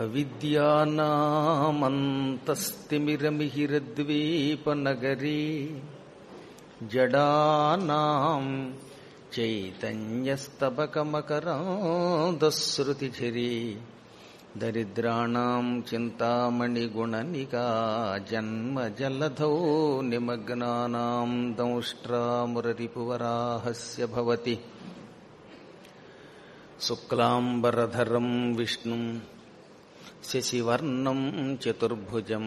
అవిద్యానామంతస్తిమిరమిహిరద్వీపనగరీ జడానాం చైతన్యస్తబకమకరాంధశ్రుతిఝరీ దరిద్రాణం చింతామణిగుణనికా జన్మజలధౌ నిమగ్నానాం దంష్ట్రామురరిపువరాహస్య భవతి శుక్లాంబరధరం విష్ణుం శశివర్ణం చతుర్భుజం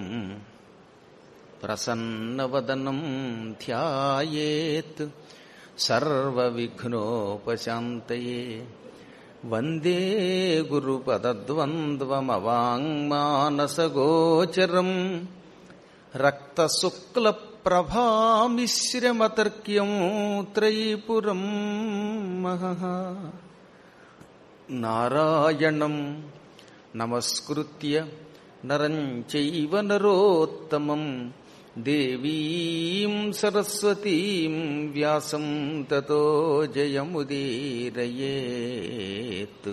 ప్రసన్నవదనం ధ్యాయేత్ సర్వవిఘ్నోపశాంతయే వందే గురుపదద్వంద్వమవాङ्మానసగోచరం రక్తశుక్లప్రభామిశ్రమతర్క్యం త్రైపురం మహః నారాయణం నమస్కృత్య నరం చైవ నరోత్తమం దేవీం సరస్వతీం వ్యాసం తతో జయముదీరయేత్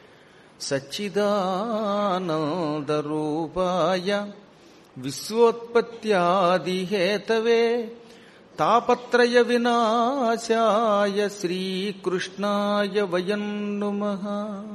సచ్చిదానందరూపాయ విశ్వోత్పత్యాదిహేతవే తాపత్రయ వినాశాయ శ్రీకృష్ణాయ వయం నుమః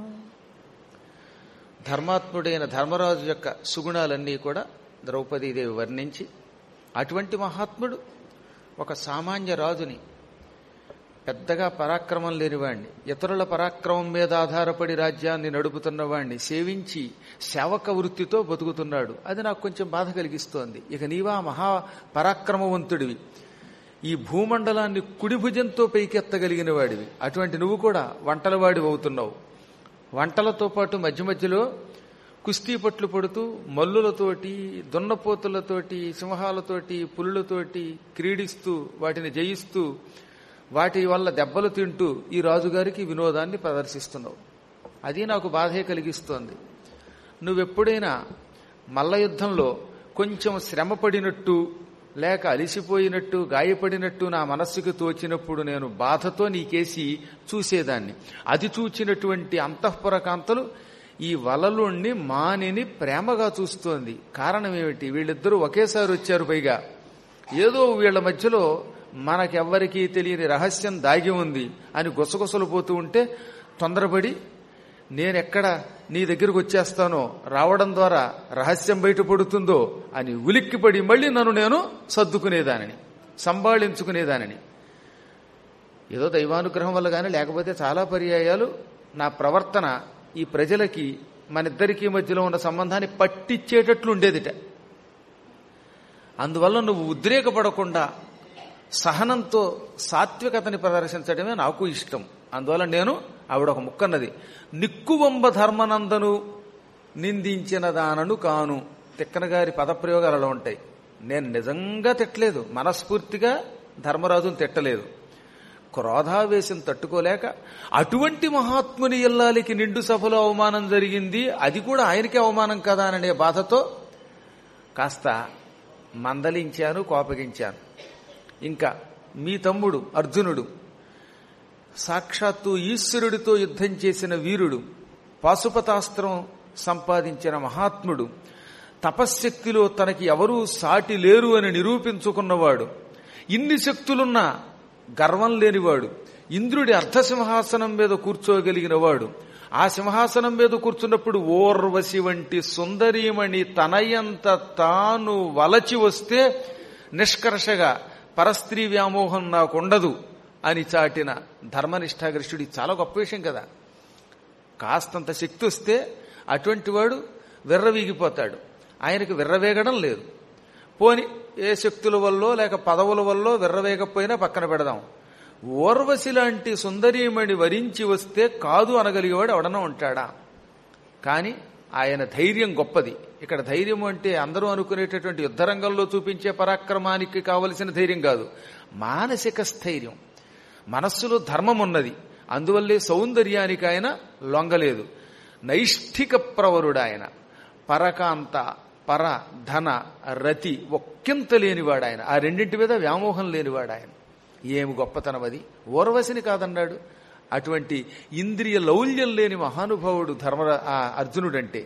ధర్మాత్ముడైన ధర్మరాజు యొక్క సుగుణాలన్నీ కూడా ద్రౌపదీదేవి వర్ణించి అటువంటి మహాత్ముడు ఒక సామాన్య రాజుని పెద్దగా పరాక్రమం లేనివాణ్ణి ఇతరుల పరాక్రమం మీద ఆధారపడి రాజ్యాన్ని నడుపుతున్నవాణ్ణి సేవించి సేవక వృత్తితో బతుకుతున్నాడు అది నాకు కొంచెం బాధ కలిగిస్తోంది ఇక నీవా మహా పరాక్రమవంతుడివి ఈ భూమండలాన్ని కుడి భుజంతో పైకెత్తగలిగిన వాడివి అటువంటి నువ్వు కూడా వంటల వాడివి అవుతున్నావు వంటలతో పాటు మధ్య మధ్యలో కుస్తీ పట్లు పడుతూ మల్లులతోటి దున్నపోతులతోటి సింహాలతోటి పులులతోటి క్రీడిస్తూ వాటిని జయిస్తూ వాటి వల్ల దెబ్బలు తింటూ ఈ రాజుగారికి వినోదాన్ని ప్రదర్శిస్తున్నావు అది నాకు బాధే కలిగిస్తోంది నువ్వెప్పుడైనా మల్ల యుద్ధంలో కొంచెం శ్రమ పడినట్టు లేక అలిసిపోయినట్టు గాయపడినట్టు నా మనస్సుకు తోచినప్పుడు నేను బాధతో నీకేసి చూసేదాన్ని అది చూచినటువంటి అంతఃపుర కాంతలు ఈ వలలుణ్ణి మానిని ప్రేమగా చూస్తోంది కారణం ఏమిటి వీళ్ళిద్దరూ ఒకేసారి వచ్చారు పైగా ఏదో వీళ్ళ మధ్యలో మనకెవ్వరికీ తెలియని రహస్యం దాగి ఉంది అని గుసగుసలు పోతూ ఉంటే తొందరపడి నేనెక్కడ నీ దగ్గరకు వచ్చేస్తానో రావడం ద్వారా రహస్యం బయటపడుతుందో అని ఉలిక్కిపడి మళ్ళీ నన్ను నేను సర్దుకునేదానని సంభాళించుకునేదానని ఏదో దైవానుగ్రహం వల్ల కానీ లేకపోతే చాలా పర్యాయాలు నా ప్రవర్తన ఈ ప్రజలకి మనిద్దరికీ మధ్యలో ఉన్న సంబంధాన్ని పట్టించేటట్లు ఉండేదిట అందువల్ల నువ్వు ఉద్రేకపడకుండా సహనంతో సాత్వికతని ప్రదర్శించడమే నాకు ఇష్టం అందువల్ల నేను ఆవిడ ఒక ముక్కన్నది నిక్కువంబ ధర్మనందను నిందించిన దానను కాను తిక్కన గారి పదప్రయోగాలు అలా ఉంటాయి నేను నిజంగా తిట్టలేదు మనస్ఫూర్తిగా ధర్మరాజును తిట్టలేదు క్రోధావేశం తట్టుకోలేక అటువంటి మహాత్ముని ఇల్లాలికి నిండు సభలో అవమానం జరిగింది అది కూడా ఆయనకే అవమానం కదా అనే బాధతో కాస్త మందలించాను కోపగించాను ఇంకా మీ తమ్ముడు అర్జునుడు సాక్షాత్తు ఈశ్వరుడితో యుద్ధం చేసిన వీరుడు పాశుపతాస్త్రం సంపాదించిన మహాత్ముడు తపశ్శక్తిలో తనకి ఎవరూ సాటి లేరు అని నిరూపించుకున్నవాడు ఇన్ని శక్తులున్నా గర్వం లేనివాడు ఇంద్రుడి అర్ధసింహాసనం మీద కూర్చోగలిగిన వాడు ఆ సింహాసనం మీద కూర్చున్నప్పుడు ఓర్వశి వంటి సుందరీమణి తనయంత తాను వలచి వస్తే నిష్కర్షగా పరస్త్రీ వ్యామోహం నాకుండదు అని చాటిన ధర్మనిష్టాగరిష్ఠుడి చాలా గొప్ప విషయం కదా కాస్తంత శక్తి వస్తే అటువంటి వాడు విర్రవీగిపోతాడు ఆయనకు విర్రవేగడం లేదు పోని ఏ శక్తుల వల్లో లేక పదవుల వల్లో విర్రవేగపోయినా పక్కన పెడదాం ఓర్వశి లాంటి సుందరీమణి వరించి వస్తే కాదు అనగలిగేవాడు ఎవడన్నా ఉంటాడా కానీ ఆయన ధైర్యం గొప్పది ఇక్కడ ధైర్యం అంటే అందరూ అనుకునేటటువంటి యుద్ధరంగంలో చూపించే పరాక్రమానికి కావలసిన ధైర్యం కాదు మానసిక స్థైర్యం మనస్సులో ధర్మం ఉన్నది అందువల్లే సౌందర్యానికి ఆయన లొంగలేదు నైష్ఠిక ప్రవరుడు ఆయన పరకాంత పర ధన రతి ఒక్కింత లేనివాడు ఆయన ఆ రెండింటి మీద వ్యామోహం లేనివాడు ఆయన ఏమి గొప్పతనం అది ఓర్వశిని కాదన్నాడు అటువంటి ఇంద్రియ లౌల్యం లేని మహానుభావుడు ధర్మ ఆ అర్జునుడంటే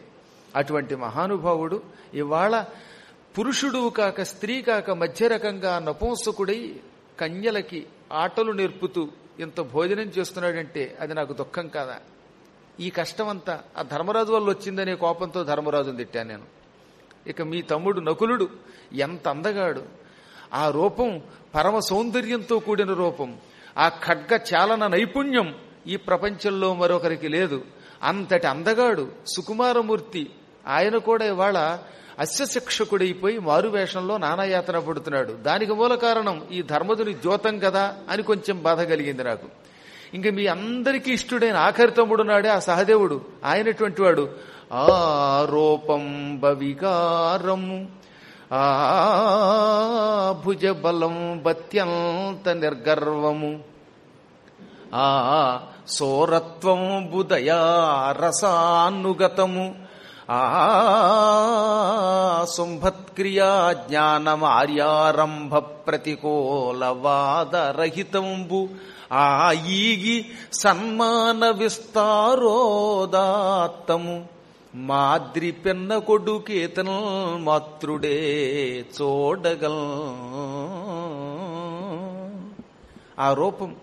అటువంటి మహానుభావుడు ఇవాళ పురుషుడు కాక స్త్రీ కాక మధ్య రకంగా నపుంసకుడై కన్యలకి ఆటలు నేర్పుతూ ఇంత భోజనం చేస్తున్నాడంటే అది నాకు దుఃఖం కాదా ఈ కష్టమంతా ఆ ధర్మరాజు వల్ల వచ్చిందనే కోపంతో ధర్మరాజుని తిట్టాను నేను ఇక మీ తమ్ముడు నకులుడు ఎంత అందగాడు ఆ రూపం పరమ సౌందర్యంతో కూడిన రూపం ఆ ఖడ్గ చాలన నైపుణ్యం ఈ ప్రపంచంలో మరొకరికి లేదు అంతటి అందగాడు సుకుమారమూర్తి ఆయన కూడా ఇవాళ అస్యశిక్షకుడైపోయి మారువేషంలో నానాయాతన పడుతున్నాడు దానికి మూల కారణం ఈ ధర్మదుని ద్యోతం కదా అని కొంచెం బాధ కలిగింది నాకు ఇంక మీ అందరికీ ఇష్టుడైన ఆఖరి తమ్ముడు నాడే ఆ సహదేవుడు ఆయనటువంటి వాడు ఆ రూపం బవికారము ఆ భుజబలం బత్యంత నిర్గర్వము ఆ సోరత్వం బుదయా రసానుగతము ఆ శుంభత్క్రియా జ్ఞానమార్యారంభ ప్రతికూల వాదరహితంబు ఆ ఈగి సన్మాన విస్తారోదాత్తము మాద్రి పెన్న కొడుకేతను మాతృడే చూడగల్ ఆ రూపం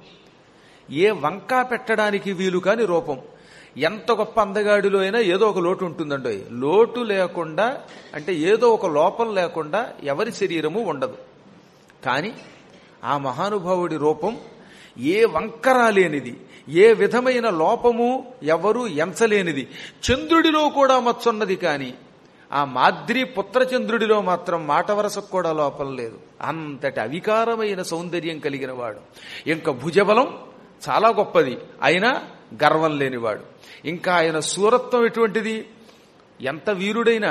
ఏ వంకా పెట్టడానికి వీలు కాని రూపం ఎంత గొప్ప అందగాడిలో అయినా ఏదో ఒక లోటు ఉంటుందండి లోటు లేకుండా అంటే ఏదో ఒక లోపం లేకుండా ఎవరి శరీరము ఉండదు కానీ ఆ మహానుభావుడి రూపం ఏ వంకరా లేనిది ఏ విధమైన లోపము ఎవరు ఎంచలేనిది చంద్రుడిలో కూడా మచ్చున్నది కానీ ఆ మాద్రి పుత్రచంద్రుడిలో మాత్రం మాట వరసకు కూడా లోపం లేదు అంతటి అవికారమైన సౌందర్యం కలిగిన వాడు ఇంకా భుజబలం చాలా గొప్పది అయినా గర్వం లేనివాడు ఇంకా ఆయన సూరత్వం ఎటువంటిది ఎంత వీరుడైనా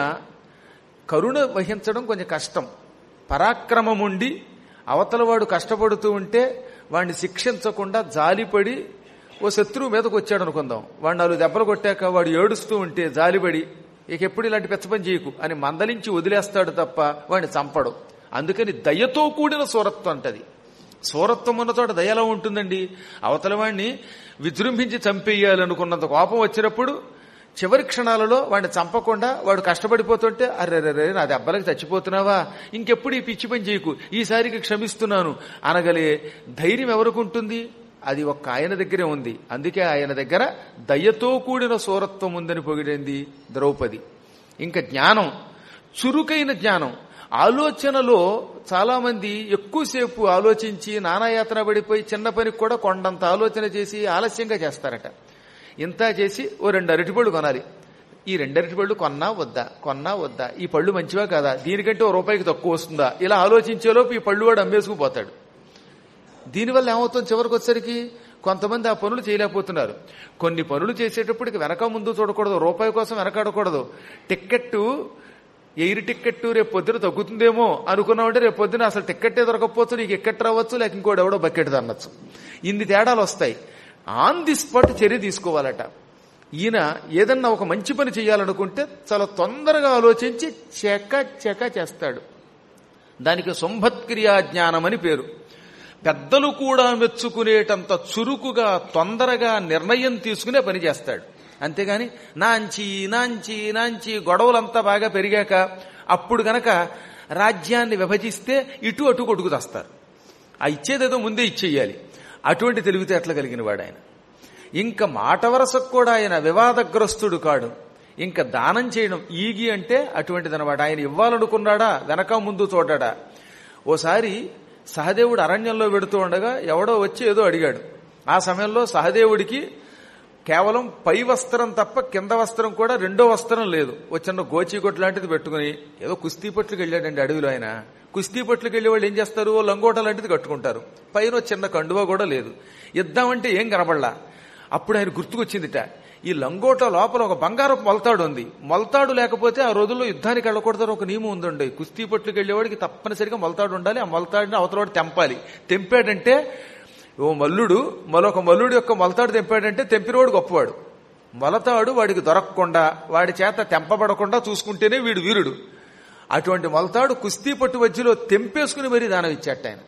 కరుణ వహించడం కొంచెం కష్టం పరాక్రమం ఉండి అవతలవాడు కష్టపడుతూ ఉంటే వాడిని శిక్షించకుండా జాలిపడి ఓ శత్రువు మీదకు వచ్చాడు అనుకుందాం వాడు నాలుగు దెబ్బలు కొట్టాక వాడు ఏడుస్తూ ఉంటే జాలిపడి ఇక ఎప్పుడు ఇలాంటి పెచ్చ పని చేయకు అని మందలించి వదిలేస్తాడు తప్ప వాడిని చంపడు అందుకని దయతో కూడిన సూరత్వం అంటది సూరత్వం ఉన్న చోట దయ ఎలా ఉంటుందండి అవతల వాడిని విజృంభించి చంపేయాలనుకున్నంత కోపం వచ్చినప్పుడు చివరి క్షణాలలో వాడిని చంపకుండా వాడు కష్టపడిపోతుంటే అర్రెర్రే నా దెబ్బలకు చచ్చిపోతున్నావా ఇంకెప్పుడు ఈ పిచ్చి పని చేయకు ఈసారికి క్షమిస్తున్నాను అనగలే ధైర్యం ఎవరికి ఉంటుంది అది ఒక్క ఆయన దగ్గరే ఉంది అందుకే ఆయన దగ్గర దయ్యతో కూడిన సూరత్వం ఉందని పొగిడింది ద్రౌపది ఇంకా జ్ఞానం చురుకైన జ్ఞానం ఆలోచనలో చాలా మంది ఎక్కువసేపు ఆలోచించి నానాయాతన పడిపోయి చిన్న పనికి కూడా కొండంత ఆలోచన చేసి ఆలస్యంగా చేస్తారట ఇంత చేసి ఓ రెండు అరటిపళ్ళు కొనాలి ఈ రెండు అరటిపళ్ళు కొన్నా వద్దా కొన్నా వద్దా ఈ పళ్ళు మంచివా కాదా దీనికంటే ఓ రూపాయికి తక్కువ వస్తుందా ఇలా ఆలోచించేలోపు ఈ పళ్ళు వాడు అమ్మేసుకుపోతాడు దీనివల్ల ఏమవుతుంది చివరికి వచ్చేసరికి కొంతమంది ఆ పనులు చేయలేకపోతున్నారు కొన్ని పనులు చేసేటప్పటికి వెనక ముందు చూడకూడదు రూపాయి కోసం వెనకాడకూడదు టిక్కెట్టు ఎయిర్ టిక్కెట్ రేపు పొద్దున తగ్గుతుందేమో అనుకున్నామంటే రేపు పొద్దున అసలు టిక్కెట్టే దొరకకపోవచ్చు నీకు ఎక్కట్ రావచ్చు లేక ఇంకోటి ఎవడో బకెట్ అనొచ్చు ఇన్ని తేడాలు వస్తాయి ఆన్ ది స్పాట్ చర్య తీసుకోవాలట ఈయన ఏదన్నా ఒక మంచి పని చేయాలనుకుంటే చాలా తొందరగా ఆలోచించి చెక చెక చేస్తాడు దానికి శుంభత్క్రియా జ్ఞానం అని పేరు పెద్దలు కూడా మెచ్చుకునేటంత చురుకుగా తొందరగా నిర్ణయం తీసుకునే పని చేస్తాడు అంతేగాని నాంచి నాంచి నాంచి గొడవలంతా బాగా పెరిగాక అప్పుడు గనక రాజ్యాన్ని విభజిస్తే ఇటు అటు కొట్టుకు తెస్తారు ఆ ఇచ్చేదేదో ముందే ఇచ్చేయాలి అటువంటి తెలివితేటలు కలిగిన వాడు ఆయన ఇంకా మాట వరసకు కూడా ఆయన వివాదగ్రస్తుడు కాడు ఇంకా దానం చేయడం ఈగి అంటే అటువంటిదనమాట ఆయన ఇవ్వాలనుకున్నాడా వెనక ముందు చూడ్డా ఓసారి సహదేవుడు అరణ్యంలో వెడుతూ ఉండగా ఎవడో వచ్చి ఏదో అడిగాడు ఆ సమయంలో సహదేవుడికి కేవలం పై వస్త్రం తప్ప కింద వస్త్రం కూడా రెండో వస్త్రం లేదు ఓ చిన్న గోచీకొట్టు లాంటిది పెట్టుకుని ఏదో కుస్తీ పట్లకి వెళ్ళాడండి అడవిలో ఆయన కుస్తీ పట్లకి వెళ్ళే వాళ్ళు ఏం చేస్తారు ఓ లంగోట లాంటిది కట్టుకుంటారు పైన ఓ చిన్న కండువా కూడా లేదు ఇద్దామంటే ఏం కనబడలా అప్పుడు ఆయన గుర్తుకొచ్చిందిట ఈ లంగోట లోపల ఒక బంగారపు మొలతాడు ఉంది మొలతాడు లేకపోతే ఆ రోజుల్లో యుద్ధానికి వెళ్ళకూడదని ఒక నియమం ఉందండి కుస్తీ పట్లకి వెళ్ళేవాడికి తప్పనిసరిగా మొలతాడు ఉండాలి ఆ మొలతాడిని అవతలవాడు తెంపాలి తెంపాడంటే ఓ మల్లుడు మరొక మల్లుడు యొక్క మొలతాడు తెంపాడంటే తెంపినవాడు గొప్పవాడు మొలతాడు వాడికి దొరకకుండా వాడి చేత తెంపబడకుండా చూసుకుంటేనే వీడు వీరుడు అటువంటి మొలతాడు కుస్తీ పట్టు మధ్యలో తెంపేసుకుని మరీ దానం ఇచ్చాట ఆయన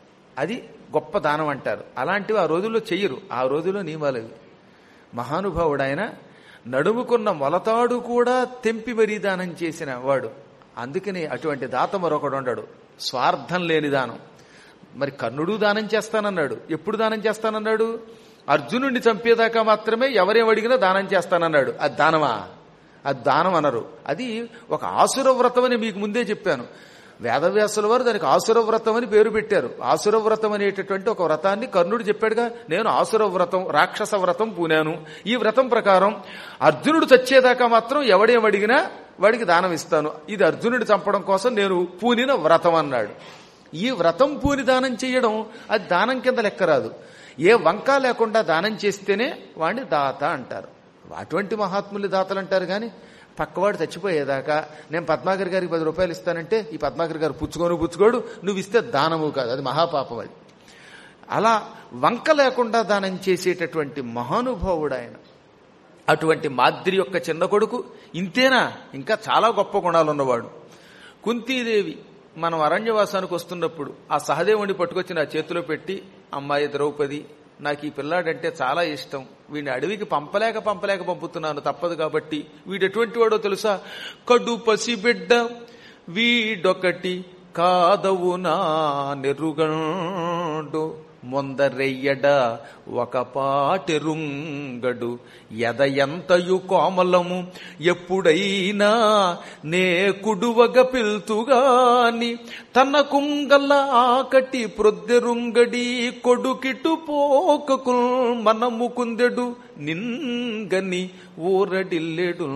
అది గొప్ప దానం అంటారు అలాంటివి ఆ రోజుల్లో చెయ్యరు ఆ రోజుల్లో నియమాలు అవి మహానుభావుడు ఆయన నడుముకున్న మొలతాడు కూడా తెంపి మరీ దానం చేసిన వాడు అందుకని అటువంటి దాత మరొకడు ఉండడు స్వార్థం లేని దానం మరి కర్ణుడు దానం చేస్తానన్నాడు ఎప్పుడు దానం చేస్తానన్నాడు అర్జునుడిని చంపేదాకా మాత్రమే ఎవరేం అడిగినా దానం చేస్తానన్నాడు అది దానమా అది దానం అనరు అది ఒక ఆసుర వ్రతం అని మీకు ముందే చెప్పాను వేదవ్యాసుల వారు దానికి ఆసుర వ్రతం అని పేరు పెట్టారు ఆసుర వ్రతం అనేటటువంటి ఒక వ్రతాన్ని కర్ణుడు చెప్పాడుగా నేను ఆసుర వ్రతం రాక్షస వ్రతం పూనాను ఈ వ్రతం ప్రకారం అర్జునుడు చచ్చేదాకా మాత్రం ఎవడేం అడిగినా వాడికి దానం ఇస్తాను ఇది అర్జునుడి చంపడం కోసం నేను పూనిన వ్రతం అన్నాడు ఈ వ్రతం పూని దానం చేయడం అది దానం కింద లెక్కరాదు ఏ వంక లేకుండా దానం చేస్తేనే వాడిని దాత అంటారు అటువంటి మహాత్ములు దాతలు అంటారు కానీ పక్కవాడు చచ్చిపోయేదాకా నేను పద్మాకర్ గారికి పది రూపాయలు ఇస్తానంటే ఈ పద్మాకర్ గారు పుచ్చుకోను పుచ్చుకోడు నువ్వు ఇస్తే దానము కాదు అది మహాపాపం అది అలా వంక లేకుండా దానం చేసేటటువంటి మహానుభావుడు ఆయన అటువంటి మాద్రి యొక్క చిన్న కొడుకు ఇంతేనా ఇంకా చాలా గొప్ప గుణాలు ఉన్నవాడు కుంతీదేవి మనం అరణ్యవాసానికి వస్తున్నప్పుడు ఆ సహదేవుని పట్టుకొచ్చి నా చేతిలో పెట్టి అమ్మాయి ద్రౌపది నాకు ఈ పిల్లాడంటే చాలా ఇష్టం వీడిని అడవికి పంపలేక పంపలేక పంపుతున్నాను తప్పదు కాబట్టి వీడు ఎటువంటి వాడో తెలుసా కడు పసిబిడ్డ వీడొకటి కాదవు నా నెరుగండు మొందరెయ్యడ ఒక పాటెరుంగడు ఎదయంతయు కోమలము ఎప్పుడైనా నే కుడువగ పిల్తుగాని తన కుంగల ఆకటి ప్రొద్దెరుంగడి కొడుకిటు పోకకు మనము కుందెడు నిన్గని ఊరడిల్లెడు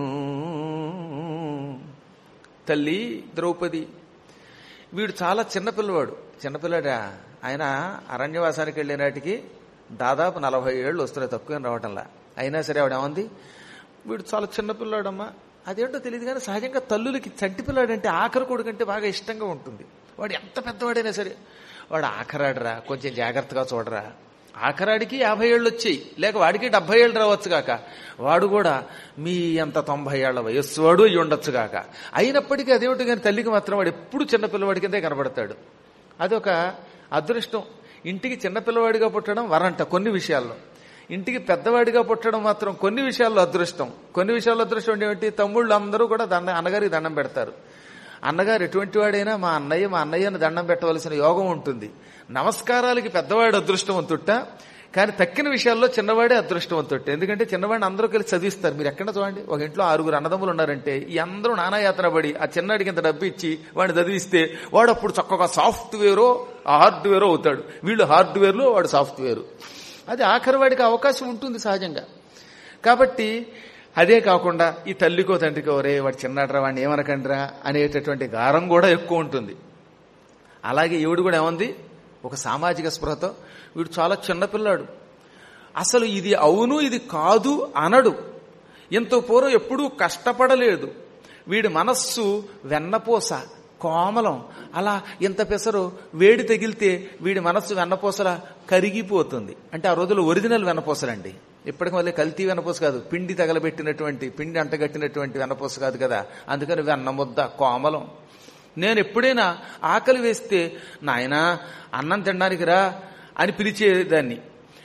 తల్లి ద్రౌపది వీడు చాలా చిన్నపిల్లవాడు చిన్నపిల్లాడా ఆయన అరణ్యవాసానికి వెళ్ళే నాటికి దాదాపు నలభై ఏళ్ళు వస్తున్నాయి తక్కువ రావటంలా అయినా సరే ఆవిడ ఏమంది వీడు చాలా చిన్నపిల్లాడమ్మా అదేంటో తెలియదు కానీ సహజంగా తల్లులకి చంటి పిల్లాడంటే ఆఖరి కొడుకంటే బాగా ఇష్టంగా ఉంటుంది వాడు ఎంత పెద్దవాడైనా సరే వాడు ఆఖరాడరా కొంచెం జాగ్రత్తగా చూడరా ఆఖరాడికి యాభై ఏళ్ళు వచ్చాయి లేక వాడికి డెబ్బై ఏళ్ళు రావచ్చు కాక వాడు కూడా మీ అంత తొంభై ఏళ్ల వయస్సు వాడు అయి ఉండొచ్చు కాక అయినప్పటికీ అదేమిటి కానీ తల్లికి మాత్రం వాడు ఎప్పుడు చిన్నపిల్లవాడి కిందే కనబడతాడు అదొక అదృష్టం ఇంటికి చిన్నపిల్లవాడిగా పుట్టడం వరంట కొన్ని విషయాల్లో ఇంటికి పెద్దవాడిగా పుట్టడం మాత్రం కొన్ని విషయాల్లో అదృష్టం కొన్ని విషయాల్లో అదృష్టం అంటే ఏమిటి తమ్ముళ్ళు అందరూ కూడా దండ అన్నగారికి దండం పెడతారు అన్నగారు ఎటువంటి వాడైనా మా అన్నయ్య మా అన్నయ్యని దండం పెట్టవలసిన యోగం ఉంటుంది నమస్కారాలకి పెద్దవాడు అదృష్టవంతుట్ట కానీ తక్కిన విషయాల్లో చిన్నవాడే అదృష్టవంతుట్ట ఎందుకంటే చిన్నవాడిని అందరూ కలిసి చదివిస్తారు మీరు ఎక్కడ చూడండి ఒక ఇంట్లో ఆరుగురు అన్నదమ్ములు ఉన్నారంటే ఈ అందరూ నానాయాతన పడి ఆ చిన్నడికి ఇంత డబ్బు ఇచ్చి వాడిని చదివిస్తే వాడు అప్పుడు చక్కగా సాఫ్ట్వేరో హార్డ్వేరో అవుతాడు వీళ్ళు హార్డ్వేర్లో వాడు సాఫ్ట్వేర్ అది ఆఖరి వాడికి అవకాశం ఉంటుంది సహజంగా కాబట్టి అదే కాకుండా ఈ తల్లికో తండ్రికో రే వాడు చిన్నడ్రా వాడిని ఏమనకండ్రా అనేటటువంటి గారం కూడా ఎక్కువ ఉంటుంది అలాగే ఈవిడు కూడా ఏమంది ఒక సామాజిక స్పృహతో వీడు చాలా చిన్నపిల్లాడు అసలు ఇది అవును ఇది కాదు అనడు ఇంత పూర్వం ఎప్పుడూ కష్టపడలేదు వీడి మనస్సు వెన్నపూస కోమలం అలా ఇంత పెసరు వేడి తగిలితే వీడి మనస్సు వెన్నపూసలా కరిగిపోతుంది అంటే ఆ రోజుల్లో ఒరిజినల్ వెన్నపూసలండి ఇప్పటికి మళ్ళీ కల్తీ వెన్నపూస కాదు పిండి తగలబెట్టినటువంటి పిండి అంటగట్టినటువంటి వెన్నపూస కాదు కదా అందుకని వెన్న ముద్ద కోమలం నేను ఎప్పుడైనా ఆకలి వేస్తే నాయనా అన్నం తినడానికి రా అని పిలిచేదాన్ని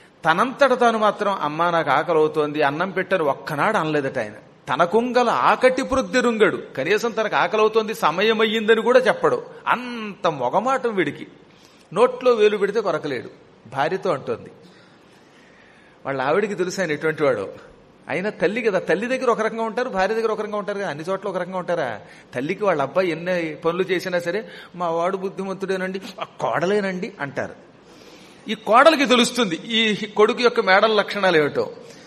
తనంతట తాను మాత్రం అమ్మా నాకు ఆకలి అవుతోంది అన్నం పెట్టని ఒక్కనాడు అనలేదట ఆయన తనకుంగల ఆకటి ప్రొద్దెరుంగడు కనీసం తనకు ఆకలి అవుతోంది సమయం అయ్యిందని కూడా చెప్పడు అంత మొగమాటం వీడికి నోట్లో వేలు పెడితే కొరకలేడు భార్యతో అంటోంది వాళ్ళ ఆవిడికి తెలుసు ఆయన ఎటువంటి వాడు అయినా తల్లి కదా తల్లి దగ్గర ఒక రకంగా ఉంటారు భార్య దగ్గర ఒక రకంగా ఉంటారు కదా అన్ని చోట్ల ఒక రకంగా ఉంటారా తల్లికి వాళ్ళ అబ్బాయి ఎన్ని పనులు చేసినా సరే మా వాడు బుద్ధిమంతుడేనండి ఆ కోడలేనండి అంటారు ఈ కోడలికి తెలుస్తుంది ఈ కొడుకు యొక్క మేడల లక్షణాలు ఏమిటో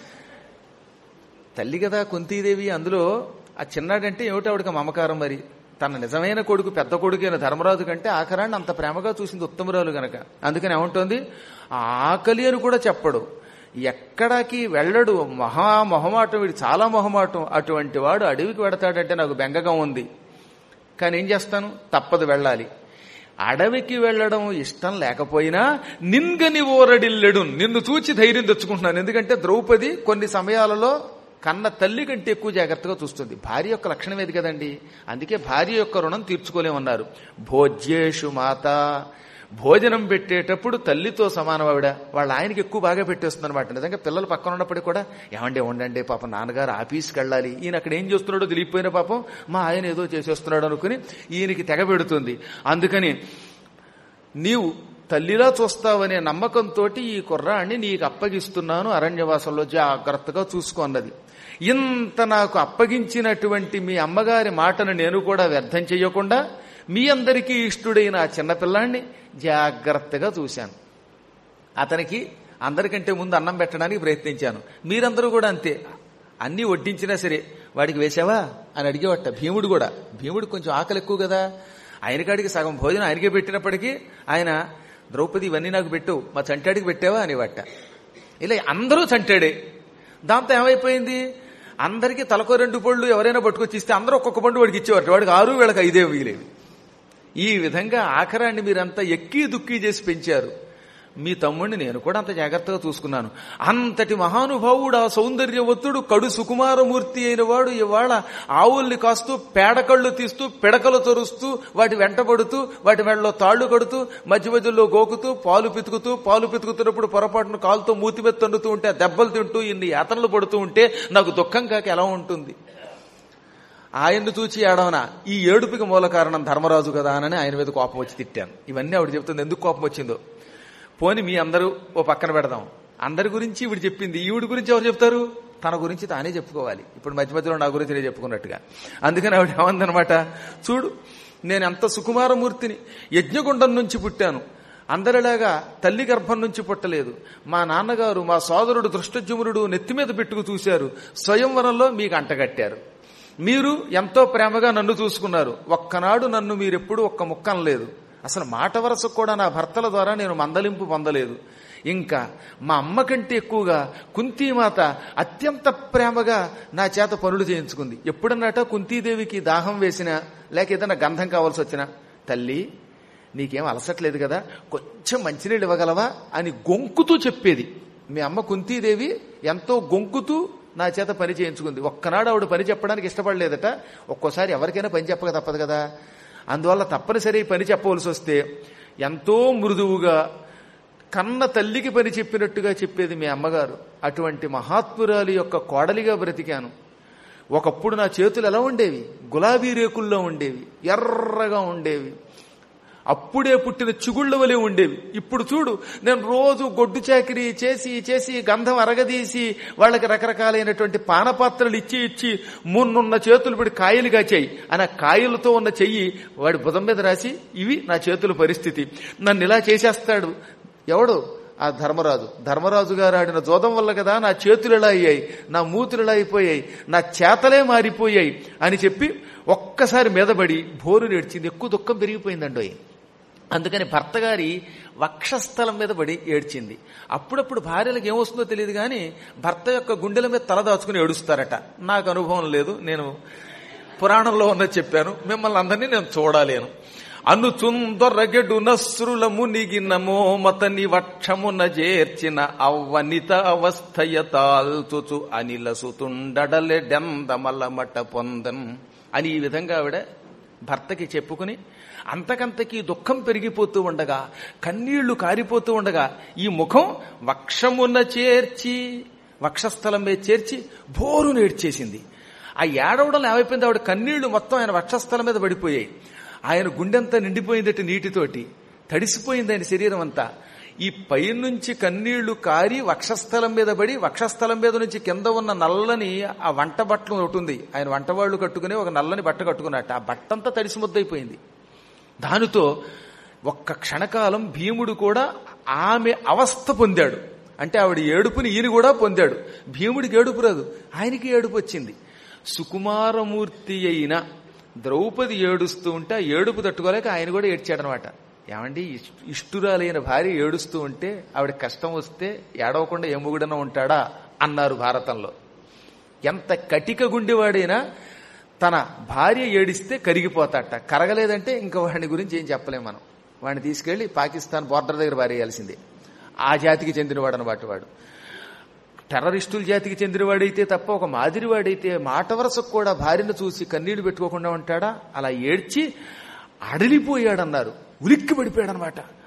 తల్లి కదా కుంతీదేవి అందులో ఆ చిన్నాడంటే ఏమిటో ఆవిడకి మమకారం మరి తన నిజమైన కొడుకు పెద్ద కొడుకు అయిన ధర్మరాజు కంటే ఆఖరాన్ని అంత ప్రేమగా చూసింది ఉత్తమరాలు గనక అందుకని ఏమంటోంది ఆ ఆకలి అని కూడా చెప్పడు ఎక్కడికి వెళ్ళడు మహా మొహమాటం వీడు చాలా మొహమాటం అటువంటి వాడు అడవికి వెడతాడంటే నాకు బెంగగా ఉంది కానీ ఏం చేస్తాను తప్పదు వెళ్ళాలి అడవికి వెళ్ళడం ఇష్టం లేకపోయినా నిన్గని ఓరడిల్లెడు నిన్ను చూచి ధైర్యం తెచ్చుకుంటున్నాను ఎందుకంటే ద్రౌపది కొన్ని సమయాలలో కన్న తల్లి కంటే ఎక్కువ జాగ్రత్తగా చూస్తుంది భార్య యొక్క లక్షణం ఏది కదండి అందుకే భార్య యొక్క రుణం తీర్చుకోలేమన్నారు భోజ్యేషు మాత భోజనం పెట్టేటప్పుడు తల్లితో సమానం ఆవిడ వాళ్ళ ఆయనకి ఎక్కువ బాగా పెట్టేస్తుంది అనమాట నిజంగా పిల్లలు పక్కన ఉన్నప్పటికీ కూడా ఏమండి ఉండండి పాపం నాన్నగారు ఆఫీస్కి వెళ్ళాలి ఈయన అక్కడ ఏం చేస్తున్నాడో తెలియపోయిన పాపం మా ఆయన ఏదో చేసేస్తున్నాడు అనుకుని ఈయనకి తెగ పెడుతుంది అందుకని నీవు తల్లిలా చూస్తావనే నమ్మకంతో ఈ కుర్రాన్ని నీకు అప్పగిస్తున్నాను అరణ్యవాసంలో జాగ్రత్తగా చూసుకో అన్నది ఇంత నాకు అప్పగించినటువంటి మీ అమ్మగారి మాటను నేను కూడా వ్యర్థం చెయ్యకుండా మీ అందరికీ ఇష్టుడైన ఆ చిన్నపిల్లాన్ని జాగ్రత్తగా చూశాను అతనికి అందరికంటే ముందు అన్నం పెట్టడానికి ప్రయత్నించాను మీరందరూ కూడా అంతే అన్నీ వడ్డించినా సరే వాడికి వేసావా అని అడిగేవట భీముడు కూడా భీముడు కొంచెం ఆకలి ఎక్కువ కదా ఆయనకాడికి సగం భోజనం ఆయనకే పెట్టినప్పటికీ ఆయన ద్రౌపది ఇవన్నీ నాకు పెట్టు మా చంటాడికి పెట్టావా అనేవట ఇలా అందరూ చంటాడే దాంతో ఏమైపోయింది అందరికీ తలకో రెండు పళ్ళు ఎవరైనా పట్టుకొచ్చి ఇస్తే అందరూ ఒక్కొక్క పండు వాడికి ఇచ్చేవారు వాడికి ఆరు వీళ్ళకి ఐదే మిగిలేవి ఈ విధంగా ఆఖరాన్ని మీరంతా ఎక్కి దుక్కి చేసి పెంచారు మీ తమ్ముడిని నేను కూడా అంత జాగ్రత్తగా చూసుకున్నాను అంతటి మహానుభావుడు ఆ సౌందర్యవత్తుడు కడు సుకుమారమూర్తి అయిన వాడు ఇవాళ ఆవుల్ని కాస్తూ పేడకళ్ళు తీస్తూ పిడకలు తొరుస్తూ వాటి వెంటబడుతూ వాటి మెడలో తాళ్లు కడుతూ మధ్య మధ్యలో గోకుతూ పాలు పితుకుతూ పాలు పితుకుతున్నప్పుడు పొరపాటును కాలుతో మూతి మీద తండుతూ ఉంటే దెబ్బలు తింటూ ఇన్ని యాతనలు పడుతూ ఉంటే నాకు దుఃఖం కాక ఎలా ఉంటుంది ఆయన్ను చూచి ఏడవన ఈ ఏడుపుకి మూల కారణం ధర్మరాజు కదా అని ఆయన మీద కోపం వచ్చి తిట్టాను ఇవన్నీ ఆవిడ చెప్తుంది ఎందుకు కోపం వచ్చిందో పోని మీ అందరూ ఓ పక్కన పెడదాం అందరి గురించి ఈవిడ చెప్పింది ఈవిడ గురించి ఎవరు చెప్తారు తన గురించి తానే చెప్పుకోవాలి ఇప్పుడు మధ్య మధ్యలో నా గురించి నేను చెప్పుకున్నట్టుగా అందుకని ఆవిడ ఏమందనమాట చూడు నేను ఎంత సుకుమారమూర్తిని యజ్ఞగుండం నుంచి పుట్టాను అందరిలాగా తల్లి గర్భం నుంచి పుట్టలేదు మా నాన్నగారు మా సోదరుడు దృష్టజుమునుడు నెత్తి మీద పెట్టుకు చూశారు స్వయంవరంలో మీకు అంటగట్టారు మీరు ఎంతో ప్రేమగా నన్ను చూసుకున్నారు ఒక్కనాడు నన్ను మీరెప్పుడు ఒక్క ముక్కం లేదు అసలు మాట వరసకు కూడా నా భర్తల ద్వారా నేను మందలింపు పొందలేదు ఇంకా మా అమ్మ కంటే ఎక్కువగా కుంతీమాత అత్యంత ప్రేమగా నా చేత పనులు చేయించుకుంది ఎప్పుడన్నట కుంతీదేవికి దాహం వేసినా లేక ఏదైనా గంధం కావాల్సి వచ్చినా తల్లి నీకేం అలసట్లేదు కదా కొంచెం మంచినీళ్ళు ఇవ్వగలవా అని గొంకుతూ చెప్పేది మీ అమ్మ కుంతీదేవి ఎంతో గొంకుతూ నా చేత పని చేయించుకుంది ఒక్కనాడు ఆవిడ పని చెప్పడానికి ఇష్టపడలేదట ఒక్కోసారి ఎవరికైనా పని చెప్పక తప్పదు కదా అందువల్ల తప్పనిసరి పని చెప్పవలసి వస్తే ఎంతో మృదువుగా కన్న తల్లికి పని చెప్పినట్టుగా చెప్పేది మీ అమ్మగారు అటువంటి మహాత్మురాలి యొక్క కోడలిగా బ్రతికాను ఒకప్పుడు నా చేతులు ఎలా ఉండేవి గులాబీ రేకుల్లో ఉండేవి ఎర్రగా ఉండేవి అప్పుడే పుట్టిన చిగుళ్ళ వలె ఉండేవి ఇప్పుడు చూడు నేను రోజు గొడ్డు చాకిరి చేసి చేసి గంధం అరగదీసి వాళ్ళకి రకరకాలైనటువంటి పానపాత్రలు ఇచ్చి ఇచ్చి మున్నున్న చేతులు పడి కాయలు కాచాయి అని ఆ కాయలతో ఉన్న చెయ్యి వాడి బుధం మీద రాసి ఇవి నా చేతుల పరిస్థితి నన్ను ఇలా చేసేస్తాడు ఎవడు ఆ ధర్మరాజు ధర్మరాజు గారు ఆడిన జోదం వల్ల కదా నా చేతులు ఎలా అయ్యాయి నా మూతులు ఎలా అయిపోయాయి నా చేతలే మారిపోయాయి అని చెప్పి ఒక్కసారి మీదబడి భోరు నేడ్చింది ఎక్కువ దుఃఖం పెరిగిపోయిందండో అందుకని భర్త గారి వక్షస్థలం మీద పడి ఏడ్చింది అప్పుడప్పుడు భార్యలకు ఏమొస్తుందో తెలియదు కానీ భర్త యొక్క గుండెల మీద తల దాచుకుని ఏడుస్తారట నాకు అనుభవం లేదు నేను పురాణంలో ఉన్నది చెప్పాను మిమ్మల్ని అందరినీ నేను చూడలేను అనుచుందొరగెడు నస్రుల మునిగినమో మతని వక్షమున చేర్చిన అవ్వనిత అవస్థయ తాల్చుచు అనిలసుతుండడలెడెందమలమట పొందన్ అని ఈ విధంగా ఆవిడ భర్తకి చెప్పుకుని అంతకంతకీ దుఃఖం పెరిగిపోతూ ఉండగా కన్నీళ్లు కారిపోతూ ఉండగా ఈ ముఖం వక్షమున చేర్చి వక్షస్థలం మీద చేర్చి బోరు నేడ్చేసింది ఆ ఏడవడం ఏమైపోయింది ఆవిడ కన్నీళ్లు మొత్తం ఆయన వక్షస్థలం మీద పడిపోయాయి ఆయన గుండెంతా నిండిపోయిందట నీటితోటి తడిసిపోయింది ఆయన శరీరం అంతా ఈ పైనుంచి కన్నీళ్లు కారి వక్షస్థలం మీద పడి వక్షస్థలం మీద నుంచి కింద ఉన్న నల్లని ఆ వంట బట్టలు ఒకటి ఉంది ఆయన వంటవాళ్లు కట్టుకుని ఒక నల్లని బట్ట కట్టుకున్నట్టు ఆ బట్టంతా తడిసి ముద్దయిపోయింది దానితో ఒక్క క్షణకాలం భీముడు కూడా ఆమె అవస్థ పొందాడు అంటే ఆవిడ ఏడుపుని ఈయన కూడా పొందాడు భీముడికి ఏడుపు రాదు ఆయనకి ఏడుపు వచ్చింది సుకుమారమూర్తి అయిన ద్రౌపది ఏడుస్తూ ఉంటే ఆ ఏడుపు తట్టుకోలేక ఆయన కూడా ఏడ్చాడనమాట ఏమండి ఇష్టురాలైన భార్య ఏడుస్తూ ఉంటే ఆవిడ కష్టం వస్తే ఏడవకుండా ఎముగుడన ఉంటాడా అన్నారు భారతంలో ఎంత కటిక గుండెవాడైనా తన భార్య ఏడిస్తే కరిగిపోతాట కరగలేదంటే ఇంకా వాడిని గురించి ఏం చెప్పలేం మనం వాడిని తీసుకెళ్లి పాకిస్తాన్ బోర్డర్ దగ్గర పారేయాల్సిందే ఆ జాతికి చెందినవాడు అనమాట వాడు టెర్రరిస్టుల జాతికి చెందినవాడైతే తప్ప ఒక మాదిరివాడైతే మాట వరసకు కూడా భార్యను చూసి కన్నీళ్లు పెట్టుకోకుండా ఉంటాడా అలా ఏడ్చి అడలిపోయాడన్నారు ఉలిక్కి పడిపోయాడనమాట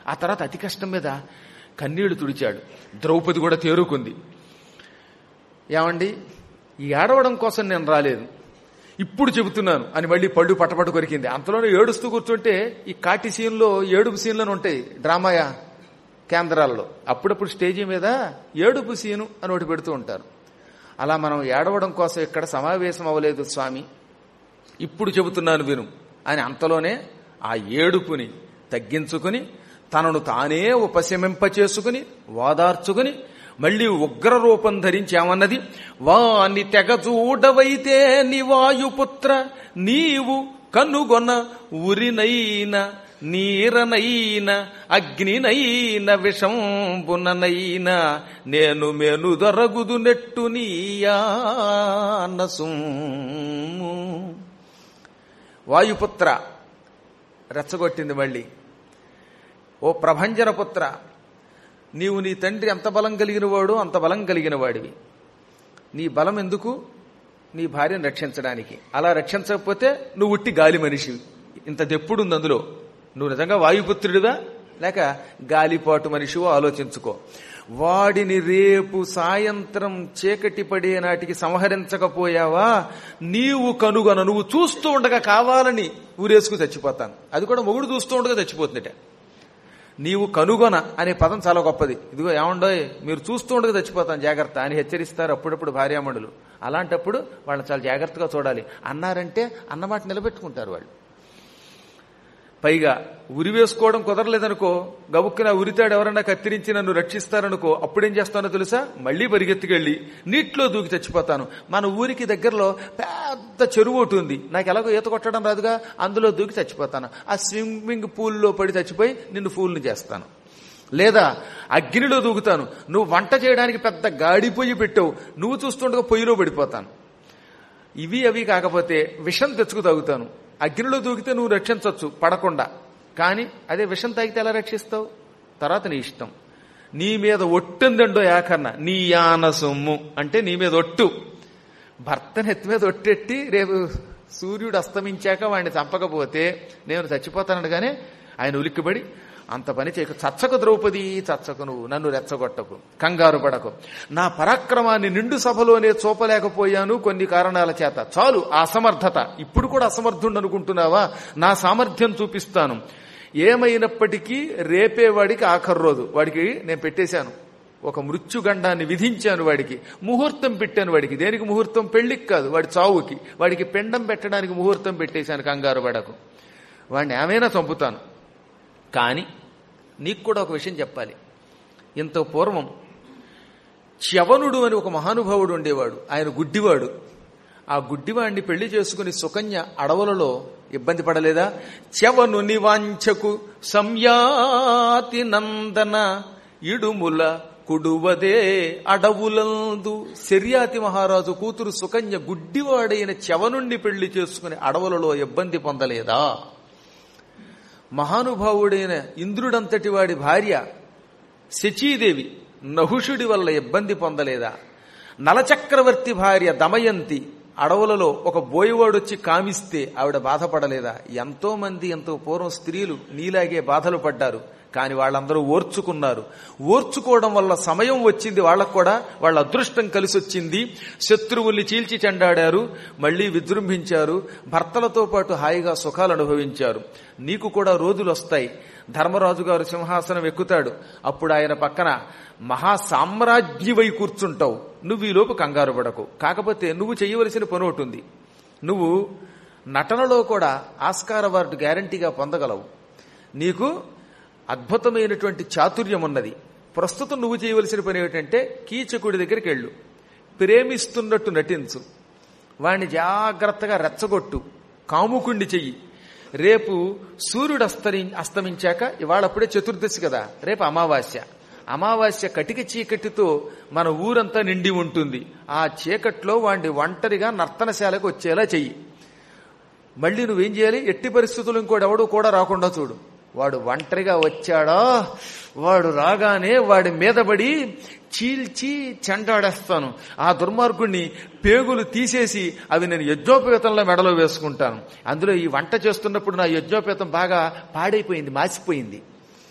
ఆ తర్వాత అతి కష్టం మీద కన్నీళ్లు తుడిచాడు ద్రౌపది కూడా తేరుకుంది ఏమండి ఈ ఏడవడం కోసం నేను రాలేదు ఇప్పుడు చెబుతున్నాను అని మళ్ళీ పళ్ళు పట్టపట్టు కొరికింది అంతలోనే ఏడుస్తూ కూర్చుంటే ఈ కాటి సీన్లో ఏడుపు సీన్లను ఉంటాయి డ్రామాయా కేంద్రాలలో అప్పుడప్పుడు స్టేజీ మీద ఏడుపు సీను అని ఒకటి పెడుతూ ఉంటారు అలా మనం ఏడవడం కోసం ఇక్కడ సమావేశం అవ్వలేదు స్వామి ఇప్పుడు చెబుతున్నాను విను అని అంతలోనే ఆ ఏడుపుని తగ్గించుకుని తనను తానే ఉపశమింప చేసుకుని వాదార్చుకుని మళ్ళీ ఉగ్ర రూపం ధరించి ఏమన్నది వాని తెగ చూడవైతే నివాయుపుత్ర నీవు కనుగొన ఉరినైన నీరనైన అగ్నినైన విషంబుననైన నేను మెను దొరగుదు నెట్టు నీయానసు వాయుపుత్ర రెచ్చగొట్టింది మళ్ళీ ఓ ప్రభంజన పుత్ర నీవు నీ తండ్రి ఎంత బలం కలిగిన వాడు అంత బలం కలిగిన వాడివి నీ బలం ఎందుకు నీ భార్యను రక్షించడానికి అలా రక్షించకపోతే నువ్వు ఉట్టి గాలి మనిషివి ఇంత దెప్పుడుంది అందులో నువ్వు నిజంగా వాయుపుత్రుడివా లేక గాలిపాటు మనిషివో ఆలోచించుకో వాడిని రేపు సాయంత్రం చీకటి పడే నాటికి సంహరించకపోయావా నీవు కనుగొన నువ్వు చూస్తూ ఉండగా కావాలని ఊరేసుకు చచ్చిపోతాను అది కూడా మొగుడు చూస్తూ ఉండగా చచ్చిపోతుందట నీవు కనుగొన అనే పదం చాలా గొప్పది ఇదిగో ఏమండోయ్ మీరు చూస్తూ ఉండగా చచ్చిపోతాను జాగ్రత్త అని హెచ్చరిస్తారు అప్పుడప్పుడు భార్యామణులు అలాంటప్పుడు వాళ్ళని చాలా జాగ్రత్తగా చూడాలి అన్నారంటే అన్నమాట నిలబెట్టుకుంటారు వాళ్ళు పైగా ఉరి వేసుకోవడం కుదరలేదనుకో గబుక్కున ఉరితాడు ఎవరన్నా కత్తిరించి నన్ను రక్షిస్తారనుకో అప్పుడేం చేస్తానో తెలుసా మళ్ళీ పరిగెత్తుకెళ్ళి నీటిలో దూకి చచ్చిపోతాను మన ఊరికి దగ్గరలో పెద్ద చెరువు ఒకటి ఉంది నాకు ఎలాగో ఈత కొట్టడం రాదుగా అందులో దూకి చచ్చిపోతాను ఆ స్విమ్మింగ్ పూల్లో పడి చచ్చిపోయి నిన్ను ఫూల్ని చేస్తాను లేదా అగ్నిలో దూకుతాను నువ్వు వంట చేయడానికి పెద్ద గాడి పొయ్యి పెట్టావు నువ్వు చూస్తుండగా పొయ్యిలో పడిపోతాను ఇవి అవి కాకపోతే విషం తెచ్చుకు తాగుతాను అగ్నిలో దూకితే నువ్వు రక్షించవచ్చు పడకుండా కానీ అదే విషం తాగితే ఎలా రక్షిస్తావు తర్వాత నీ ఇష్టం నీ మీద ఒట్టుందండో యాకర్ణ నీ యాన సొమ్ము అంటే నీ మీద ఒట్టు భర్తని ఎత్తి మీద ఒట్టెట్టి రేపు సూర్యుడు అస్తమించాక వాడిని చంపకపోతే నేను చచ్చిపోతానగానే ఆయన ఉలిక్కిపడి అంత పని చేయక చచ్చకు ద్రౌపది చచ్చకు నువ్వు నన్ను రెచ్చగొట్టకు కంగారు పడకు నా పరాక్రమాన్ని నిండు సభలోనే చూపలేకపోయాను కొన్ని కారణాల చేత చాలు ఆ అసమర్థత ఇప్పుడు కూడా అసమర్థుడు అనుకుంటున్నావా నా సామర్థ్యం చూపిస్తాను ఏమైనప్పటికీ రేపేవాడికి ఆఖరు రోజు వాడికి నేను పెట్టేశాను ఒక మృత్యుగండాన్ని విధించాను వాడికి ముహూర్తం పెట్టాను వాడికి దేనికి ముహూర్తం పెళ్లికి కాదు వాడి చావుకి వాడికి పెండం పెట్టడానికి ముహూర్తం పెట్టేశాను కంగారు పడకు వాడిని ఏమైనా చంపుతాను కానీ నీకు కూడా ఒక విషయం చెప్పాలి ఇంత పూర్వం చ్యవనుడు అని ఒక మహానుభావుడు ఉండేవాడు ఆయన గుడ్డివాడు ఆ గుడ్డివాడిని పెళ్లి చేసుకుని సుకన్య అడవులలో ఇబ్బంది పడలేదా చెవను నివాంఛకు సంయాతి నందన ఇడుముల కుడువదే అడవులందు శర్యాతి మహారాజు కూతురు సుకన్య గుడ్డివాడైన చెవనుణ్ణి పెళ్లి చేసుకుని అడవులలో ఇబ్బంది పొందలేదా మహానుభావుడైన ఇంద్రుడంతటి వాడి భార్య శచీదేవి నహుషుడి వల్ల ఇబ్బంది పొందలేదా నలచక్రవర్తి భార్య దమయంతి అడవులలో ఒక బోయవాడొచ్చి కామిస్తే ఆవిడ బాధపడలేదా ఎంతో మంది ఎంతో పూర్వం స్త్రీలు నీలాగే బాధలు పడ్డారు కానీ వాళ్ళందరూ ఓర్చుకున్నారు ఓర్చుకోవడం వల్ల సమయం వచ్చింది వాళ్ళకు కూడా వాళ్ళ అదృష్టం కలిసి వచ్చింది శత్రువుల్ని చీల్చి చెండాడారు మళ్లీ విజృంభించారు భర్తలతో పాటు హాయిగా సుఖాలు అనుభవించారు నీకు కూడా రోజులు వస్తాయి ధర్మరాజు గారు సింహాసనం ఎక్కుతాడు అప్పుడు ఆయన పక్కన మహా సామ్రాజ్ఞివై కూర్చుంటావు నువ్వు ఈలోపు కంగారు పడకు కాకపోతే నువ్వు చేయవలసిన పని ఒకటి ఉంది నువ్వు నటనలో కూడా ఆస్కార్ అవార్డు గ్యారంటీగా పొందగలవు నీకు అద్భుతమైనటువంటి చాతుర్యం ఉన్నది ప్రస్తుతం నువ్వు చేయవలసిన పని ఏమిటంటే కీచకుడి దగ్గరికి వెళ్ళు ప్రేమిస్తున్నట్టు నటించు వాణ్ణి జాగ్రత్తగా రెచ్చగొట్టు కాముకుండి చెయ్యి రేపు సూర్యుడు అస్తరి అస్తమించాక ఇవాళప్పుడే చతుర్దశి కదా రేపు అమావాస్య అమావాస్య కటిక చీకటితో మన ఊరంతా నిండి ఉంటుంది ఆ చీకట్లో వాడిని ఒంటరిగా నర్తనశాలకు వచ్చేలా చెయ్యి మళ్ళీ నువ్వేం చేయాలి ఎట్టి పరిస్థితులు ఇంకోటి ఎవడు కూడా రాకుండా చూడు వాడు ఒంటరిగా వచ్చాడా వాడు రాగానే వాడి మీద పడి చీల్చి చెంటాడేస్తాను ఆ దుర్మార్గుణ్ణి పేగులు తీసేసి అవి నేను యజ్ఞోపేతంలో మెడలో వేసుకుంటాను అందులో ఈ వంట చేస్తున్నప్పుడు నా యజ్ఞోపేతం బాగా పాడైపోయింది మాసిపోయింది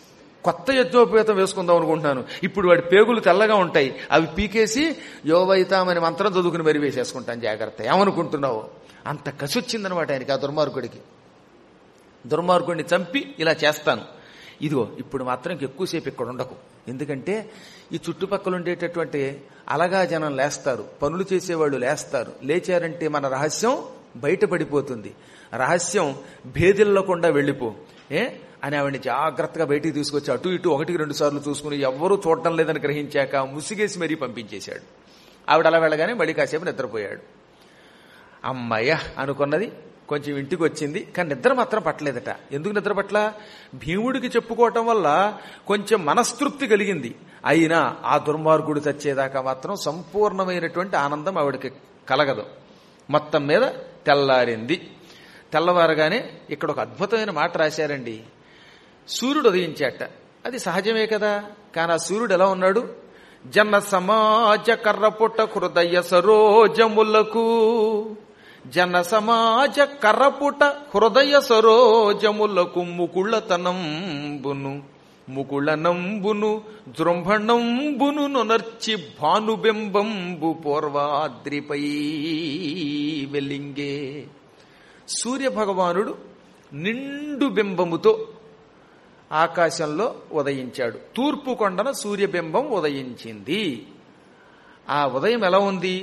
కొత్త యజ్ఞోపేతం వేసుకుందాం అనుకుంటున్నాను ఇప్పుడు వాడి పేగులు తెల్లగా ఉంటాయి అవి పీకేసి యోవైతామని మంత్రం చదువుకుని మరి వేసేసుకుంటాను జాగ్రత్త ఏమనుకుంటున్నావు అంత కసి వచ్చిందనమాట ఆయనకి ఆ దుర్మార్గుడికి దుర్మార్గుడిని చంపి ఇలా చేస్తాను ఇదిగో ఇప్పుడు మాత్రం ఇంక ఎక్కువసేపు ఇక్కడ ఉండకు ఎందుకంటే ఈ చుట్టుపక్కల ఉండేటటువంటి అలగా జనం లేస్తారు పనులు చేసేవాళ్ళు లేస్తారు లేచారంటే మన రహస్యం బయటపడిపోతుంది రహస్యం భేదిల్లకుండా వెళ్ళిపో ఏ అని ఆవిడని జాగ్రత్తగా బయటికి తీసుకొచ్చి అటు ఇటు ఒకటికి రెండు సార్లు చూసుకుని ఎవ్వరూ చూడటం లేదని గ్రహించాక ముసిగేసి మరీ పంపించేశాడు ఆవిడ అలా వెళ్ళగానే మళ్ళీ కాసేపు నిద్రపోయాడు అమ్మయ్య అనుకున్నది కొంచెం ఇంటికి వచ్చింది కానీ నిద్ర మాత్రం పట్టలేదట ఎందుకు నిద్ర పట్ల భీముడికి చెప్పుకోవటం వల్ల కొంచెం మనస్తృప్తి కలిగింది అయినా ఆ దుర్మార్గుడు చచ్చేదాకా మాత్రం సంపూర్ణమైనటువంటి ఆనందం ఆవిడకి కలగదు మొత్తం మీద తెల్లారింది తెల్లవారగానే ఇక్కడ ఒక అద్భుతమైన మాట రాశారండి సూర్యుడు ఉదయించాట అది సహజమే కదా కానీ ఆ సూర్యుడు ఎలా ఉన్నాడు జన సమాజ కర్రపుట్ట హృదయ సరోజములకు జన సమాజ కర్రపుట హృదయ సరోజములకు ముకుళ్ళతనంబును ముకుళనంబును జృంభణంబును నొనర్చి భానుబింబంబు పూర్వాద్రిపై వెల్లింగే సూర్య భగవానుడు నిండు బింబముతో ఆకాశంలో ఉదయించాడు తూర్పు కొండన సూర్యబింబం ఉదయించింది ఆ ఉదయం ఎలా ఉంది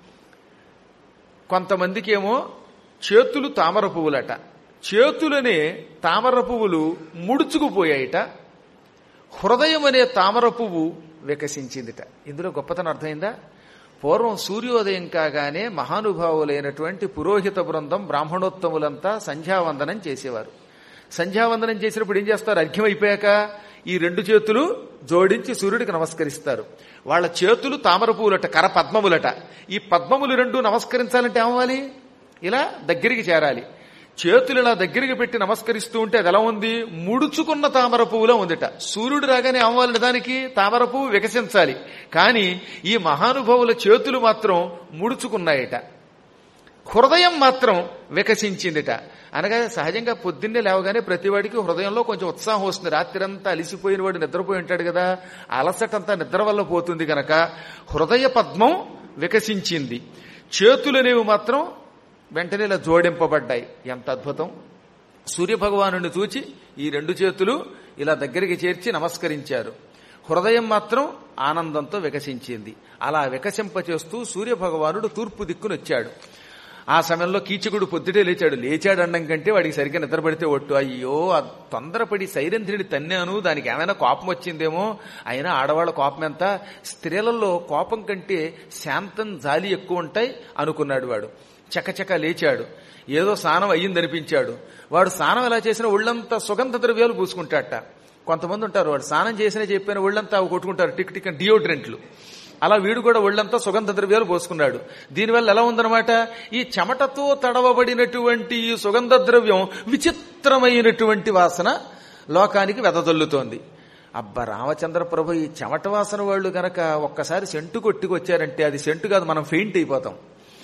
కొంతమందికేమో చేతులు తామర పువ్వులట చేతులనే తామర పువ్వులు ముడుచుకుపోయాయిట హృదయం అనే తామర పువ్వు వికసించిందిట ఇందులో గొప్పతనం అర్థమైందా పూర్వం సూర్యోదయం కాగానే మహానుభావులైనటువంటి పురోహిత బృందం బ్రాహ్మణోత్తములంతా సంధ్యావందనం చేసేవారు సంధ్యావందనం చేసినప్పుడు ఏం చేస్తారు అర్ఘ్యం అయిపోయాక ఈ రెండు చేతులు జోడించి సూర్యుడికి నమస్కరిస్తారు వాళ్ళ చేతులు తామర పువ్వులట కర పద్మములట ఈ పద్మములు రెండు నమస్కరించాలంటే ఏమవ్వాలి ఇలా దగ్గరికి చేరాలి చేతులు ఇలా దగ్గరికి పెట్టి నమస్కరిస్తూ ఉంటే అది ఎలా ఉంది ముడుచుకున్న తామర పువ్వులో ఉందిట సూర్యుడు రాగానే అవ్వాలి దానికి తామర పువ్వు వికసించాలి కానీ ఈ మహానుభావుల చేతులు మాత్రం ముడుచుకున్నాయట హృదయం మాత్రం వికసించిందిట అనగా సహజంగా పొద్దున్నే లేవగానే ప్రతివాడికి హృదయంలో కొంచెం ఉత్సాహం వస్తుంది రాత్రంతా అలిసిపోయిన వాడు నిద్రపోయి ఉంటాడు కదా అలసటంతా నిద్ర వల్ల పోతుంది గనక హృదయ పద్మం వికసించింది చేతులనేవి మాత్రం వెంటనే ఇలా జోడింపబడ్డాయి ఎంత అద్భుతం సూర్యభగవాను చూచి ఈ రెండు చేతులు ఇలా దగ్గరికి చేర్చి నమస్కరించారు హృదయం మాత్రం ఆనందంతో వికసించింది అలా వికసింపచేస్తూ సూర్యభగవానుడు తూర్పు దిక్కును వచ్చాడు ఆ సమయంలో కీచకుడు పొద్దుటే లేచాడు లేచాడు అనడం కంటే వాడికి సరిగ్గా నిద్రపడితే ఒట్టు అయ్యో ఆ తొందరపడి సైరంధ్రిని తన్నాను దానికి ఏమైనా కోపం వచ్చిందేమో అయినా ఆడవాళ్ళ కోపం ఎంత స్త్రీలలో కోపం కంటే శాంతం జాలి ఎక్కువ ఉంటాయి అనుకున్నాడు వాడు చకచక లేచాడు ఏదో స్నానం అయ్యిందనిపించాడు వాడు స్నానం ఎలా చేసినా ఒళ్ళంతా సుగంధ ద్రవ్యాలు పూసుకుంటాట కొంతమంది ఉంటారు వాడు స్నానం చేసినా చెప్పిన ఒళ్ళంతా అవి కొట్టుకుంటారు టిక్ టిక్ డియోడ్రెంట్లు అలా వీడు కూడా ఒళ్ళంతా సుగంధ ద్రవ్యాలు పోసుకున్నాడు దీనివల్ల ఎలా ఉందన్నమాట ఈ చెమటతో తడవబడినటువంటి ఈ సుగంధ ద్రవ్యం విచిత్రమైనటువంటి వాసన లోకానికి వెదజల్లుతోంది అబ్బా రామచంద్ర ప్రభు ఈ చెమట వాసన వాళ్ళు గనక ఒక్కసారి సెంటు కొట్టుకొచ్చారంటే అది సెంటు కాదు మనం ఫెయింట్ అయిపోతాం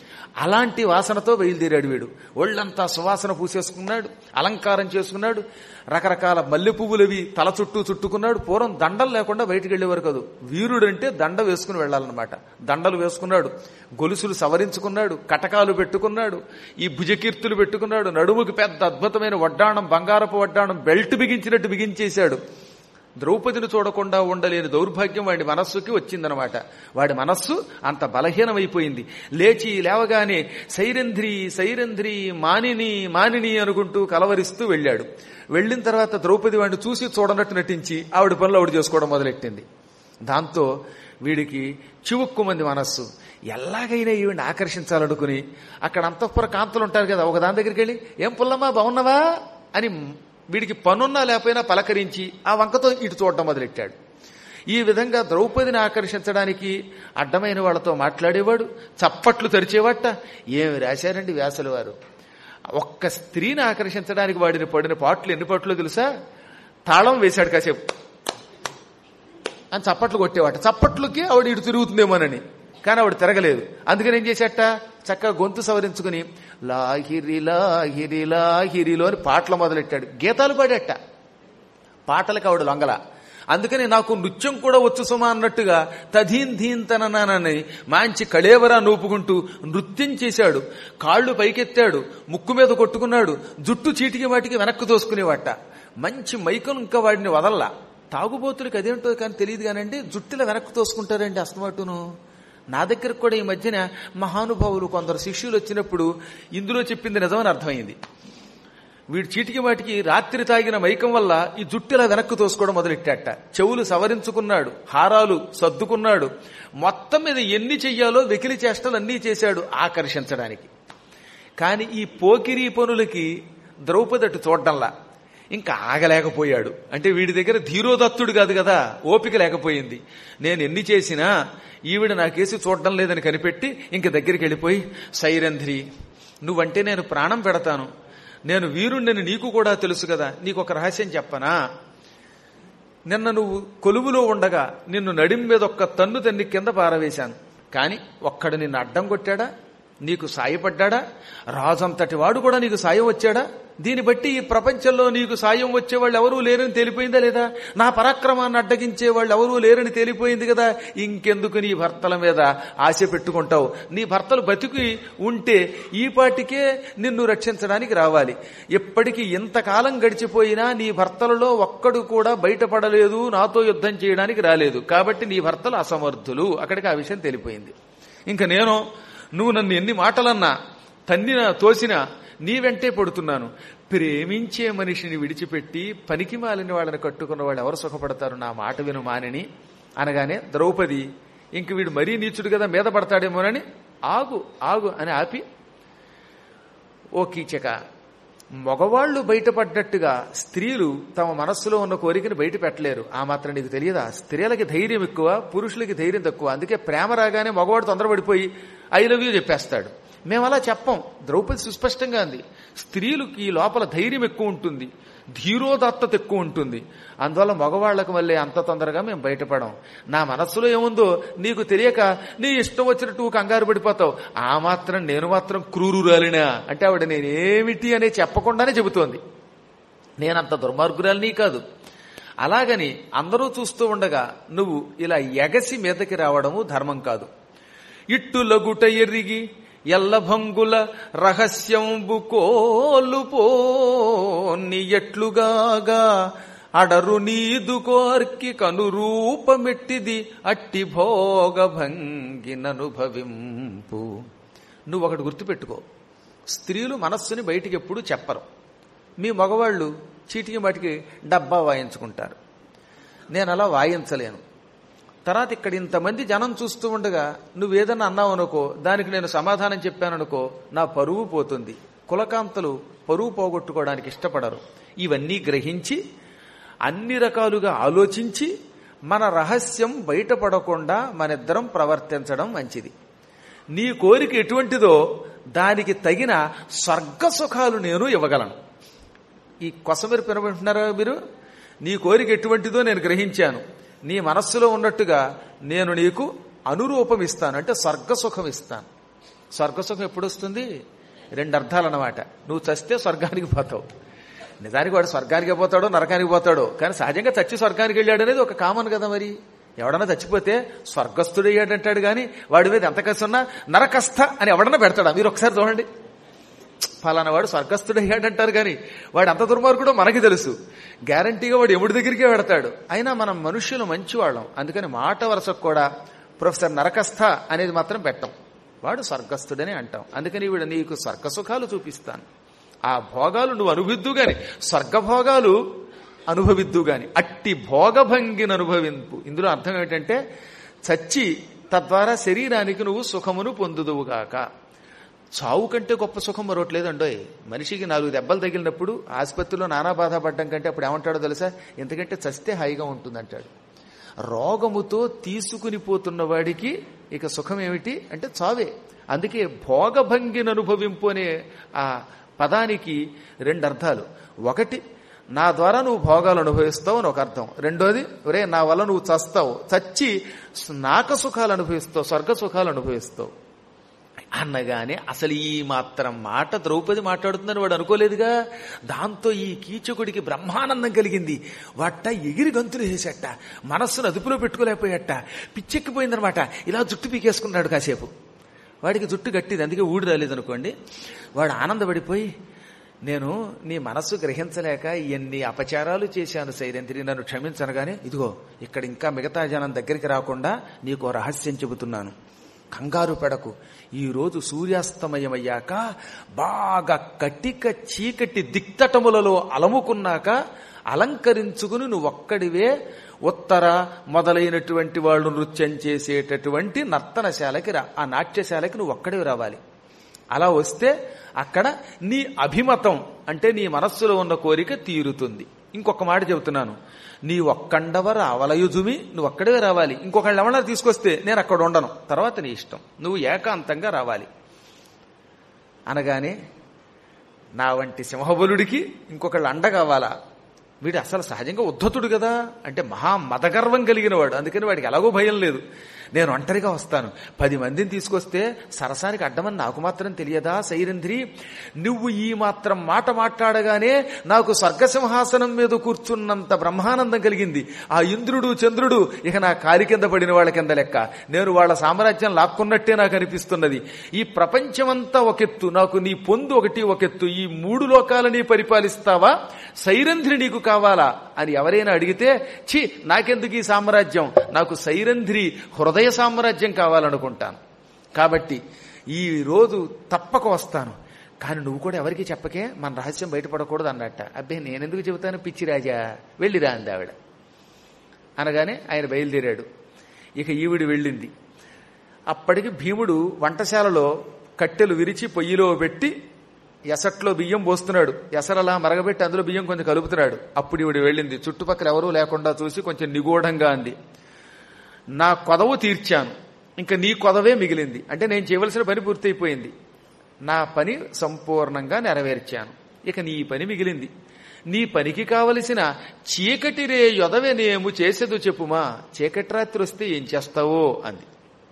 అలాంటి వాసనతో బయలుదేరాడు వీడు ఒళ్ళంతా సువాసన పూసేసుకున్నాడు అలంకారం చేసుకున్నాడు రకరకాల మల్లె పువ్వులవి తల చుట్టూ చుట్టుకున్నాడు పూర్వం దండలు లేకుండా బయటికి వెళ్ళేవారు కాదు వీరుడంటే దండ వేసుకుని వెళ్ళాలన్నమాట దండలు వేసుకున్నాడు గొలుసులు సవరించుకున్నాడు కటకాలు పెట్టుకున్నాడు ఈ భుజకీర్తులు పెట్టుకున్నాడు నడుముకి పెద్ద అద్భుతమైన వడ్డాణం బంగారపు వడ్డాణం బెల్ట్ బిగించినట్టు బిగించేశాడు ద్రౌపదిని చూడకుండా ఉండలేని దౌర్భాగ్యం వాడి మనస్సుకి వచ్చిందనమాట వాడి మనస్సు అంత బలహీనమైపోయింది లేచి లేవగానే సైరంధ్రి సైరంధ్రి మానిని మానిని అనుకుంటూ కలవరిస్తూ వెళ్ళాడు వెళ్ళిన తర్వాత ద్రౌపది వాడిని చూసి చూడనట్టు నటించి ఆవిడ పనులు ఆవిడ చేసుకోవడం మొదలెట్టింది దాంతో వీడికి చివుక్కుమంది మనస్సు ఎలాగైనా ఈవిని ఆకర్షించాలనుకుని అక్కడ అంతఃపుర కాంతలు ఉంటారు కదా ఒక దాని దగ్గరికి వెళ్ళి ఏం పుల్లమ్మా బాగున్నావా అని వీడికి పనున్నా లేకపోయినా పలకరించి ఆ వంకతో ఇటు చూడటం మొదలెట్టాడు ఈ విధంగా ద్రౌపదిని ఆకర్షించడానికి అడ్డమైన వాళ్ళతో మాట్లాడేవాడు చప్పట్లు తెరిచేవాట ఏమి రాశారండి వ్యాసుల వారు ఒక్క స్త్రీని ఆకర్షించడానికి వాడిని పడిన పాటలు ఎన్ని పాటలు తెలుసా తాళం వేశాడు కాసేపు అని చప్పట్లు కొట్టేవాట చప్పట్లకి ఆవిడ ఇటు తిరుగుతుందేమోనని కానీ ఆవిడ తిరగలేదు అందుకని ఏం చేసేట చక్కగా గొంతు సవరించుకుని లాహిరి లాహిరి లాహిరిలో అని పాటలు మొదలెట్టాడు గీతాలు పాడేట పాటలకు ఆవిడ లొంగల అందుకని నాకు నృత్యం కూడా వచ్చు సుమా అన్నట్టుగా తధీన్ ధీన్ తననానని మంచి కళేవరా నూపుకుంటూ నృత్యం చేశాడు కాళ్ళు పైకెత్తాడు ముక్కు మీద కొట్టుకున్నాడు జుట్టు చీటికి వాటికి వెనక్కు తోసుకునేవాట మంచి మైకం ఇంకా వాడిని వదల్లా తాగుబోతులకి అదేంటో కానీ తెలియదు కానండి జుట్టుల వెనక్కు తోసుకుంటారండి అస్తమాటును నా దగ్గరకు కూడా ఈ మధ్యన మహానుభావులు కొందరు శిష్యులు వచ్చినప్పుడు ఇందులో చెప్పింది నిజమని అర్థమైంది వీడు చీటికి వాటికి రాత్రి తాగిన మైకం వల్ల ఈ జుట్టు ఇలా వెనక్కు తోసుకోవడం మొదలెట్టాట చెవులు సవరించుకున్నాడు హారాలు సర్దుకున్నాడు మొత్తం మీద ఎన్ని చెయ్యాలో వెకిలి చేష్టలు అన్నీ చేశాడు ఆకర్షించడానికి కానీ ఈ పోకిరీ పనులకి ద్రౌపది అటు చూడ్డంలా ఇంకా ఆగలేకపోయాడు అంటే వీడి దగ్గర ధీరోదత్తుడు కాదు కదా ఓపిక లేకపోయింది నేను ఎన్ని చేసినా ఈవిడ నాకేసి చూడడం లేదని కనిపెట్టి ఇంక దగ్గరికి వెళ్ళిపోయి సైరంధ్రి నువ్వంటే నేను ప్రాణం పెడతాను నేను వీరుణ్ణని నీకు కూడా తెలుసు కదా నీకు ఒక రహస్యం చెప్పనా నిన్న నువ్వు కొలువులో ఉండగా నిన్ను నడిం మీద ఒక్క తన్ను తన్ని కింద పారవేశాను కాని ఒక్కడు నిన్ను అడ్డం కొట్టాడా నీకు సాయపడ్డాడా రాజంతటి వాడు కూడా నీకు సాయం వచ్చాడా దీన్ని బట్టి ఈ ప్రపంచంలో నీకు సాయం వచ్చేవాళ్ళు ఎవరూ లేరని తేలిపోయిందా లేదా నా పరాక్రమాన్ని అడ్డగించే వాళ్ళు ఎవరూ లేరని తేలిపోయింది కదా ఇంకెందుకు నీ భర్తల మీద ఆశ పెట్టుకుంటావు నీ భర్తలు బతికి ఉంటే ఈ పాటికే నిన్ను రక్షించడానికి రావాలి ఎప్పటికీ ఇంతకాలం గడిచిపోయినా నీ భర్తలలో ఒక్కడు కూడా బయటపడలేదు నాతో యుద్ధం చేయడానికి రాలేదు కాబట్టి నీ భర్తలు అసమర్థులు అక్కడికి ఆ విషయం తెలిపోయింది ఇంకా నేను నువ్వు నన్ను ఎన్ని మాటలన్నా తన్నినా తోసినా నీ వెంటే పడుతున్నాను ప్రేమించే మనిషిని విడిచిపెట్టి పనికి మాలిన వాళ్ళని కట్టుకున్న వాళ్ళు ఎవరు సుఖపడతారు నా మాట విను మానని అనగానే ద్రౌపది ఇంక వీడు మరీ నీచుడు కదా మీద పడతాడేమోనని ఆగు ఆగు అని ఆపి ఓ కీచక మగవాళ్లు బయటపడ్డట్టుగా స్త్రీలు తమ మనస్సులో ఉన్న కోరికను బయట పెట్టలేరు ఆ మాత్రం నీకు తెలియదా స్త్రీలకి ధైర్యం ఎక్కువ పురుషులకి ధైర్యం తక్కువ అందుకే ప్రేమ రాగానే మగవాడు తొందరపడిపోయి ఐ లవ్ యూ చెప్పేస్తాడు మేము అలా చెప్పం ద్రౌపది సుస్పష్టంగా ఉంది స్త్రీలకు ఈ లోపల ధైర్యం ఎక్కువ ఉంటుంది ధీరోదత్తత ఎక్కువ ఉంటుంది అందువల్ల మగవాళ్లకు మళ్ళీ అంత తొందరగా మేము బయటపడం నా మనస్సులో ఏముందో నీకు తెలియక నీ ఇష్టం వచ్చినట్టు నువ్వు కంగారు పడిపోతావు ఆ మాత్రం నేను మాత్రం క్రూరురాలినా అంటే ఆవిడ నేనేమిటి అనే చెప్పకుండానే చెబుతోంది నేనంత దుర్మార్గురాలిని కాదు అలాగని అందరూ చూస్తూ ఉండగా నువ్వు ఇలా ఎగసి మీదకి రావడము ధర్మం కాదు ఇట్టులగుట ఎరిగి ఎల్లభంగుల రహస్యంబు కోలుపోని ఎట్లుగాగా అడరు నీదు కోర్కి కనురూపమెట్టిది అట్టి భోగ భంగిననుభవింపు నువ్వు ఒకటి గుర్తుపెట్టుకో స్త్రీలు మనస్సుని బయటికి ఎప్పుడు చెప్పరు మీ మగవాళ్ళు చీటికి మాటికి డబ్బా వాయించుకుంటారు నేను అలా వాయించలేను తర్వాత ఇక్కడ ఇంతమంది జనం చూస్తూ ఉండగా నువ్వేదన్నా అన్నావు అనుకో దానికి నేను సమాధానం చెప్పాననుకో నా పరువు పోతుంది కులకాంతలు పరువు పోగొట్టుకోవడానికి ఇష్టపడరు ఇవన్నీ గ్రహించి అన్ని రకాలుగా ఆలోచించి మన రహస్యం బయటపడకుండా మనిద్దరం ప్రవర్తించడం మంచిది నీ కోరిక ఎటువంటిదో దానికి తగిన స్వర్గ సుఖాలు నేను ఇవ్వగలను ఈ కొసమెరు పినబెంటున్నారా మీరు నీ కోరిక ఎటువంటిదో నేను గ్రహించాను నీ మనస్సులో ఉన్నట్టుగా నేను నీకు అనురూపం ఇస్తాను అంటే స్వర్గసుఖం ఇస్తాను స్వర్గసుఖం ఎప్పుడు వస్తుంది రెండు అర్థాలన్నమాట నువ్వు చస్తే స్వర్గానికి పోతావు నిజానికి వాడు స్వర్గానికి పోతాడో నరకానికి పోతాడో కానీ సహజంగా చచ్చి స్వర్గానికి వెళ్ళాడు అనేది ఒక కామన్ కదా మరి ఎవడన్నా చచ్చిపోతే స్వర్గస్థుడయ్యాడంటాడు కానీ వాడి మీద ఎంత కసి ఉన్నా నరకస్థ అని ఎవడన్నా పెడతాడా మీరు ఒకసారి చూడండి ఫలానా వాడు స్వర్గస్థుడయ్యాడంటారు కానీ వాడు అంత దుర్మార్గుడో మనకి తెలుసు గ్యారంటీగా వాడు ఎముడి దగ్గరికే పెడతాడు అయినా మనం మనుష్యులు మంచివాళ్ళం అందుకని మాట వరుసకు కూడా ప్రొఫెసర్ నరకస్థ అనేది మాత్రం పెట్టం వాడు స్వర్గస్థుడని అంటాం అందుకని వీడు నీకు స్వర్గ సుఖాలు చూపిస్తాను ఆ భోగాలు నువ్వు అనుభవిద్దు గాని స్వర్గభోగాలు అనుభవిద్దు గాని అట్టి భోగభంగిని అనుభవింపు ఇందులో అర్థం ఏమిటంటే చచ్చి తద్వారా శరీరానికి నువ్వు సుఖమును పొందుదువుగాక చావు కంటే గొప్ప సుఖం మరొకట్లేదండోయ్ మనిషికి నాలుగు దెబ్బలు తగిలినప్పుడు ఆసుపత్రిలో నానా బాధపడ్డం కంటే అప్పుడు ఏమంటాడో తెలుసా ఎందుకంటే చస్తే హాయిగా ఉంటుందంటాడు రోగముతో తీసుకుని పోతున్న వాడికి ఇక సుఖం ఏమిటి అంటే చావే అందుకే భోగభంగిని అనుభవింపు అనే ఆ పదానికి రెండు అర్థాలు ఒకటి నా ద్వారా నువ్వు భోగాలు అనుభవిస్తావు అని ఒక అర్థం రెండోది ఒరే నా వల్ల నువ్వు చస్తావు చచ్చి నాక సుఖాలు అనుభవిస్తావు స్వర్గ సుఖాలు అనుభవిస్తావు అన్నగానే అసలు ఈ మాత్రం మాట ద్రౌపది మాట్లాడుతుందని వాడు అనుకోలేదుగా దాంతో ఈ కీచకుడికి బ్రహ్మానందం కలిగింది వాట ఎగిరి గంతులు వేసేట మనస్సును అదుపులో పెట్టుకోలేకపోయాట పిచ్చెక్కిపోయిందనమాట ఇలా జుట్టు పీకేసుకున్నాడు కాసేపు వాడికి జుట్టు గట్టిది అందుకే ఊడి రాలేదనుకోండి వాడు ఆనందపడిపోయి నేను నీ మనస్సు గ్రహించలేక ఎన్ని అపచారాలు చేశాను సైరంత్రి నన్ను క్షమించనగానే ఇదిగో ఇక్కడ ఇంకా మిగతా జనం దగ్గరికి రాకుండా నీకు ఓ రహస్యం చెబుతున్నాను కంగారు పెడకు ఈ రోజు సూర్యాస్తమయమయ్యాక బాగా కటిక చీకటి దిక్తటములలో అలముకున్నాక అలంకరించుకుని నువ్వు ఒక్కడివే ఉత్తర మొదలైనటువంటి వాళ్ళు నృత్యం చేసేటటువంటి నర్తనశాలకి రా ఆ నాట్యశాలకి నువ్వు ఒక్కడివి రావాలి అలా వస్తే అక్కడ నీ అభిమతం అంటే నీ మనస్సులో ఉన్న కోరిక తీరుతుంది ఇంకొక మాట చెబుతున్నాను నీ ఒక్కండవ రావలయుజుమి నువ్వు అక్కడే రావాలి ఇంకొకళ్ళు ఎవరన్నా తీసుకొస్తే నేను అక్కడ ఉండను తర్వాత నీ ఇష్టం నువ్వు ఏకాంతంగా రావాలి అనగానే నా వంటి సింహబలుడికి ఇంకొకళ్ళు అండ కావాలా వీడు అసలు సహజంగా ఉద్ధతుడు కదా అంటే మహా మదగర్వం కలిగిన వాడు అందుకని వాడికి ఎలాగో భయం లేదు నేను ఒంటరిగా వస్తాను పది మందిని తీసుకొస్తే సరసానికి అడ్డమని నాకు మాత్రం తెలియదా సైరంధ్రి నువ్వు ఈ మాత్రం మాట మాట్లాడగానే నాకు స్వర్గసింహాసనం మీద కూర్చున్నంత బ్రహ్మానందం కలిగింది ఆ ఇంద్రుడు చంద్రుడు ఇక నా కాలి కింద పడిన వాళ్ళ కింద లెక్క నేను వాళ్ళ సామ్రాజ్యం లాక్కున్నట్టే నాకు అనిపిస్తున్నది ఈ ప్రపంచమంతా ఒకెత్తు నాకు నీ పొందు ఒకటి ఒకెత్తు ఈ మూడు లోకాలని పరిపాలిస్తావా సైరంధ్రి నీకు కావాలా అని ఎవరైనా అడిగితే ఛీ నాకెందుకు ఈ సామ్రాజ్యం నాకు సైరంధ్రి హృదయ సామ్రాజ్యం కావాలనుకుంటాను కాబట్టి ఈ రోజు తప్పక వస్తాను కానీ నువ్వు కూడా ఎవరికి చెప్పకే మన రహస్యం బయటపడకూడదు అన్నట్ట అబ్బే నేనెందుకు చెబుతాను పిచ్చి రాజా వెళ్ళిరా అంది ఆవిడ అనగానే ఆయన బయలుదేరాడు ఇక ఈవిడ వెళ్ళింది అప్పటికి భీముడు వంటశాలలో కట్టెలు విరిచి పొయ్యిలో పెట్టి ఎసట్లో బియ్యం పోస్తున్నాడు ఎసరలా మరగబెట్టి అందులో బియ్యం కొంచెం కలుపుతున్నాడు అప్పుడు ఈవిడ వెళ్ళింది చుట్టుపక్కల ఎవరూ లేకుండా చూసి కొంచెం నిగూఢంగా అంది నా కొదవు తీర్చాను ఇంకా నీ కొదవే మిగిలింది అంటే నేను చేయవలసిన పని పూర్తయిపోయింది నా పని సంపూర్ణంగా నెరవేర్చాను ఇక నీ పని మిగిలింది నీ పనికి కావలసిన చీకటి రే యొదవెనేము చేసేదో చెప్పుమా చీకటి రాత్రి వస్తే ఏం చేస్తావో అంది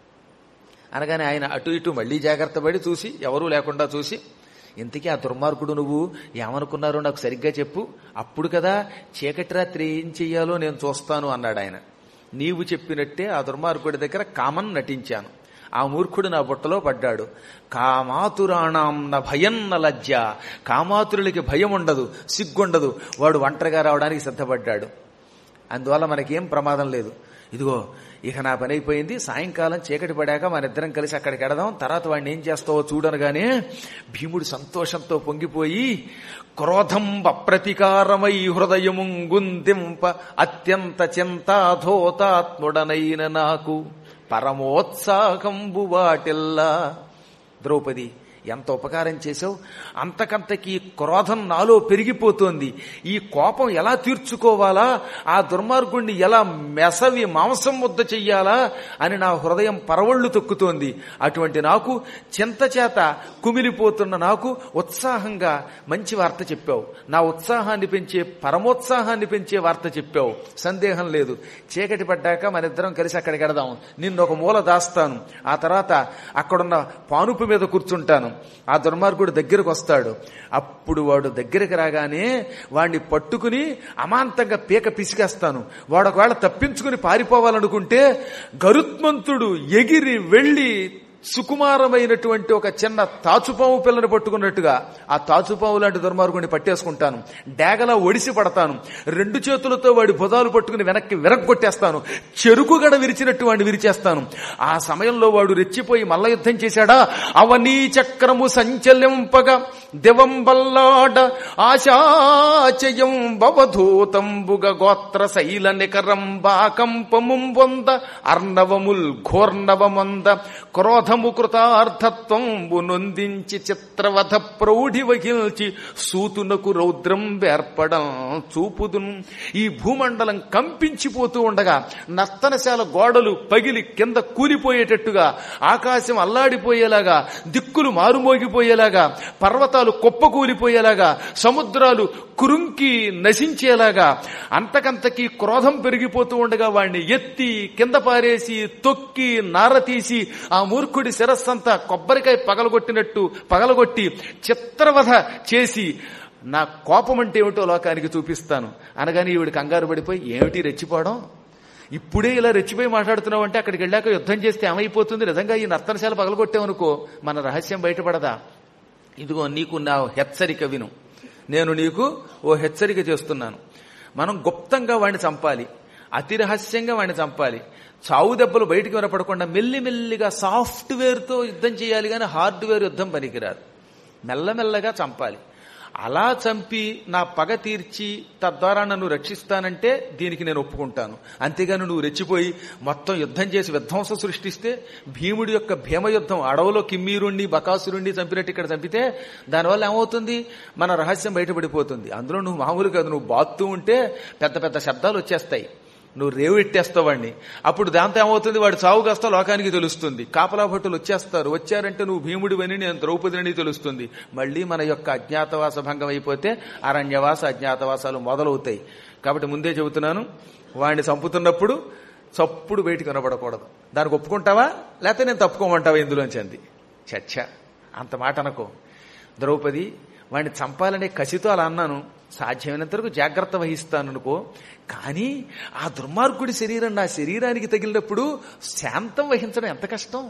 అనగానే ఆయన అటు ఇటు మళ్లీ జాగ్రత్త పడి చూసి ఎవరూ లేకుండా చూసి ఇంతకీ ఆ దుర్మార్గుడు నువ్వు ఏమనుకున్నారో నాకు సరిగ్గా చెప్పు అప్పుడు కదా చీకటి రాత్రి ఏం చెయ్యాలో నేను చూస్తాను అన్నాడు ఆయన నీవు చెప్పినట్టే ఆ దుర్మార్గుడి దగ్గర కామన్ నటించాను ఆ మూర్ఖుడు నా బుట్టలో పడ్డాడు కామాతురాణం న భయం న లజ్జ కామాతురులకి భయం ఉండదు సిగ్గుండదు వాడు ఒంటరిగా రావడానికి సిద్ధపడ్డాడు అందువల్ల మనకేం ప్రమాదం లేదు ఇదిగో ఇక నా పని అయిపోయింది సాయంకాలం చీకటి పడాక మన ఇద్దరం కలిసి అక్కడికి ఎడదాం తర్వాత వాడిని ఏం చేస్తావో చూడనగానే భీముడు సంతోషంతో పొంగిపోయి క్రోధం అప్రతికారమై హృదయము గుందింప అత్యంత చింతాధోతాత్ముడనైన నాకు పరమోత్సాహంబు వాటిల్లా ద్రౌపది ఎంత ఉపకారం చేసావు అంతకంతకి క్రోధం నాలో పెరిగిపోతోంది ఈ కోపం ఎలా తీర్చుకోవాలా ఆ దుర్మార్గుణ్ణి ఎలా మెసవి మాంసం ముద్ద చెయ్యాలా అని నా హృదయం పరవళ్లు తొక్కుతోంది అటువంటి నాకు చింత చేత కుమిలిపోతున్న నాకు ఉత్సాహంగా మంచి వార్త చెప్పావు నా ఉత్సాహాన్ని పెంచే పరమోత్సాహాన్ని పెంచే వార్త చెప్పావు సందేహం లేదు చీకటి పడ్డాక మనిద్దరం కలిసి అక్కడికి వెడదాం నిన్ను ఒక మూల దాస్తాను ఆ తర్వాత అక్కడున్న పానుపు మీద కూర్చుంటాను ఆ దుర్మార్గుడు దగ్గరకు వస్తాడు అప్పుడు వాడు దగ్గరికి రాగానే వాడిని పట్టుకుని అమాంతంగా పీక పిసికేస్తాను వాడు ఒకవేళ తప్పించుకుని పారిపోవాలనుకుంటే గరుత్మంతుడు ఎగిరి వెళ్ళి సుకుమారమైనటువంటి ఒక చిన్న తాచుపాము పిల్లని పట్టుకున్నట్టుగా ఆ తాచుపాము లాంటి దుర్మార్గుని పట్టేసుకుంటాను డేగలా ఒడిసి పడతాను రెండు చేతులతో వాడి భుజాలు పట్టుకుని వెనక్కి విరగ్గొట్టేస్తాను చెరుకుగడ విరిచినట్టు వాడిని విరిచేస్తాను ఆ సమయంలో వాడు రెచ్చిపోయి మల్ల యుద్ధం చేశాడా అవనీ చక్రము సంచలింపగా దివంబల్లాడ ఆశాచయం బవధూతంబుగ గోత్ర శైల నికరం బాకంపముం వంద అర్ణవముల్ ఘోర్ణవమంద క్రోధము కృతార్థత్వంబు నొందించి చిత్రవధ ప్రౌఢి వహిల్చి సూతునకు రౌద్రం వేర్పడం చూపుదున్ ఈ భూమండలం కంపించిపోతూ ఉండగా నర్తనశాల గోడలు పగిలి కింద కూలిపోయేటట్టుగా ఆకాశం అల్లాడిపోయేలాగా దిక్కులు మారుమోగిపోయేలాగా పర్వతాలు కుప్పకూలిపోయేలాగా సముద్రాలు కురుంకి నశించేలాగా అంతకంతకి క్రోధం పెరిగిపోతూ ఉండగా వాడిని ఎత్తి కింద పారేసి తొక్కి నార తీసి ఆ మూర్ఖుడి మూర్ఖుడి శిరస్సంతా కొబ్బరికాయ పగలగొట్టినట్టు పగలగొట్టి చిత్రవధ చేసి నా కోపం అంటే ఏమిటో లోకానికి చూపిస్తాను అనగానే ఈవిడ కంగారు పడిపోయి ఏమిటి రెచ్చిపోవడం ఇప్పుడే ఇలా రెచ్చిపోయి మాట్లాడుతున్నావు అంటే అక్కడికి వెళ్ళాక యుద్ధం చేస్తే ఏమైపోతుంది నిజంగా ఈ నర్తనశాల పగలగొట్టామనుకో మన రహస్యం బయటపడదా ఇదిగో నీకు నా హెచ్చరిక విను నేను నీకు ఓ హెచ్చరిక చేస్తున్నాను మనం గుప్తంగా వాడిని చంపాలి అతి రహస్యంగా వాడిని చంపాలి చావు దెబ్బలు బయటికి వినపడకుండా మెల్లిమెల్లిగా సాఫ్ట్వేర్తో యుద్ధం చేయాలి కానీ హార్డ్వేర్ యుద్ధం పనికిరాదు మెల్లమెల్లగా చంపాలి అలా చంపి నా పగ తీర్చి తద్వారా నన్ను రక్షిస్తానంటే దీనికి నేను ఒప్పుకుంటాను అంతేగాని నువ్వు రెచ్చిపోయి మొత్తం యుద్ధం చేసి విధ్వంసం సృష్టిస్తే భీముడి యొక్క భీమయుద్ధం అడవులో కిమ్మీరుణ్ణి బకాసురుణ్ణి చంపినట్టు ఇక్కడ చంపితే దానివల్ల ఏమవుతుంది మన రహస్యం బయటపడిపోతుంది అందులో నువ్వు మామూలు కాదు నువ్వు బాత్తూ ఉంటే పెద్ద పెద్ద శబ్దాలు వచ్చేస్తాయి నువ్వు రేవు ఎట్టేస్తావు వాడిని అప్పుడు దాంతో ఏమవుతుంది వాడు చావు కాస్త లోకానికి తెలుస్తుంది కాపలా భట్టులు వచ్చేస్తారు వచ్చారంటే నువ్వు భీముడివని నేను ద్రౌపదిని తెలుస్తుంది మళ్ళీ మన యొక్క అజ్ఞాతవాస భంగం అయిపోతే అరణ్యవాస అజ్ఞాతవాసాలు మొదలవుతాయి కాబట్టి ముందే చెబుతున్నాను వాడిని చంపుతున్నప్పుడు చప్పుడు బయటికి కనబడకూడదు దానికి ఒప్పుకుంటావా లేకపోతే నేను తప్పుకోమంటావా ఇందులోంచి అంది చచ్చ అంత మాట అనుకో ద్రౌపది వాడిని చంపాలనే కసితో అలా అన్నాను సాధ్యమైనంత వరకు జాగ్రత్త వహిస్తాను అనుకో కానీ ఆ దుర్మార్గుడి శరీరం నా శరీరానికి తగిలినప్పుడు శాంతం వహించడం ఎంత కష్టం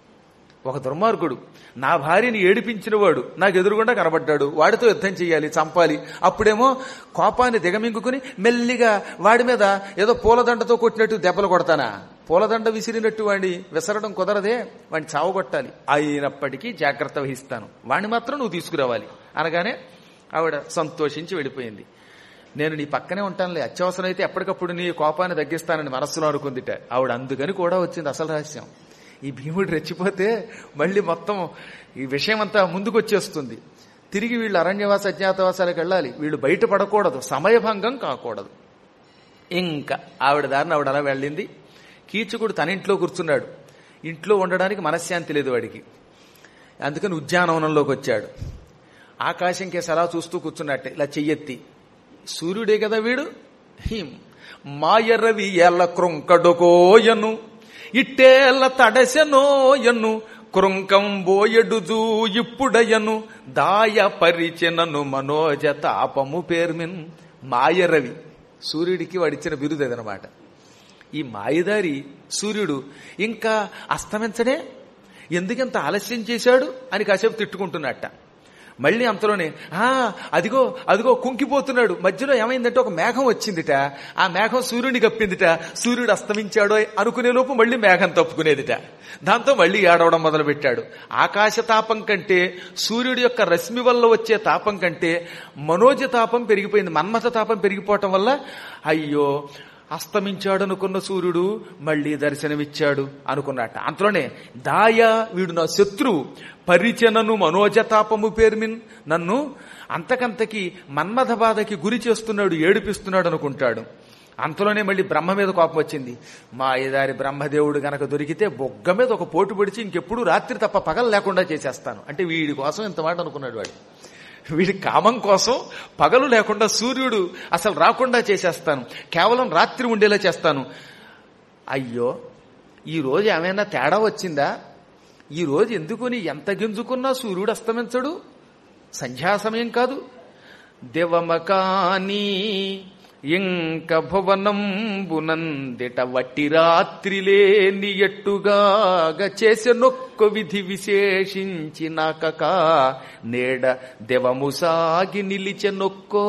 ఒక దుర్మార్గుడు నా భార్యని ఏడిపించినవాడు నాకు ఎదురుగుండా కనబడ్డాడు వాడితో యుద్ధం చేయాలి చంపాలి అప్పుడేమో కోపాన్ని దిగమింగుకుని మెల్లిగా వాడి మీద ఏదో పూలదండతో కొట్టినట్టు దెబ్బలు కొడతానా పూలదండ విసిరినట్టు వాడిని విసరడం కుదరదే వాడిని చావగొట్టాలి అయినప్పటికీ జాగ్రత్త వహిస్తాను వాడిని మాత్రం నువ్వు తీసుకురావాలి అనగానే ఆవిడ సంతోషించి వెళ్ళిపోయింది నేను నీ పక్కనే ఉంటానులే అత్యవసరం అయితే ఎప్పటికప్పుడు నీ కోపాన్ని తగ్గిస్తానని మనస్సులో అనుకుందిట ఆవిడ అందుకని కూడా వచ్చింది అసలు రహస్యం ఈ భీముడు రెచ్చిపోతే మళ్ళీ మొత్తం ఈ విషయం అంతా ముందుకు వచ్చేస్తుంది తిరిగి వీళ్ళు అరణ్యవాస అజ్ఞాతవాసాలకు వెళ్ళాలి వీళ్ళు బయటపడకూడదు సమయభంగం కాకూడదు ఇంకా ఆవిడ దారిని ఆవిడ అలా వెళ్ళింది కీచుకుడు తన ఇంట్లో కూర్చున్నాడు ఇంట్లో ఉండడానికి మనశ్శాంతి లేదు వాడికి అందుకని ఉద్యానవనంలోకి వచ్చాడు ఆకాశం కేసు అలా చూస్తూ కూర్చున్నట్టే ఇలా చెయ్యెత్తి సూర్యుడే కదా వీడు హిం మాయరవి ఎల్ల క్రొంకడుకోయను ఇట్టేల తడసెనోయను కృంకం బోయడుజూ ఇప్పుడయను దాయ పరిచెనను మనోజ తాపము పేర్మిన్ మాయరవి సూర్యుడికి వాడిచ్చిన బిరుదు అదనమాట ఈ మాయదారి సూర్యుడు ఇంకా అస్తమించడే ఎందుకంత ఆలస్యం చేశాడు అని కాసేపు తిట్టుకుంటున్నట్ట మళ్ళీ అంతలోనే ఆ అదిగో అదిగో కుంకిపోతున్నాడు మధ్యలో ఏమైందంటే ఒక మేఘం వచ్చిందిట ఆ మేఘం సూర్యుడిని కప్పిందిట సూర్యుడు అస్తమించాడో అనుకునే లోపు మళ్ళీ మేఘం తప్పుకునేదిట దాంతో మళ్ళీ ఏడవడం మొదలుపెట్టాడు ఆకాశ తాపం కంటే సూర్యుడి యొక్క రశ్మి వల్ల వచ్చే తాపం కంటే మనోజ తాపం పెరిగిపోయింది మన్మథ తాపం పెరిగిపోవటం వల్ల అయ్యో అస్తమించాడు అనుకున్న సూర్యుడు మళ్ళీ దర్శనమిచ్చాడు అనుకున్నట్ట అంతలోనే దాయ వీడు నా శత్రువు పరిచనను మనోజతాపము పేర్మిన్ నన్ను అంతకంతకి మన్మథ బాధకి గురి చేస్తున్నాడు ఏడిపిస్తున్నాడు అనుకుంటాడు అంతలోనే మళ్ళీ బ్రహ్మ మీద కోపం వచ్చింది మా ఐదారి బ్రహ్మదేవుడు గనక దొరికితే బొగ్గ మీద ఒక పోటు పొడిచి ఇంకెప్పుడు రాత్రి తప్ప పగలు లేకుండా చేసేస్తాను అంటే వీడి కోసం ఇంత మాట అనుకున్నాడు వాడు వీడి కామం కోసం పగలు లేకుండా సూర్యుడు అసలు రాకుండా చేసేస్తాను కేవలం రాత్రి ఉండేలా చేస్తాను అయ్యో ఈ రోజు ఏమైనా తేడా వచ్చిందా ఈ రోజు ఎందుకుని ఎంత గింజుకున్నా సూర్యుడు అస్తమించడు సంధ్యా సమయం కాదు దివమకాని ఇంక భువనంబునందిట వట్టి రాత్రిలేని ఎట్టుగాగ చేసే నొక్క విధి విశేషించి నాకక నేడ దివము సాగి నిలిచె నొక్కో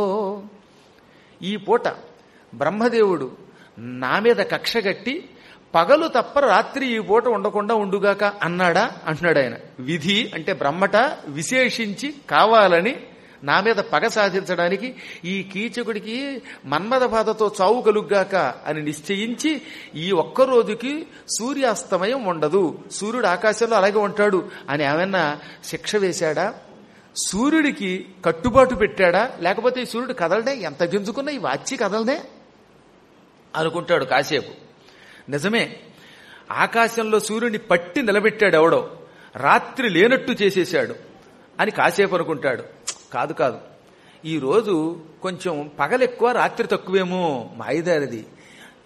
ఈ పూట బ్రహ్మదేవుడు నా మీద కక్షగట్టి పగలు తప్ప రాత్రి ఈ పూట ఉండకుండా ఉండుగాక అన్నాడా అంటున్నాడు ఆయన విధి అంటే బ్రహ్మట విశేషించి కావాలని నా మీద పగ సాధించడానికి ఈ కీచకుడికి మన్మథ బాధతో చావు కలుగ్గాక అని నిశ్చయించి ఈ ఒక్క రోజుకి సూర్యాస్తమయం ఉండదు సూర్యుడు ఆకాశంలో అలాగే ఉంటాడు అని ఏమన్నా శిక్ష వేశాడా సూర్యుడికి కట్టుబాటు పెట్టాడా లేకపోతే ఈ సూర్యుడు కదలడే ఎంత గింజుకున్నా ఈ వాచి కదలదే అనుకుంటాడు కాసేపు నిజమే ఆకాశంలో సూర్యుని పట్టి నిలబెట్టాడు ఎవడో రాత్రి లేనట్టు చేసేశాడు అని కాసేపు అనుకుంటాడు కాదు కాదు ఈ రోజు కొంచెం పగలెక్కువ రాత్రి తక్కువేమో మాయిదారిది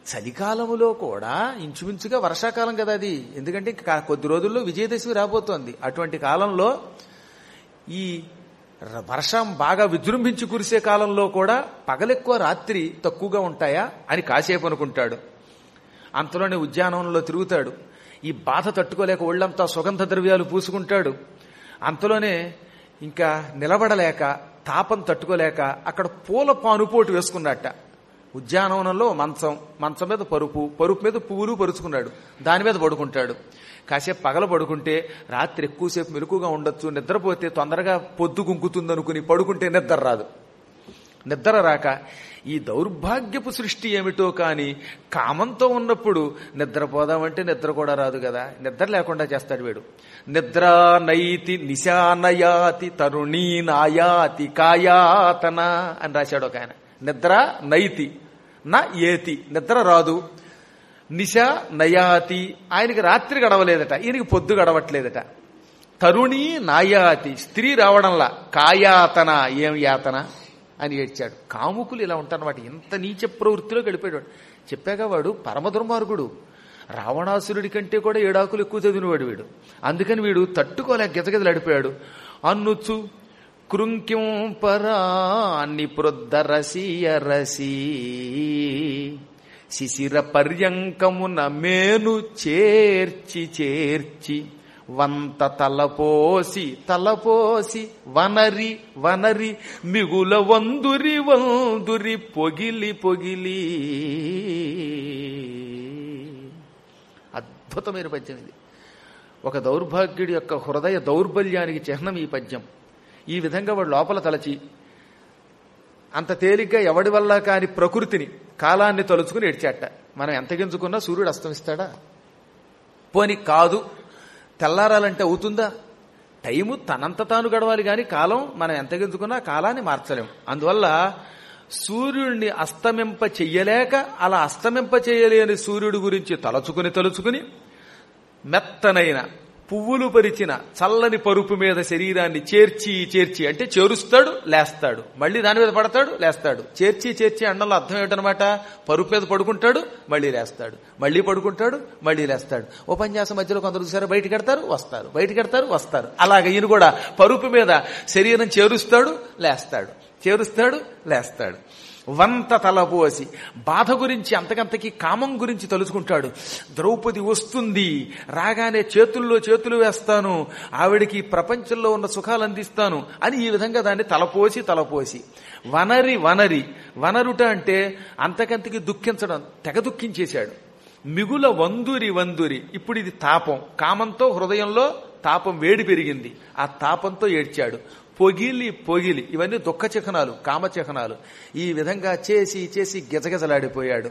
చలికాలములో కూడా ఇంచుమించుగా వర్షాకాలం కదా అది ఎందుకంటే ఇంకా కొద్ది రోజుల్లో విజయదశమి రాబోతోంది అటువంటి కాలంలో ఈ ర- వర్షం బాగా విజృంభించి కురిసే కాలంలో కూడా పగలెక్కువ రాత్రి తక్కువగా ఉంటాయా అని కాసేపు అనుకుంటాడు అంతలోనే ఉద్యానవనంలో తిరుగుతాడు ఈ బాధ తట్టుకోలేక ఒళ్ళంతా సుగంధ ద్రవ్యాలు పూసుకుంటాడు అంతలోనే ఇంకా నిలబడలేక తాపం తట్టుకోలేక అక్కడ పూల పానుపోటు వేసుకున్నట్ట ఉద్యానవనంలో మంచం మంచం మీద పరుపు పరుపు మీద పువ్వులు పరుచుకున్నాడు దాని మీద పడుకుంటాడు కాసేపు పగల పడుకుంటే రాత్రి ఎక్కువసేపు మెలకుగా ఉండొచ్చు నిద్రపోతే తొందరగా పొద్దు గుంకుతుంది అనుకుని పడుకుంటే నిద్ర రాదు నిద్ర రాక ఈ దౌర్భాగ్యపు సృష్టి ఏమిటో కాని కామంతో ఉన్నప్పుడు నిద్రపోదామంటే నిద్ర కూడా రాదు కదా నిద్ర లేకుండా చేస్తాడు వీడు నిద్ర నైతి నిశానయాతి తరుణీ నాయాతి కాయాతన అని రాశాడు ఒక ఆయన నిద్ర నైతి నా ఏతి నిద్ర రాదు నిశ నయాతి ఆయనకి రాత్రి గడవలేదట ఈయనకి పొద్దు గడవట్లేదట తరుణి నాయాతి స్త్రీ రావడంలా కాయాతన ఏం యాతన అని ఏడ్చాడు కాముకులు ఇలా ఉంటారన్నమాట ఇంత నీచ ప్రవృత్తిలో గడిపాడు చెప్పాగా వాడు పరమ దుర్మార్గుడు రావణాసురుడి కంటే కూడా ఏడాకులు ఎక్కువ చదివినవాడు వీడు అందుకని వీడు తట్టుకోలేక గిజగిజలాడిపోయాడు అన్నుచు కృంక్యం పరాన్ని ప్రొద్దరసియరసి శిశిర పర్యంకమున మేను చేర్చి చేర్చి వంత తలపోసి తలపోసి వనరి వనరి మిగుల వందురి వందురి పొగిలి పొగిలి అద్భుతమైన పద్యం ఇది ఒక దౌర్భాగ్యుడి యొక్క హృదయ దౌర్బల్యానికి చిహ్నం ఈ పద్యం ఈ విధంగా వాడు లోపల తలచి అంత తేలిగ్గా ఎవడి వల్ల కాని ప్రకృతిని కాలాన్ని తలుచుకుని ఏడ్చాట మనం ఎంత గింజుకున్నా సూర్యుడు అస్తమిస్తాడా పోని కాదు తెల్లారాలంటే అవుతుందా టైము తనంత తాను గడవాలి కానీ కాలం మనం ఎంత గింజుకున్నా కాలాన్ని మార్చలేం అందువల్ల సూర్యుడిని అస్తమింప చెయ్యలేక అలా అస్తమింప చేయలేని సూర్యుడి గురించి తలచుకుని తలుచుకుని మెత్తనైన పువ్వులు పరిచిన చల్లని పరుపు మీద శరీరాన్ని చేర్చి చేర్చి అంటే చేరుస్తాడు లేస్తాడు మళ్ళీ దాని మీద పడతాడు లేస్తాడు చేర్చి చేర్చి అండంలో అర్థం ఏమిటనమాట పరుపు మీద పడుకుంటాడు మళ్ళీ లేస్తాడు మళ్ళీ పడుకుంటాడు మళ్ళీ లేస్తాడు ఉపన్యాసం మధ్యలో కొందరు చూసారు బయటికి ఎడతారు వస్తారు బయటికి ఎడతారు వస్తారు అలాగే ఈయన కూడా పరుపు మీద శరీరం చేరుస్తాడు లేస్తాడు చేరుస్తాడు లేస్తాడు వంత తలపోసి బాధ గురించి అంతకంతకి కామం గురించి తలుచుకుంటాడు ద్రౌపది వస్తుంది రాగానే చేతుల్లో చేతులు వేస్తాను ఆవిడికి ప్రపంచంలో ఉన్న సుఖాలు అందిస్తాను అని ఈ విధంగా దాన్ని తలపోసి తలపోసి వనరి వనరి వనరుట అంటే అంతకంతకి దుఃఖించడం తెగ దుఃఖించేశాడు మిగుల వందురి వందురి ఇప్పుడు ఇది తాపం కామంతో హృదయంలో తాపం వేడి పెరిగింది ఆ తాపంతో ఏడ్చాడు పొగిలి పొగిలి ఇవన్నీ దుఃఖ చిహ్నాలు కామ చిహ్నాలు ఈ విధంగా చేసి చేసి గిజగిజలాడిపోయాడు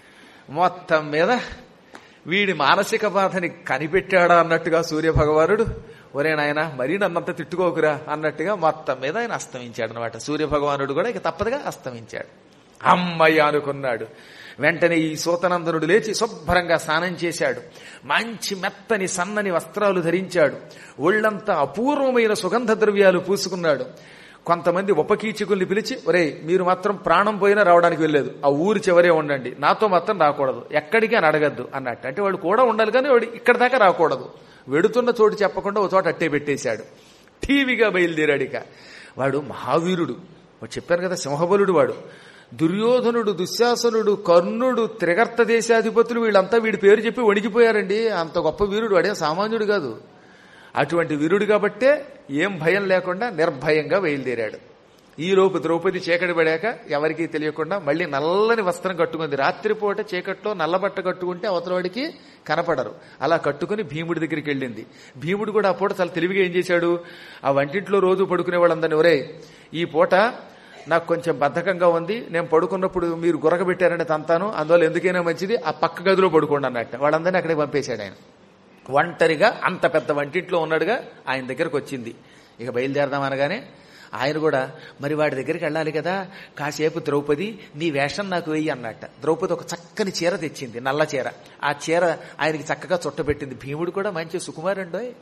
మొత్తం మీద వీడి మానసిక బాధని కనిపెట్టాడా అన్నట్టుగా సూర్య భగవానుడు ఒరే నాయన మరీ నన్నంత తిట్టుకోకురా అన్నట్టుగా మొత్తం మీద ఆయన అస్తమించాడు అనమాట సూర్య భగవానుడు కూడా ఇక తప్పదుగా అస్తమించాడు అమ్మయ్య అనుకున్నాడు వెంటనే ఈ సూతనందనుడు లేచి శుభ్రంగా స్నానం చేశాడు మంచి మెత్తని సన్నని వస్త్రాలు ధరించాడు ఒళ్లంతా అపూర్వమైన సుగంధ ద్రవ్యాలు పూసుకున్నాడు కొంతమంది ఉపకీచకుల్ని పిలిచి ఒరే మీరు మాత్రం ప్రాణం పోయినా రావడానికి వెళ్ళలేదు ఆ ఊరు చివరే ఉండండి నాతో మాత్రం రాకూడదు ఎక్కడికి అని అడగద్దు అన్నట్టు అంటే వాడు కూడా ఉండాలి కానీ వాడు ఇక్కడ దాకా రాకూడదు వెడుతున్న చోటు చెప్పకుండా ఒక చోట అట్టే పెట్టేశాడు టీవీగా బయలుదేరాడు ఇక వాడు మహావీరుడు వాడు చెప్పాను కదా సింహబలుడు వాడు దుర్యోధనుడు దుశ్శాసనుడు కర్ణుడు త్రిగర్త దేశాధిపతులు వీళ్ళంతా వీడి పేరు చెప్పి వణికిపోయారండి అంత గొప్ప వీరుడు వాడే సామాన్యుడు కాదు అటువంటి వీరుడు కాబట్టే ఏం భయం లేకుండా నిర్భయంగా బయలుదేరాడు ఈలోపు ద్రౌపది చీకటి పడాక ఎవరికీ తెలియకుండా మళ్ళీ నల్లని వస్త్రం కట్టుకుంది రాత్రిపూట చీకట్లో నల్లబట్ట కట్టుకుంటే అవతలవాడికి కనపడరు అలా కట్టుకుని భీముడి దగ్గరికి వెళ్ళింది భీముడు కూడా ఆ పూట చాలా తెలివిగా ఏం చేశాడు ఆ వంటింట్లో రోజు పడుకునే వాళ్ళందరినీ ఒరే ఈ పూట నాకు కొంచెం బద్ధకంగా ఉంది నేను పడుకున్నప్పుడు మీరు గురకబెట్టారని తంతాను అందువల్ల ఎందుకైనా మంచిది ఆ పక్క గదిలో పడుకోండి అన్నట్టు వాళ్ళందరినీ అక్కడికి పంపేశాడు ఆయన ఒంటరిగా అంత పెద్ద వంటింట్లో ఉన్నాడుగా ఆయన దగ్గరకు వచ్చింది ఇక బయలుదేరదాం అనగానే ఆయన కూడా మరి వాడి దగ్గరికి వెళ్ళాలి కదా కాసేపు ద్రౌపది నీ వేషం నాకు వెయ్యి అన్నట్ట ద్రౌపది ఒక చక్కని చీర తెచ్చింది నల్ల చీర ఆ చీర ఆయనకి చక్కగా చుట్టబెట్టింది భీముడు కూడా మంచి సుకుమారుండోయ్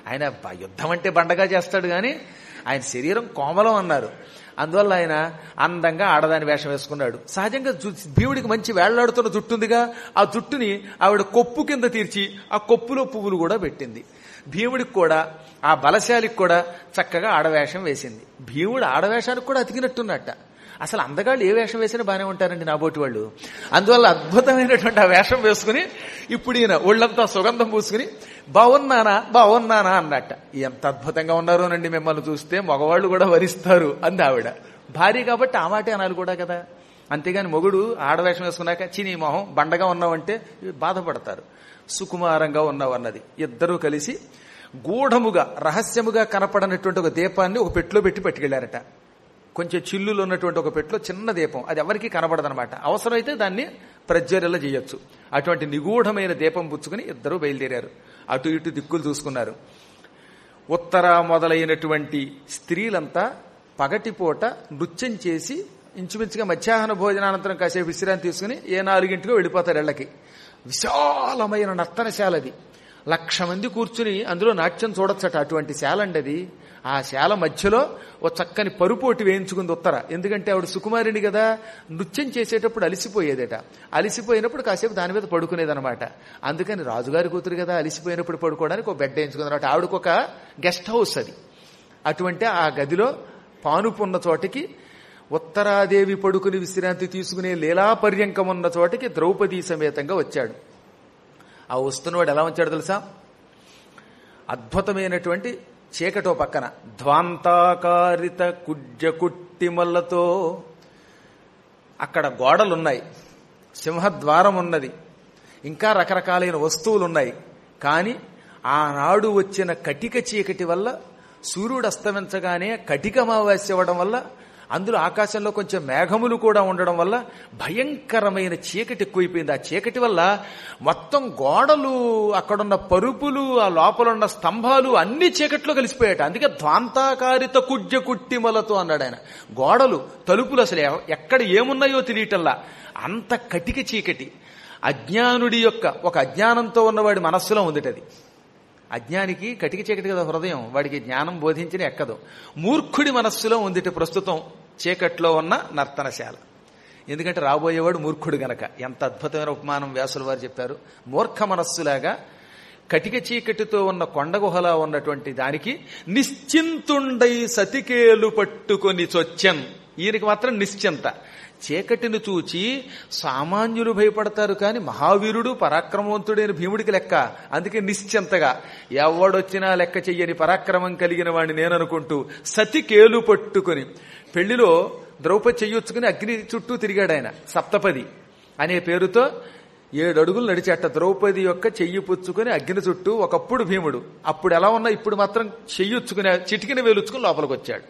ఆయన బ- యుద్ధం అంటే బండగా చేస్తాడు కానీ ఆయన శరీరం కోమలం అన్నారు అందువల్ల ఆయన అందంగా ఆడదాని వేషం వేసుకున్నాడు సహజంగా జు- భీముడికి మంచి వేళ్లాడుతున్న జుట్టు ఉందిగా ఆ జుట్టుని ఆవిడ కొప్పు కింద తీర్చి ఆ కొప్పులో పువ్వులు కూడా పెట్టింది భీముడికి కూడా ఆ బలశాలికి కూడా చక్కగా ఆడవేషం వేసింది భీముడు ఆడవేషానికి కూడా అతికినట్టున్నట్ట అసలు అందగాళ్ళు ఏ వేషం వేసినా బాగానే ఉంటారండి నాబోటి వాళ్ళు అందువల్ల అద్భుతమైనటువంటి ఆ వేషం వేసుకుని ఇప్పుడు ఈయన ఒళ్ళంతా సుగంధం పూసుకుని బాగున్నానా బాగున్నానా అన్నట్ట ఎంత అద్భుతంగా ఉన్నారోనండి మిమ్మల్ని చూస్తే మగవాళ్ళు కూడా వరిస్తారు అంది ఆవిడ భార్య కాబట్టి ఆ మాటే అనాలి కూడా కదా అంతేగాని మొగుడు ఆడవేషం వేసుకున్నాక చిని మొహం బండగా ఉన్నావంటే బాధపడతారు సుకుమారంగా ఉన్నావు అన్నది ఇద్దరూ కలిసి గూఢముగా రహస్యముగా కనపడనటువంటి ఒక దీపాన్ని ఒక పెట్టులో పెట్టి పట్టుకెళ్లారట కొంచెం చిల్లులు ఉన్నటువంటి ఒక పెట్టులో చిన్న దీపం అది ఎవరికీ కనబడదనమాట అవసరమైతే దాన్ని ప్రజ్వరలా చేయొచ్చు అటువంటి నిగూఢమైన దీపం పుచ్చుకుని ఇద్దరూ బయలుదేరారు అటు ఇటు దిక్కులు చూసుకున్నారు ఉత్తర మొదలైనటువంటి స్త్రీలంతా పగటిపూట నృత్యం చేసి ఇంచుమించుగా మధ్యాహ్న భోజనానంతరం కాసేపు విశ్రాంతి తీసుకుని ఏ నాలుగింటికో వెళ్ళిపోతారు ఇళ్లకి విశాలమైన నర్తనశాలది లక్ష మంది కూర్చుని అందులో నాట్యం చూడొచ్చట అటువంటి శాల అండి అది ఆ శాల మధ్యలో ఓ చక్కని పరుపోటి వేయించుకుంది ఉత్తర ఎందుకంటే ఆవిడ సుకుమారిని కదా నృత్యం చేసేటప్పుడు అలిసిపోయేదట అలిసిపోయినప్పుడు కాసేపు దాని మీద పడుకునేదనమాట అందుకని రాజుగారి కూతురు కదా అలిసిపోయినప్పుడు పడుకోవడానికి ఒక బెడ్ వేయించుకుందనమాట ఆవిడకు ఒక గెస్ట్ హౌస్ అది అటువంటి ఆ గదిలో పానుపు ఉన్న చోటికి ఉత్తరాదేవి పడుకుని విశ్రాంతి తీసుకునే లీలాపర్యంకం ఉన్న చోటికి ద్రౌపదీ సమేతంగా వచ్చాడు ఆ వస్తున్నవాడు ఎలా ఉంచాడు తెలుసా అద్భుతమైనటువంటి చీకటో పక్కన ధ్వాంతాకారిత కుడ్య కుట్టిమల్లతో అక్కడ గోడలున్నాయి సింహద్వారం ఉన్నది ఇంకా రకరకాలైన వస్తువులు ఉన్నాయి కానీ ఆనాడు వచ్చిన కటిక చీకటి వల్ల సూర్యుడు అస్తమించగానే కటిక అమావాస్య అవ్వడం వల్ల అందులో ఆకాశంలో కొంచెం మేఘములు కూడా ఉండడం వల్ల భయంకరమైన చీకటి ఎక్కువైపోయింది ఆ చీకటి వల్ల మొత్తం గోడలు అక్కడున్న పరుపులు ఆ లోపల ఉన్న స్తంభాలు అన్ని చీకట్లో కలిసిపోయాట అందుకే ధ్వాంతాకారిత కుడ్య కుట్టిమలతో అన్నాడు ఆయన గోడలు తలుపులు అసలు ఎవ- ఎక్కడ ఏమున్నాయో తెలియటల్లా అంత కటిక చీకటి అజ్ఞానుడి యొక్క ఒక అజ్ఞానంతో ఉన్నవాడి మనస్సులో ఉందిటది అజ్ఞానికి కటిక చీకటి కదా హృదయం వాడికి జ్ఞానం బోధించిన ఎక్కదు మూర్ఖుడి మనస్సులో ఉందిట ప్రస్తుతం చీకట్లో ఉన్న నర్తనశాల ఎందుకంటే రాబోయేవాడు మూర్ఖుడు గనక ఎంత అద్భుతమైన ఉపమానం వ్యాసుల వారు చెప్పారు మూర్ఖ మనస్సులాగా కటిక చీకటితో ఉన్న కొండ గుహలా ఉన్నటువంటి దానికి నిశ్చింతుండై సతికేలు పట్టుకొని చొచ్చెన్ ఈయనకి మాత్రం నిశ్చింత చీకటిని చూచి సామాన్యులు భయపడతారు కానీ మహావీరుడు పరాక్రమవంతుడైన భీముడికి లెక్క అందుకే నిశ్చింతగా ఎవడొచ్చినా లెక్క చెయ్యని పరాక్రమం కలిగిన వాడిని నేననుకుంటూ సతి కేలు పట్టుకుని పెళ్లిలో ద్రౌపది చెయ్యొచ్చుకుని అగ్ని చుట్టూ తిరిగాడు ఆయన సప్తపది అనే పేరుతో ఏడు అడుగులు నడిచేట ద్రౌపది యొక్క చెయ్యి పుచ్చుకుని అగ్ని చుట్టూ ఒకప్పుడు భీముడు అప్పుడు ఎలా ఉన్నా ఇప్పుడు మాత్రం చెయ్యొచ్చుకుని చిటికిన వేలుచ్చుకుని లోపలికి వచ్చాడు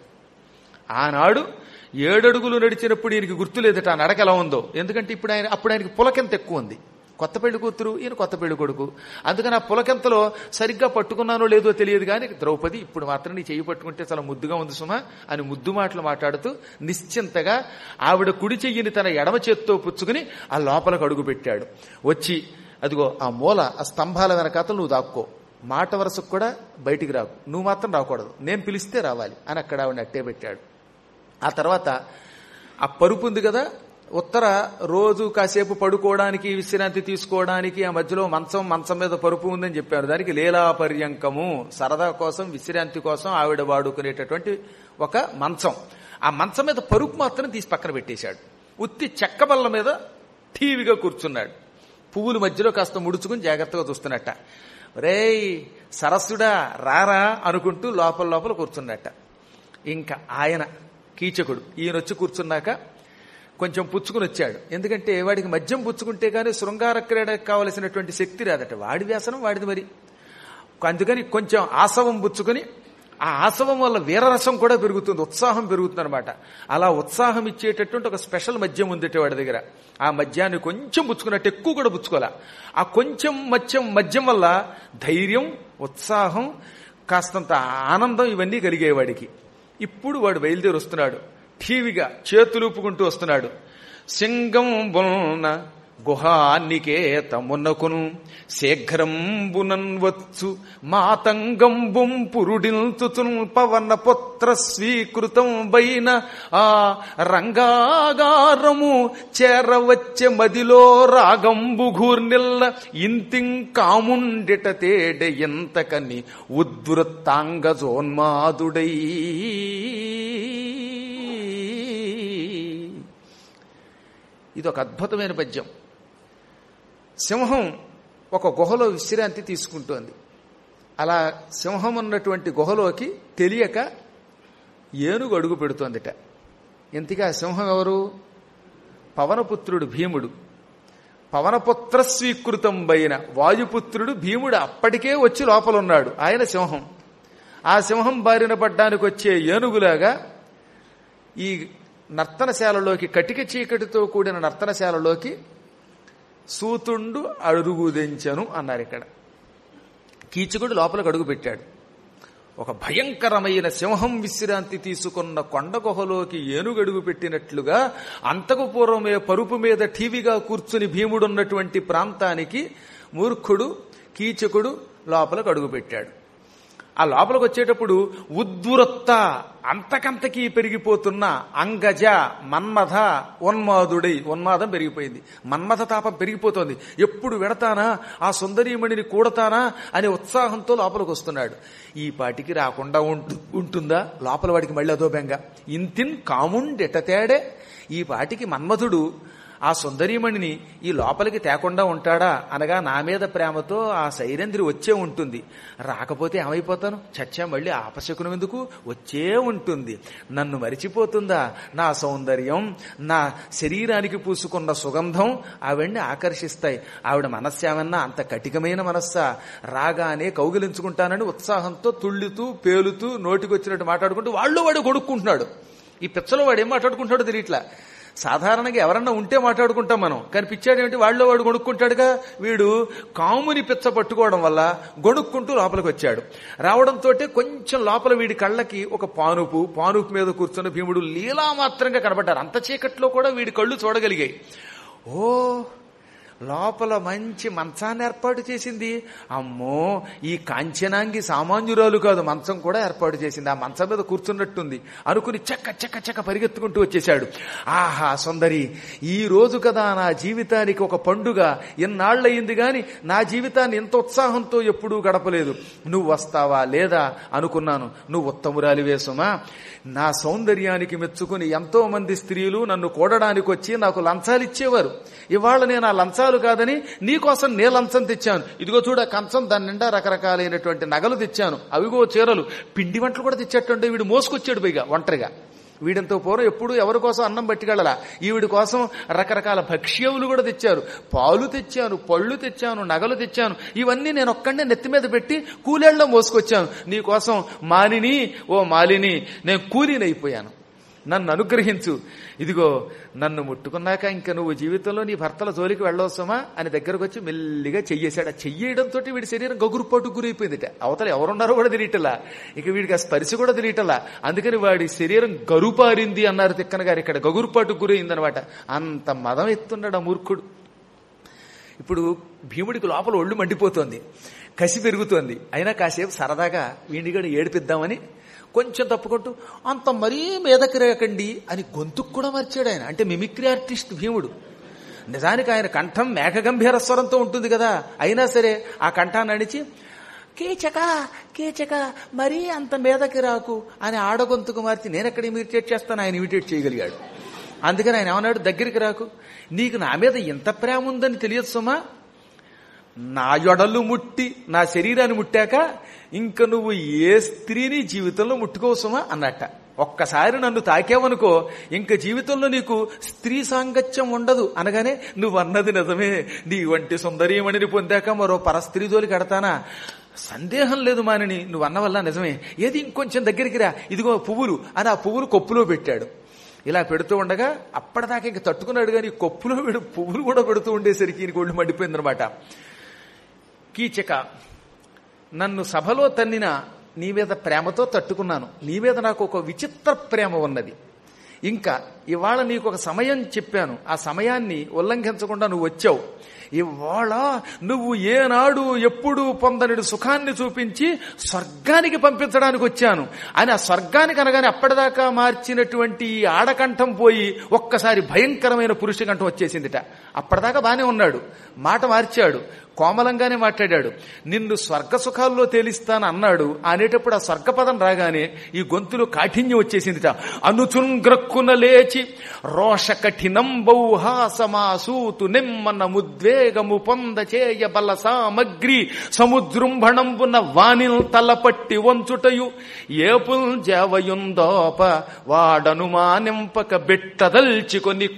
ఆనాడు ఏడడుగులు నడిచినప్పుడు ఈయనకి గుర్తులేదట ఆ నడక ఎలా ఉందో ఎందుకంటే ఇప్పుడు ఆయన అప్పుడు ఆయనకి పులకెంత ఎక్కువ ఉంది కొత్త పెళ్లి కూతురు ఈయన కొత్త పెళ్లి కొడుకు అందుకని ఆ పులకెంతలో సరిగ్గా పట్టుకున్నానో లేదో తెలియదు కానీ ద్రౌపది ఇప్పుడు మాత్రం నీ చెయ్యి పట్టుకుంటే చాలా ముద్దుగా ఉంది సుమా అని ముద్దు మాటలు మాట్లాడుతూ నిశ్చింతగా ఆవిడ కుడి చెయ్యిని తన ఎడమ చేత్తో పుచ్చుకుని ఆ లోపలకు అడుగు పెట్టాడు వచ్చి అదిగో ఆ మూల ఆ స్తంభాల వెనకాతలు నువ్వు దాక్కో మాట వరసకు కూడా బయటికి రాకు నువ్వు మాత్రం రాకూడదు నేను పిలిస్తే రావాలి అని అక్కడ ఆవిడ అట్టే పెట్టాడు ఆ తర్వాత ఆ పరుపు ఉంది కదా ఉత్తర రోజు కాసేపు పడుకోవడానికి విశ్రాంతి తీసుకోవడానికి ఆ మధ్యలో మంచం మంచం మీద పరుపు ఉందని చెప్పారు దానికి లీలాపర్యంకము సరదా కోసం విశ్రాంతి కోసం ఆవిడ వాడుకునేటటువంటి ఒక మంచం ఆ మంచం మీద పరుపు మాత్రం తీసి పక్కన పెట్టేశాడు ఉత్తి చెక్క బల్ల మీద టీవీగా కూర్చున్నాడు పువ్వుల మధ్యలో కాస్త ముడుచుకుని జాగ్రత్తగా చూస్తున్నట్ట రేయ్ సరస్సుడా రారా అనుకుంటూ లోపల లోపల కూర్చున్నట్ట ఇంకా ఆయన కీచకుడు ఈయన వచ్చి కూర్చున్నాక కొంచెం పుచ్చుకుని వచ్చాడు ఎందుకంటే వాడికి మద్యం పుచ్చుకుంటే కానీ శృంగార క్రీడకు కావలసినటువంటి శక్తి రాదట వాడి వ్యాసనం వాడిది మరి అందుకని కొంచెం ఆసవం పుచ్చుకుని ఆ ఆసవం వల్ల వీరరసం కూడా పెరుగుతుంది ఉత్సాహం పెరుగుతుంది అనమాట అలా ఉత్సాహం ఇచ్చేటటువంటి ఒక స్పెషల్ మద్యం ఉంది వాడి దగ్గర ఆ మద్యాన్ని కొంచెం పుచ్చుకున్నట్టు ఎక్కువ కూడా పుచ్చుకోలే ఆ కొంచెం మద్యం మద్యం వల్ల ధైర్యం ఉత్సాహం కాస్తంత ఆనందం ఇవన్నీ కలిగేవాడికి ఇప్పుడు వాడు బయలుదేరి వస్తున్నాడు ఠీవిగా చేతులూపుకుంటూ వస్తున్నాడు సింగం బొన్న గుహానికేతమునకును శీఘ్రంబునన్ వచ్చు మాతంగంబుం పురుడిల్తుతున్ పవన పుత్ర స్వీకృతం బైన ఆ రంగాగారము చేరవచ్చే మదిలో రాగంబు ఘూర్నిల్ల ఇంతిం కాముండిట తేడె ఎంతకని ఉద్వృత్తాంగజోన్మాదుడై ఇది ఒక అద్భుతమైన పద్యం సింహం ఒక గుహలో విశ్రాంతి తీసుకుంటోంది అలా సింహం ఉన్నటువంటి గుహలోకి తెలియక ఏనుగు అడుగు పెడుతోందిట ఇంతగా సింహం ఎవరు పవనపుత్రుడు భీముడు పవనపుత్ర స్వీకృతం బైన వాయుపుత్రుడు భీముడు అప్పటికే వచ్చి లోపల ఉన్నాడు ఆయన సింహం ఆ సింహం బారిన పడ్డానికి వచ్చే ఏనుగులాగా ఈ నర్తనశాలలోకి కటిక చీకటితో కూడిన నర్తనశాలలోకి సూతుండు అడుగుదించను అన్నారు ఇక్కడ కీచకుడు లోపలికి అడుగు పెట్టాడు ఒక భయంకరమైన సింహం విశ్రాంతి తీసుకున్న కొండ గుహలోకి ఏనుగడుగు పెట్టినట్లుగా అంతకు పూర్వమే పరుపు మీద టీవీగా కూర్చుని భీముడున్నటువంటి ప్రాంతానికి మూర్ఖుడు కీచకుడు లోపలికి అడుగు పెట్టాడు ఆ లోపలికి వచ్చేటప్పుడు ఉద్వృత్త అంతకంతకీ పెరిగిపోతున్న అంగజ మన్మథ ఉన్మాదుడై ఉన్మాదం పెరిగిపోయింది మన్మథ తాపం పెరిగిపోతోంది ఎప్పుడు వెడతానా ఆ సుందరీమణిని కూడతానా అనే ఉత్సాహంతో లోపలికి వస్తున్నాడు ఈ పాటికి రాకుండా ఉంటు- ఉంటుందా లోపల వాడికి మళ్ళీ అదో బెంగ ఇంతిన్ కాముండెట తేడే ఈ పాటికి మన్మథుడు ఆ సుందరీమణిని ఈ లోపలికి తేకుండా ఉంటాడా అనగా నా మీద ప్రేమతో ఆ సైరేంద్రి వచ్చే ఉంటుంది రాకపోతే ఏమైపోతాను చచ్చా మళ్ళీ ఆపశకునం ఎందుకు వచ్చే ఉంటుంది నన్ను మరిచిపోతుందా నా సౌందర్యం నా శరీరానికి పూసుకున్న సుగంధం ఆవిడ్ని ఆకర్షిస్తాయి ఆవిడ మనస్సేమన్నా అంత కటికమైన మనస్సా రాగానే కౌగిలించుకుంటానని ఉత్సాహంతో తుళ్ళుతూ పేలుతూ నోటికొచ్చినట్టు మాట్లాడుకుంటూ వాళ్ళు వాడు కొడుక్కుంటున్నాడు ఈ పిచ్చలో వాడు ఏం మాట్లాడుకుంటాడో తెలియట్లా సాధారణంగా ఎవరన్నా ఉంటే మాట్లాడుకుంటాం మనం కానీ పిచ్చాడు ఏమిటి వాళ్ళలో వాడు గొడుక్కుంటాడుగా వీడు కాముని పిచ్చ పట్టుకోవడం వల్ల గొడుక్కుంటూ లోపలికి వచ్చాడు రావడంతో కొంచెం లోపల వీడి కళ్ళకి ఒక పానుపు పానుపు మీద కూర్చున్న భీముడు లీలా మాత్రంగా కనబడ్డారు అంత చీకట్లో కూడా వీడి కళ్ళు చూడగలిగాయి ఓ లోపల మంచి మంచాన్ని ఏర్పాటు చేసింది అమ్మో ఈ కాంచనాంగి సామాన్యురాలు కాదు మంచం కూడా ఏర్పాటు చేసింది ఆ మంచం మీద కూర్చున్నట్టుంది అనుకుని చెక్క చెక్క చెక్క పరిగెత్తుకుంటూ వచ్చేశాడు ఆహా సుందరి ఈ రోజు కదా నా జీవితానికి ఒక పండుగ ఎన్నాళ్ళయింది గాని నా జీవితాన్ని ఎంత ఉత్సాహంతో ఎప్పుడూ గడపలేదు నువ్వు వస్తావా లేదా అనుకున్నాను నువ్వు ఉత్తమురాలివే సుమా నా సౌందర్యానికి మెచ్చుకుని ఎంతో మంది స్త్రీలు నన్ను కూడడానికి వచ్చి నాకు లంచాలు ఇచ్చేవారు ఇవాళ నేను ఆ లంచాలు కాదని నీకోసం నే లంచం తెచ్చాను ఇదిగో చూడ కంచం దాని నిండా రకరకాలైనటువంటి నగలు తెచ్చాను అవిగో చీరలు పిండి వంటలు కూడా తెచ్చేట్టుండే వీడు మోసుకొచ్చాడు పైగా ఒంటరిగా వీడంతో పూర్వం ఎప్పుడు ఎవరి కోసం అన్నం పట్టుకెళ్ళలా ఈవిడి కోసం రకరకాల భక్ష్యములు కూడా తెచ్చారు పాలు తెచ్చాను పళ్ళు తెచ్చాను నగలు తెచ్చాను ఇవన్నీ నేను ఒక్కడే నెత్తి మీద పెట్టి కూలేళ్ళలో మోసుకొచ్చాను నీ కోసం మాలిని ఓ మాలిని నేను కూలీనైపోయాను నన్ను అనుగ్రహించు ఇదిగో నన్ను ముట్టుకున్నాక ఇంకా నువ్వు జీవితంలో నీ భర్తల జోలికి వెళ్ళవసమా అని దగ్గరకు వచ్చి మెల్లిగా చెయ్యేశాడు ఆ చెయ్యడంతో వీడి శరీరం గగురుపాటు గురైపోయిందిట అవతల ఎవరున్నారో కూడా తెలియటలా ఇక వీడికి ఆ స్పర్శ కూడా తెలియటలా అందుకని వాడి శరీరం గరుపారింది అన్నారు తిక్కన గారు ఇక్కడ గగురుపాటు గురైందనమాట అంత మదం ఎత్తున్నాడు ఆ మూర్ఖుడు ఇప్పుడు భీముడికి లోపల ఒళ్ళు మండిపోతోంది కసి పెరుగుతోంది అయినా కాసేపు సరదాగా వీడిగడ ఏడిపిద్దామని కొంచెం తప్పుకుంటూ అంత మరీ మీదకి రేకండి అని గొంతుకు కూడా మర్చాడు ఆయన అంటే మిమిక్రీ ఆర్టిస్ట్ భీముడు నిజానికి ఆయన కంఠం మేఘగంభీర స్వరంతో ఉంటుంది కదా అయినా సరే ఆ కంఠాన్ని అణిచి కీచక కీచక మరీ అంత మీదకి రాకు అని ఆడగొంతుకు మార్చి నేనెక్కడ ఇమిటేట్ చేస్తాను ఆయన ఇమిటేట్ చేయగలిగాడు అందుకని ఆయన ఏమన్నాడు దగ్గరికి రాకు నీకు నా మీద ఎంత ప్రేమ ఉందని తెలియదు సుమా నా యొడలు ముట్టి నా శరీరాన్ని ముట్టాక ఇంక నువ్వు ఏ స్త్రీని జీవితంలో ముట్టుకోవసమా అన్నట్ట ఒక్కసారి నన్ను తాకేవనుకో ఇంక జీవితంలో నీకు స్త్రీ సాంగత్యం ఉండదు అనగానే నువ్వు అన్నది నిజమే నీ వంటి సుందరీమణిని పొందాక మరో పరస్త్రీ జోలికి కడతానా సందేహం లేదు మానని నువ్వు అన్న వల్ల నిజమే ఏది ఇంకొంచెం దగ్గరికి రా ఇదిగో పువ్వులు అని ఆ పువ్వులు కొప్పులో పెట్టాడు ఇలా పెడుతూ ఉండగా అప్పటిదాకా ఇంక తట్టుకున్నాడు కానీ కొప్పులో వీడు పువ్వులు కూడా పెడుతూ ఉండేసరికి ఈయనకి ఒళ్ళు మండిపోయిందనమాట కీచక నన్ను సభలో తన్నిన నీ మీద ప్రేమతో తట్టుకున్నాను నీ మీద నాకు ఒక విచిత్ర ప్రేమ ఉన్నది ఇంకా ఇవాళ నీకు ఒక సమయం చెప్పాను ఆ సమయాన్ని ఉల్లంఘించకుండా నువ్వు వచ్చావు ఇవాళ నువ్వు ఏనాడు ఎప్పుడు పొందని సుఖాన్ని చూపించి స్వర్గానికి పంపించడానికి వచ్చాను అని ఆ స్వర్గానికి అనగానే అప్పటిదాకా మార్చినటువంటి ఈ ఆడకంఠం పోయి ఒక్కసారి భయంకరమైన పురుష కంఠం వచ్చేసిందిట అప్పటిదాకా బానే ఉన్నాడు మాట మార్చాడు కోమలంగానే మాట్లాడాడు నిన్ను స్వర్గ సుఖాల్లో తేలిస్తాను అన్నాడు అనేటప్పుడు ఆ స్వర్గపదం రాగానే ఈ గొంతులో కాఠిన్యం వచ్చేసిందిట అనుచున్ గ్రక్కున లేచి రోష కఠినం బౌహాసమాసూతు నిమ్మన ముద్వేగము పొంద చేయ బల సామగ్రి సముద్రంభణంబున వాణిల్ తలపట్టి వంచుటయు ఏపుల్ జవయుందోప వాడనుమానింపక బెట్టదల్చికొని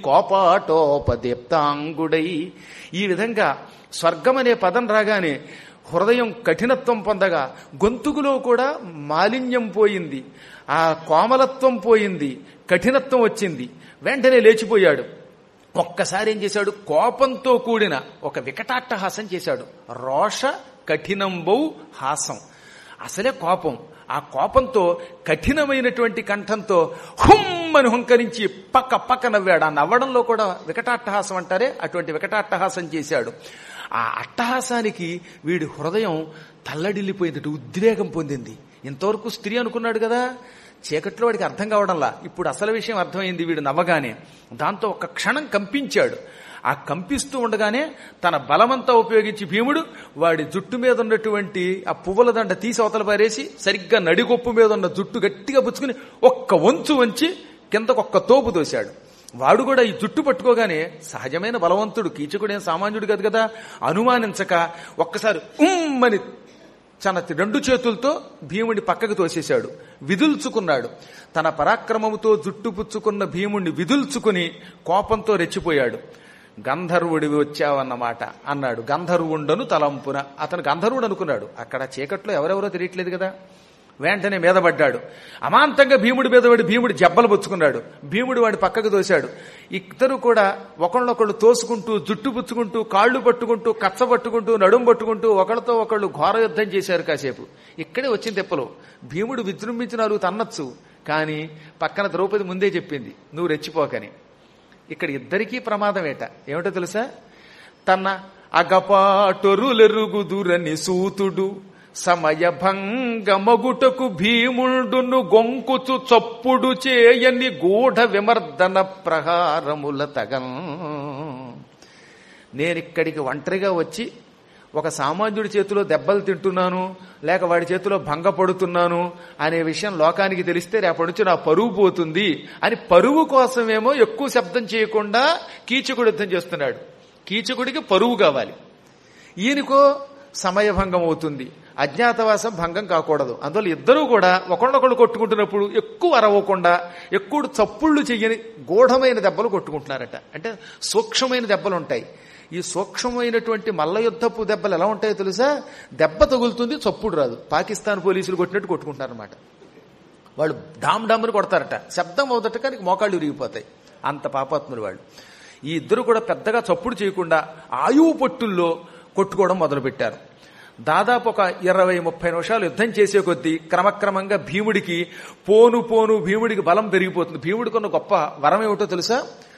కోపాటోపదీప్తాంగుడై ఈ విధంగా స్వర్గం అనే పదం రాగానే హృదయం కఠినత్వం పొందగా గొంతుకులో కూడా మాలిన్యం పోయింది ఆ కోమలత్వం పోయింది కఠినత్వం వచ్చింది వెంటనే లేచిపోయాడు ఒక్కసారి ఏం చేశాడు కోపంతో కూడిన ఒక వికటాట్టహాసం చేశాడు రోష కఠినంబౌ హాసం అసలే కోపం ఆ కోపంతో కఠినమైనటువంటి కంఠంతో హుమ్ అని హుంకరించి పక్క పక్క నవ్వాడు ఆ నవ్వడంలో కూడా వికటాట్టహాసం అంటారే అటువంటి వికటాట్టహాసం చేశాడు ఆ అట్టహాసానికి వీడి హృదయం తల్లడిల్లిపోయింది ఉద్వేగం పొందింది ఇంతవరకు స్త్రీ అనుకున్నాడు కదా చీకట్లో వాడికి అర్థం కావడంలా ఇప్పుడు అసలు విషయం అర్థమైంది వీడు నవ్వగానే దాంతో ఒక క్షణం కంపించాడు ఆ కంపిస్తూ ఉండగానే తన బలమంతా ఉపయోగించి భీముడు వాడి జుట్టు మీద ఉన్నటువంటి ఆ పువ్వుల దండ తీసి అవతల పారేసి సరిగ్గా నడిగొప్పు మీద ఉన్న జుట్టు గట్టిగా పుచ్చుకుని ఒక్క వంచు వంచి కిందకు ఒక్క తోపు దోశాడు వాడు కూడా ఈ జుట్టు పట్టుకోగానే సహజమైన బలవంతుడు కీచకుడేం సామాన్యుడు కాదు కదా అనుమానించక ఒక్కసారి ఉమ్మని తన రెండు చేతులతో భీముడి పక్కకు తోసేశాడు విదుల్చుకున్నాడు తన పరాక్రమముతో జుట్టు పుచ్చుకున్న భీముణ్ణి విదుల్చుకుని కోపంతో రెచ్చిపోయాడు గంధర్వుడివి వచ్చావన్నమాట అన్నాడు గంధర్వుండను తలంపున అతను గంధర్వుడు అనుకున్నాడు అక్కడ చీకట్లో ఎవరెవరో తెలియట్లేదు కదా వెంటనే మీద పడ్డాడు అమాంతంగా భీముడి మీద పడి భీముడి జబ్బలు పుచ్చుకున్నాడు భీముడు వాడి పక్కకు దోశాడు ఇద్దరు కూడా ఒకళ్ళొకళ్ళు తోసుకుంటూ జుట్టు పుచ్చుకుంటూ కాళ్ళు పట్టుకుంటూ కచ్చ పట్టుకుంటూ నడుం పట్టుకుంటూ ఒకళ్ళతో ఒకళ్ళు ఘోర యుద్ధం చేశారు కాసేపు ఇక్కడే వచ్చింది తెప్పలు భీముడు విజృంభించి నాలుగు తన్నచ్చు కానీ పక్కన ద్రౌపది ముందే చెప్పింది నువ్వు రెచ్చిపోకని ఇక్కడ ఇద్దరికీ ప్రమాదమేట ఏమిటో తెలుసా తన అగపాటొరులెరుగుదురని సూతుడు సమయభంగమగుటకు భీముండును గొంకుచు చప్పుడు చేయని గూఢ విమర్దన ప్రహారముల తగన్ నేనిక్కడికి ఒంటరిగా వచ్చి ఒక సామాన్యుడి చేతిలో దెబ్బలు తింటున్నాను లేక వాడి చేతిలో భంగపడుతున్నాను అనే విషయం లోకానికి తెలిస్తే రేపటి నుంచి నా పరువు పోతుంది అని పరువు కోసమేమో ఎక్కువ శబ్దం చేయకుండా కీచకుడు యుద్ధం చేస్తున్నాడు కీచకుడికి పరువు కావాలి ఈయనకో సమయభంగం అవుతుంది అజ్ఞాతవాసం భంగం కాకూడదు అందువల్ల ఇద్దరూ కూడా ఒకళ్ళొకళ్ళు కొట్టుకుంటున్నప్పుడు ఎక్కువ అరవకుండా ఎక్కువ చప్పుళ్ళు చెయ్యని గూఢమైన దెబ్బలు కొట్టుకుంటున్నారట అంటే సూక్ష్మమైన దెబ్బలు ఉంటాయి ఈ సూక్ష్మమైనటువంటి మల్ల యుద్ధపు దెబ్బలు ఎలా ఉంటాయో తెలుసా దెబ్బ తగులుతుంది చప్పుడు రాదు పాకిస్తాన్ పోలీసులు కొట్టినట్టు కొట్టుకుంటారనమాట వాళ్ళు డామ్ డామ్ని కొడతారట శబ్దం అవుదట కానీ మోకాళ్ళు విరిగిపోతాయి అంత పాపాత్ములు వాళ్ళు ఈ ఇద్దరు కూడా పెద్దగా చప్పుడు చేయకుండా ఆయువు పట్టుల్లో కొట్టుకోవడం మొదలుపెట్టారు దాదాపు ఒక ఇరవై ముప్పై నిమిషాలు యుద్ధం చేసే కొద్దీ క్రమక్రమంగా భీముడికి పోను పోను భీముడికి బలం పెరిగిపోతుంది భీముడికి ఉన్న గొప్ప వరం ఏమిటో తెలుసా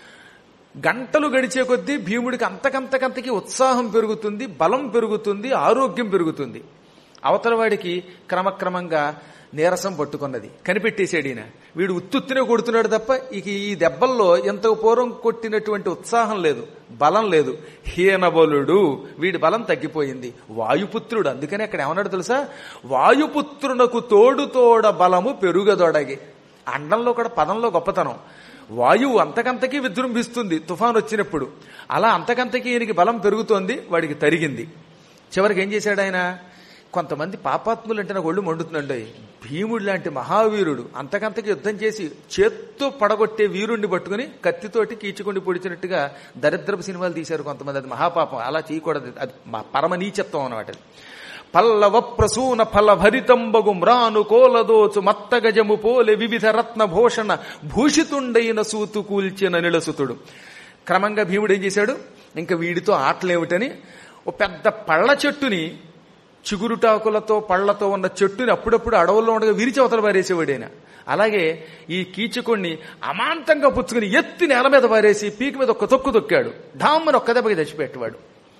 గంటలు గడిచే కొద్దీ భీముడికి అంతకంతకంతకి ఉత్సాహం పెరుగుతుంది బలం పెరుగుతుంది ఆరోగ్యం పెరుగుతుంది అవతల వాడికి క్రమక్రమంగా నీరసం పట్టుకున్నది కనిపెట్టేశాడు ఈయన వీడు ఉత్తుత్తినే కొడుతున్నాడు తప్ప ఇక ఈ దెబ్బల్లో ఎంత పూర్వం కొట్టినటువంటి ఉత్సాహం లేదు బలం లేదు హీనబలుడు వీడి బలం తగ్గిపోయింది వాయుపుత్రుడు అందుకని అక్కడ ఏమన్నాడు తెలుసా వాయుపుత్రునకు తోడు తోడ బలము పెరుగదొడగి అండంలో కూడా పదంలో గొప్పతనం వాయువు అంతకంతకీ విజృంభిస్తుంది తుఫాన్ వచ్చినప్పుడు అలా అంతకంతకీ ఈయనకి బలం పెరుగుతోంది వాడికి తరిగింది చివరికి ఏం చేశాడు ఆయన కొంతమంది పాపాత్ములు అంటే నాకు ఒళ్ళు మండుతుందండి భీముడు లాంటి మహావీరుడు అంతకంతకి యుద్ధం చేసి చేత్తో పడగొట్టే వీరుణ్ణి పట్టుకుని కత్తితోటి కీచుకొని పొడిచినట్టుగా దరిద్రపు సినిమాలు తీశారు కొంతమంది అది మహాపాపం అలా చేయకూడదు అది మా పరమ నీచత్వం అనమాట అది. పల్లవ ప్రసూన ఫల భరితంబగు మ్రాను కోలదోచు మత్త గజము పోలె వివిధ రత్న భూషణ భూషితుండైన సూతు కూల్చిన నిలసుతుడు క్రమంగా భీముడు ఏం చేశాడు ఇంకా వీడితో ఆటలేమిటని ఓ పెద్ద పళ్ళ చెట్టుని చిగురుటాకులతో పళ్లతో ఉన్న చెట్టుని అప్పుడప్పుడు అడవుల్లో ఉండగా విరిచి అవతల పారేసేవాడైనా అలాగే ఈ కీచుకుణ్ణి అమాంతంగా పుచ్చుకుని ఎత్తి నేల మీద పారేసి పీక మీద ఒక్క తొక్కు తొక్కాడు ఢామ్మని ఒక్క దెబ్బకి తెచ్చిపెట్టేవాడు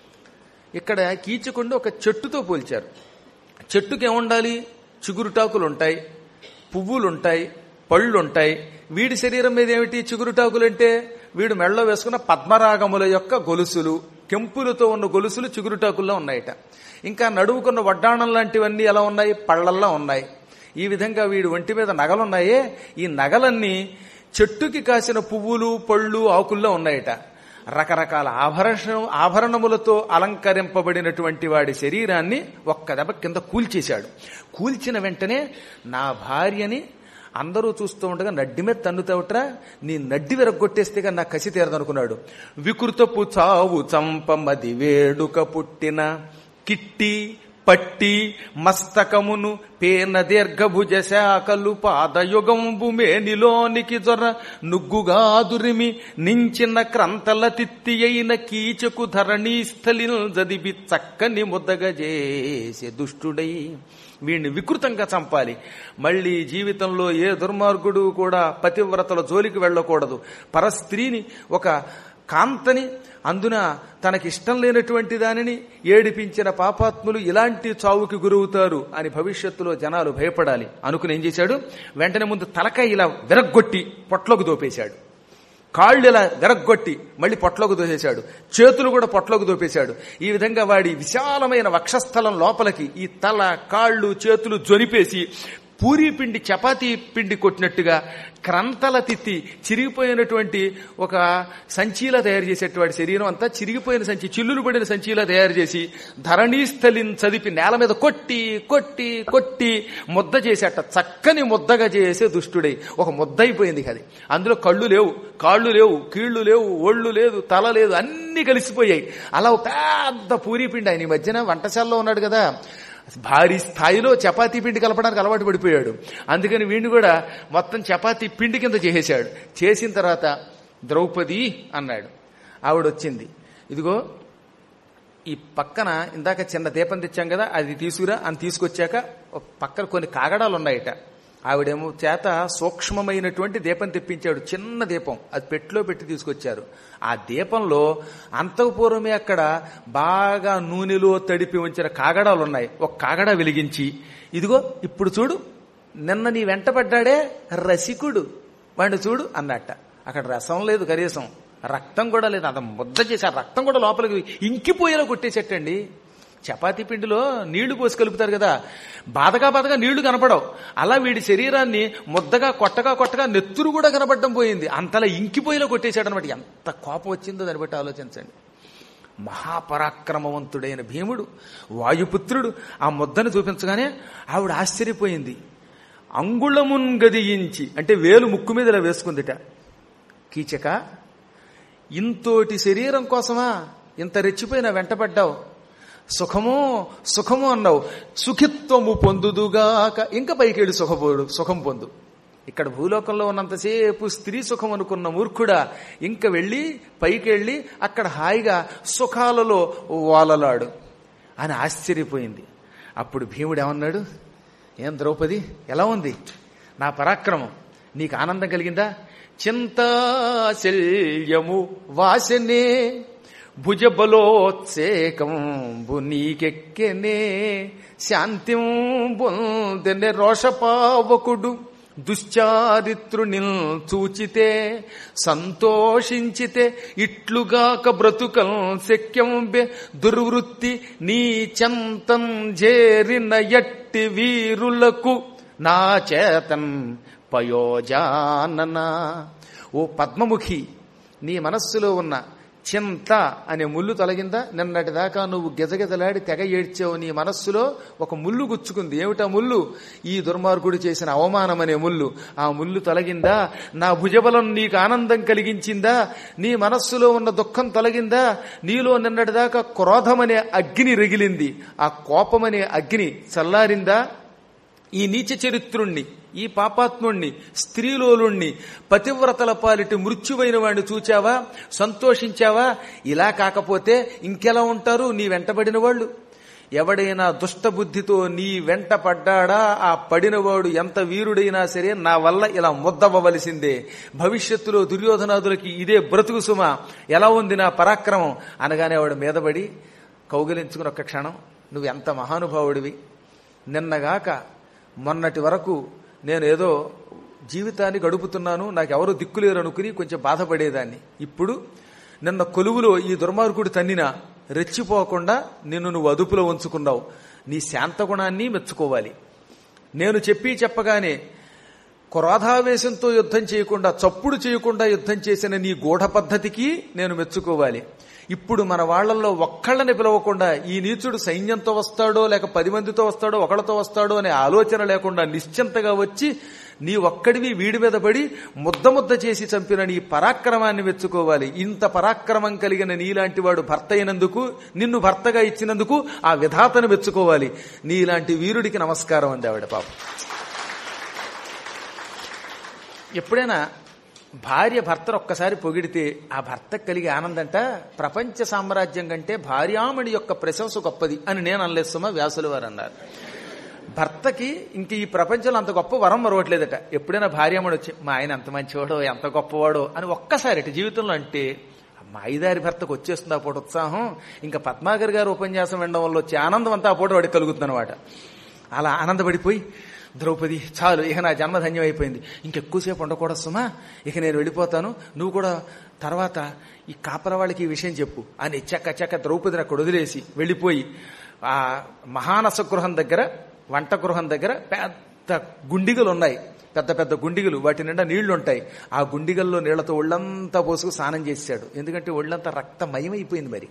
ఇక్కడ కీచుకుండి ఒక చెట్టుతో పోల్చారు చెట్టుకి ఏముండాలి చిగురుటాకులు ఉంటాయి పువ్వులు ఉంటాయి పళ్ళు ఉంటాయి వీడి శరీరం మీద ఏమిటి చిగురుటాకులు అంటే వీడు మెడలో వేసుకున్న పద్మరాగముల యొక్క గొలుసులు కెంపులతో ఉన్న గొలుసులు చిగురుటాకుల్లో ఉన్నాయట ఇంకా నడువుకున్న వడ్డాణం లాంటివన్నీ ఎలా ఉన్నాయి పళ్ళల్లా ఉన్నాయి ఈ విధంగా వీడి ఒంటి మీద నగలున్నాయే ఈ నగలన్నీ చెట్టుకి కాసిన పువ్వులు పళ్ళు ఆకుల్లో ఉన్నాయట రకరకాల ఆభరణ ఆభరణములతో అలంకరింపబడినటువంటి వాడి శరీరాన్ని ఒక్క దెబ్బ కింద కూల్చేశాడు కూల్చిన వెంటనే నా భార్యని అందరూ చూస్తూ ఉండగా నడ్డి మీద తన్నుతావుట్రా నీ నడ్డి విరగొట్టేస్తేగా నా కసి తీరదనుకున్నాడు వికృతపు చావు చంపమది వేడుక పుట్టిన కిట్టి పట్టి మస్తకమును పేన దీర్ఘభుజ శాఖలు పాదయుగంబు మేనిలోనికి జొర నుగ్గుగా దురిమి నించిన క్రంతల తిత్తి అయిన కీచకు ధరణీ స్థలిల్ జదిబి చక్కని ముద్దగ చేసే దుష్టుడై వీడిని వికృతంగా చంపాలి మళ్ళీ జీవితంలో ఏ దుర్మార్గుడు కూడా పతివ్రతల జోలికి వెళ్ళకూడదు పరస్త్రీని ఒక కాంతని అందున తనకిష్టం లేనటువంటి దానిని ఏడిపించిన పాపాత్ములు ఇలాంటి చావుకి గురవుతారు అని భవిష్యత్తులో జనాలు భయపడాలి అనుకుని ఏం చేశాడు వెంటనే ముందు తలకాయ ఇలా విరగ్గొట్టి పొట్లోకి దోపేశాడు కాళ్ళు ఇలా విరగ్గొట్టి మళ్ళీ పొట్లోకి దోసేశాడు చేతులు కూడా పొట్లోకి దోపేశాడు ఈ విధంగా వాడి విశాలమైన వక్షస్థలం లోపలికి ఈ తల కాళ్ళు చేతులు జొనిపేసి పూరీ పిండి చపాతీ పిండి కొట్టినట్టుగా క్రంతల తిత్తి చిరిగిపోయినటువంటి ఒక సంచీలా తయారు చేసేటువంటి శరీరం అంతా చిరిగిపోయిన సంచి చిల్లులు పడిన సంచీలా తయారు చేసి ధరణీస్థలిని చదిపి నేల మీద కొట్టి కొట్టి కొట్టి ముద్ద చేసేట చక్కని ముద్దగా చేసే దుష్టుడై ఒక ముద్ద అయిపోయింది అది అందులో కళ్ళు లేవు కాళ్ళు లేవు కీళ్లు లేవు ఒళ్ళు లేదు తల లేదు అన్ని కలిసిపోయాయి అలా ఒక పెద్ద పూరీ పిండి ఆయన ఈ మధ్యన వంటశాలలో ఉన్నాడు కదా భారీ స్థాయిలో చపాతీ పిండి కలపడానికి అలవాటు పడిపోయాడు అందుకని వీడిని కూడా మొత్తం చపాతీ పిండి కింద చేసేశాడు చేసిన తర్వాత ద్రౌపది అన్నాడు ఆవిడ వచ్చింది ఇదిగో ఈ పక్కన ఇందాక చిన్న దీపం తెచ్చాం కదా అది తీసుకురా అని తీసుకొచ్చాక ఒక పక్కన కొన్ని కాగడాలు ఉన్నాయట ఆవిడేమో చేత సూక్ష్మమైనటువంటి దీపం తెప్పించాడు చిన్న దీపం అది పెట్టిలో పెట్టి తీసుకొచ్చారు ఆ దీపంలో అంతఃపూర్వమే అక్కడ బాగా నూనెలో తడిపి ఉంచిన కాగడాలు ఉన్నాయి ఒక కాగడ వెలిగించి ఇదిగో ఇప్పుడు చూడు నిన్న నీ వెంటపడ్డాడే రసికుడు వాడిని చూడు అన్నట్ట అక్కడ రసం లేదు కనీసం రక్తం కూడా లేదు అంత ముద్ద చేసి ఆ రక్తం కూడా లోపలికి ఇంకిపోయేలా కొట్టేసేటండి చపాతీ పిండిలో నీళ్లు పోసి కలుపుతారు కదా బాధగా బాధగా నీళ్లు కనపడవు అలా వీడి శరీరాన్ని ముద్దగా కొట్టగా కొట్టగా నెత్తురు కూడా కనపడడం పోయింది అంతలా ఇంకిపోయేలా కొట్టేశాడు అనమాట ఎంత కోపం వచ్చిందో దాన్ని బట్టి ఆలోచించండి మహాపరాక్రమవంతుడైన భీముడు వాయుపుత్రుడు ఆ ముద్దను చూపించగానే ఆవిడ ఆశ్చర్యపోయింది అంగుళమున్ గదియించి అంటే వేలు ముక్కు మీద ఇలా వేసుకుందిట కీచక ఇంతోటి శరీరం కోసమా ఇంత రెచ్చిపోయిన వెంటపడ్డావు సుఖము సుఖము అన్నావు సుఖిత్వము పొందుదుగాక ఇంకా పైకెళ్ళి సుఖపోడు సుఖం పొందు ఇక్కడ భూలోకంలో ఉన్నంతసేపు స్త్రీ సుఖం అనుకున్న మూర్ఖుడా ఇంక వెళ్ళి పైకెళ్ళి అక్కడ హాయిగా సుఖాలలో వాలలాడు అని ఆశ్చర్యపోయింది అప్పుడు భీముడు ఏమన్నాడు ఏం ద్రౌపది ఎలా ఉంది నా పరాక్రమం నీకు ఆనందం కలిగిందా చింతాశల్యము వాసనే భుజబలోత్సేకంబు నీకెక్కెనే శాంతిం బొందెనె రోషపావకుడు దుశ్చారిత్రుని చూచితే సంతోషించితే ఇట్లుగాక బ్రతుకం శక్యంబె దుర్వృత్తి నీ చంతం జేరిన ఎట్టి వీరులకు నా చేతన్ పయోజానన ఓ పద్మముఖి నీ మనస్సులో ఉన్న చింత అనే ముళ్ళు తొలగిందా నిన్నటి దాకా నువ్వు గిజగిజలాడి తెగ ఏడ్చావు నీ మనస్సులో ఒక ముళ్ళు గుచ్చుకుంది ఏమిటా ముళ్ళు ఈ దుర్మార్గుడు చేసిన అవమానం అనే ముళ్ళు ఆ ముళ్ళు తొలగిందా నా భుజబలం నీకు ఆనందం కలిగించిందా నీ మనస్సులో ఉన్న దుఃఖం తొలగిందా నీలో నిన్నటి దాకా క్రోధమనే అగ్ని రగిలింది ఆ కోపమనే అగ్ని చల్లారిందా ఈ నీచ చరిత్రుణ్ణి ఈ పాపాత్ముణ్ణి స్త్రీలోలుణ్ణి పతివ్రతల పాలిటి మృత్యువైన వాడిని చూచావా సంతోషించావా ఇలా కాకపోతే ఇంకెలా ఉంటారు నీ వెంటబడిన వాళ్ళు ఎవడైనా దుష్టబుద్ధితో నీ వెంట పడ్డాడా ఆ పడినవాడు ఎంత వీరుడైనా సరే నా వల్ల ఇలా ముద్దవ్వవలసిందే భవిష్యత్తులో దుర్యోధనాదులకి ఇదే బ్రతుకు సుమ ఎలా ఉంది నా పరాక్రమం అనగానే వాడు మీదపడి కౌగిలించుకుని ఒక్క క్షణం నువ్వు ఎంత మహానుభావుడివి నిన్నగాక మొన్నటి వరకు నేను ఏదో జీవితాన్ని గడుపుతున్నాను నాకెవరు దిక్కులేరు అనుకుని కొంచెం బాధపడేదాన్ని ఇప్పుడు నిన్న కొలువులో ఈ దుర్మార్గుడు తన్నిన రెచ్చిపోకుండా నిన్ను నువ్వు అదుపులో ఉంచుకున్నావు నీ శాంతగుణాన్ని మెచ్చుకోవాలి నేను చెప్పి చెప్పగానే క్రోధావేశంతో యుద్ధం చేయకుండా చప్పుడు చేయకుండా యుద్ధం చేసిన నీ గూఢ పద్ధతికి నేను మెచ్చుకోవాలి ఇప్పుడు మన వాళ్లలో ఒక్కళ్ళని పిలవకుండా ఈ నీచుడు సైన్యంతో వస్తాడో లేక పది మందితో వస్తాడో ఒకళ్ళతో వస్తాడో అనే ఆలోచన లేకుండా నిశ్చింతగా వచ్చి నీ ఒక్కడివి వీడి మీద పడి ముద్ద ముద్ద చేసి చంపిన నీ పరాక్రమాన్ని మెచ్చుకోవాలి ఇంత పరాక్రమం కలిగిన నీలాంటి వాడు భర్త అయినందుకు నిన్ను భర్తగా ఇచ్చినందుకు ఆ విధాతను మెచ్చుకోవాలి నీలాంటి వీరుడికి నమస్కారం అంది ఆవిడ పాపం ఎప్పుడైనా భార్య భర్తను ఒక్కసారి పొగిడితే ఆ భర్త కలిగే ఆనందంట ప్రపంచ సామ్రాజ్యం కంటే భార్యామణి యొక్క ప్రశంస గొప్పది అని నేను అనలేస్తుమా వ్యాసులు వారు అన్నారు భర్తకి ఇంక ఈ ప్రపంచంలో అంత గొప్ప వరం మరవట్లేదట ఎప్పుడైనా భార్యామణి వచ్చి మా ఆయన ఎంత మంచివాడో ఎంత గొప్పవాడో అని ఒక్కసారి అటు జీవితంలో అంటే మా ఐదారి భర్తకు వచ్చేస్తుంది ఆ పూట ఉత్సాహం ఇంకా పద్మాగర్ గారు ఉపన్యాసం వినడం వల్ల వచ్చే ఆనందం అంతా ఆ పూట వాడికి కలుగుతుంది అనమాట అలా ఆనందపడిపోయి ద్రౌపది చాలు ఇక నా జన్మ ధన్యం అయిపోయింది ఇంకెక్కువసేపు ఉండకూడదు సుమా ఇక నేను వెళ్ళిపోతాను నువ్వు కూడా తర్వాత ఈ కాపర వాళ్ళకి ఈ విషయం చెప్పు అని చెక్క చెక్క ద్రౌపదిని అక్కడ వదిలేసి వెళ్ళిపోయి ఆ మహానస గృహం దగ్గర వంట గృహం దగ్గర పెద్ద గుండిగలు ఉన్నాయి పెద్ద పెద్ద గుండిగలు వాటి నిండా నీళ్లు ఉంటాయి ఆ గుండిగల్లో నీళ్లతో ఒళ్ళంతా పోసుకు స్నానం చేశాడు ఎందుకంటే ఒళ్ళంతా రక్తమయమైపోయింది మరి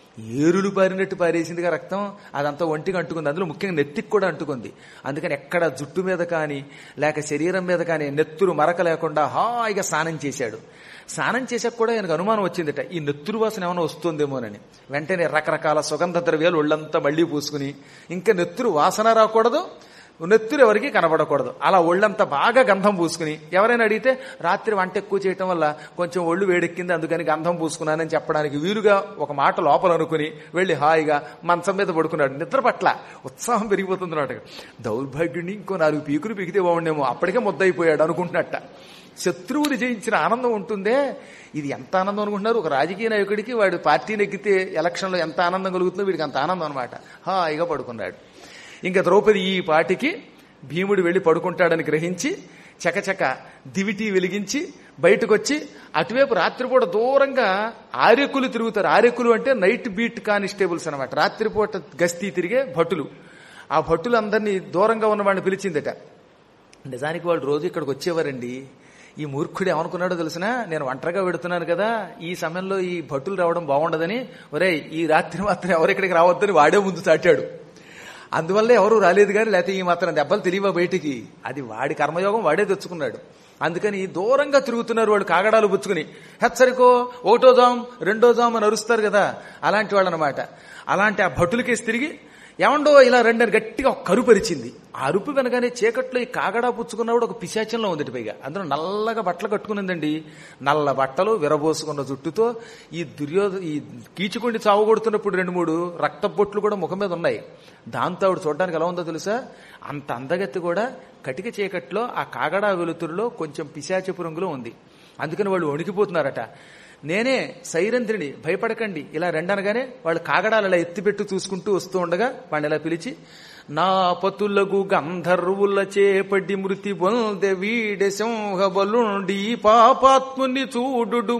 ఏరులు పారినట్టు పారేసిందిగా రక్తం అదంతా ఒంటికి అంటుకుంది అందులో ముఖ్యంగా నెత్తికి కూడా అంటుకుంది అందుకని ఎక్కడ జుట్టు మీద కానీ లేక శరీరం మీద కానీ నెత్తురు మరక లేకుండా హాయిగా స్నానం చేశాడు స్నానం చేసాక కూడా ఆయనకు అనుమానం వచ్చిందట ఈ నెత్తురు వాసన ఏమైనా వస్తుందేమోనని వెంటనే రకరకాల సుగంధ ద్రవ్యాలు ఒళ్ళంతా మళ్లీ పూసుకుని ఇంకా నెత్తురు వాసన రాకూడదు నెత్తురు ఎవరికి కనబడకూడదు అలా ఒళ్ళంతా బాగా గంధం పూసుకుని ఎవరైనా అడిగితే రాత్రి వంట ఎక్కువ చేయటం వల్ల కొంచెం ఒళ్ళు వేడెక్కింది అందుకని గంధం పూసుకున్నానని చెప్పడానికి వీలుగా ఒక మాట లోపల అనుకుని వెళ్ళి హాయిగా మంచం మీద పడుకున్నాడు నిద్ర పట్ల ఉత్సాహం పెరిగిపోతుంది నాట దౌర్భాగ్యుడిని ఇంకో నాలుగు పీకులు పీకితే బాగుండేమో అప్పటికే ముద్దయిపోయాడు అనుకుంటున్నట్ట శత్రువుని జయించిన ఆనందం ఉంటుందే ఇది ఎంత ఆనందం అనుకుంటున్నారు ఒక రాజకీయ నాయకుడికి వాడు పార్టీని ఎక్కితే ఎలక్షన్లో ఎంత ఆనందం కలుగుతుందో వీడికి అంత ఆనందం అనమాట హాయిగా పడుకున్నాడు ఇంకా ద్రౌపది ఈ పాటికి భీముడు వెళ్లి పడుకుంటాడని గ్రహించి చకచక దివిటి వెలిగించి బయటకొచ్చి అటువైపు రాత్రిపూట దూరంగా ఆర్యకులు తిరుగుతారు ఆర్యకులు అంటే నైట్ బీట్ కానిస్టేబుల్స్ అనమాట రాత్రిపూట గస్తీ తిరిగే భటులు ఆ భటులందరినీ దూరంగా ఉన్న వాడిని పిలిచిందట నిజానికి వాళ్ళు రోజు ఇక్కడికి వచ్చేవారండి ఈ మూర్ఖుడు ఏమనుకున్నాడో తెలిసిన నేను ఒంటరిగా పెడుతున్నాను కదా ఈ సమయంలో ఈ భటులు రావడం బాగుండదని ఒరే ఈ రాత్రి మాత్రం ఎవరు ఇక్కడికి రావద్దని వాడే ముందు చాటాడు అందువల్ల ఎవరు రాలేదు కానీ లేకపోతే ఈ మాత్రం దెబ్బలు తెలియవా బయటికి అది వాడి కర్మయోగం వాడే తెచ్చుకున్నాడు అందుకని దూరంగా తిరుగుతున్నారు వాళ్ళు కాగడాలు పుచ్చుకుని హెచ్చరికో ఒకటో జాం రెండో జాం అని అరుస్తారు కదా అలాంటి వాళ్ళు అనమాట అలాంటి ఆ భటులకేసి తిరిగి ఏమండో ఇలా రెండని గట్టిగా ఒక కరుపరిచింది ఆ అరుపు వెనగానే చీకట్లో ఈ కాగడా పుచ్చుకున్నవాడు ఒక పిశాచంలో ఉంది పైగా అందులో నల్లగా బట్టలు కట్టుకునిందండి నల్ల బట్టలు విరబోసుకున్న జుట్టుతో ఈ దుర్యోధ ఈ కీచుకుండి చావు కొడుతున్నప్పుడు రెండు మూడు రక్త బొట్లు కూడా ముఖం మీద ఉన్నాయి దాంతో ఆవిడ చూడడానికి ఎలా ఉందో తెలుసా అంత అందగత్తి కూడా కటిక చీకట్లో ఆ కాగడా వెలుతురులో కొంచెం పిశాచపు రంగులో ఉంది అందుకని వాళ్ళు వణికిపోతున్నారట నేనే సైరంధ్రిని భయపడకండి ఇలా రెండనగానే వాళ్ళు కాగడాలు ఇలా ఎత్తిపెట్టు చూసుకుంటూ వస్తూ ఉండగా వాడిని ఇలా పిలిచి నా పతులకు గంధర్వుల చేపడి మృతి బొందె వీడె సింహ బలుండి పాపాత్ముని చూడు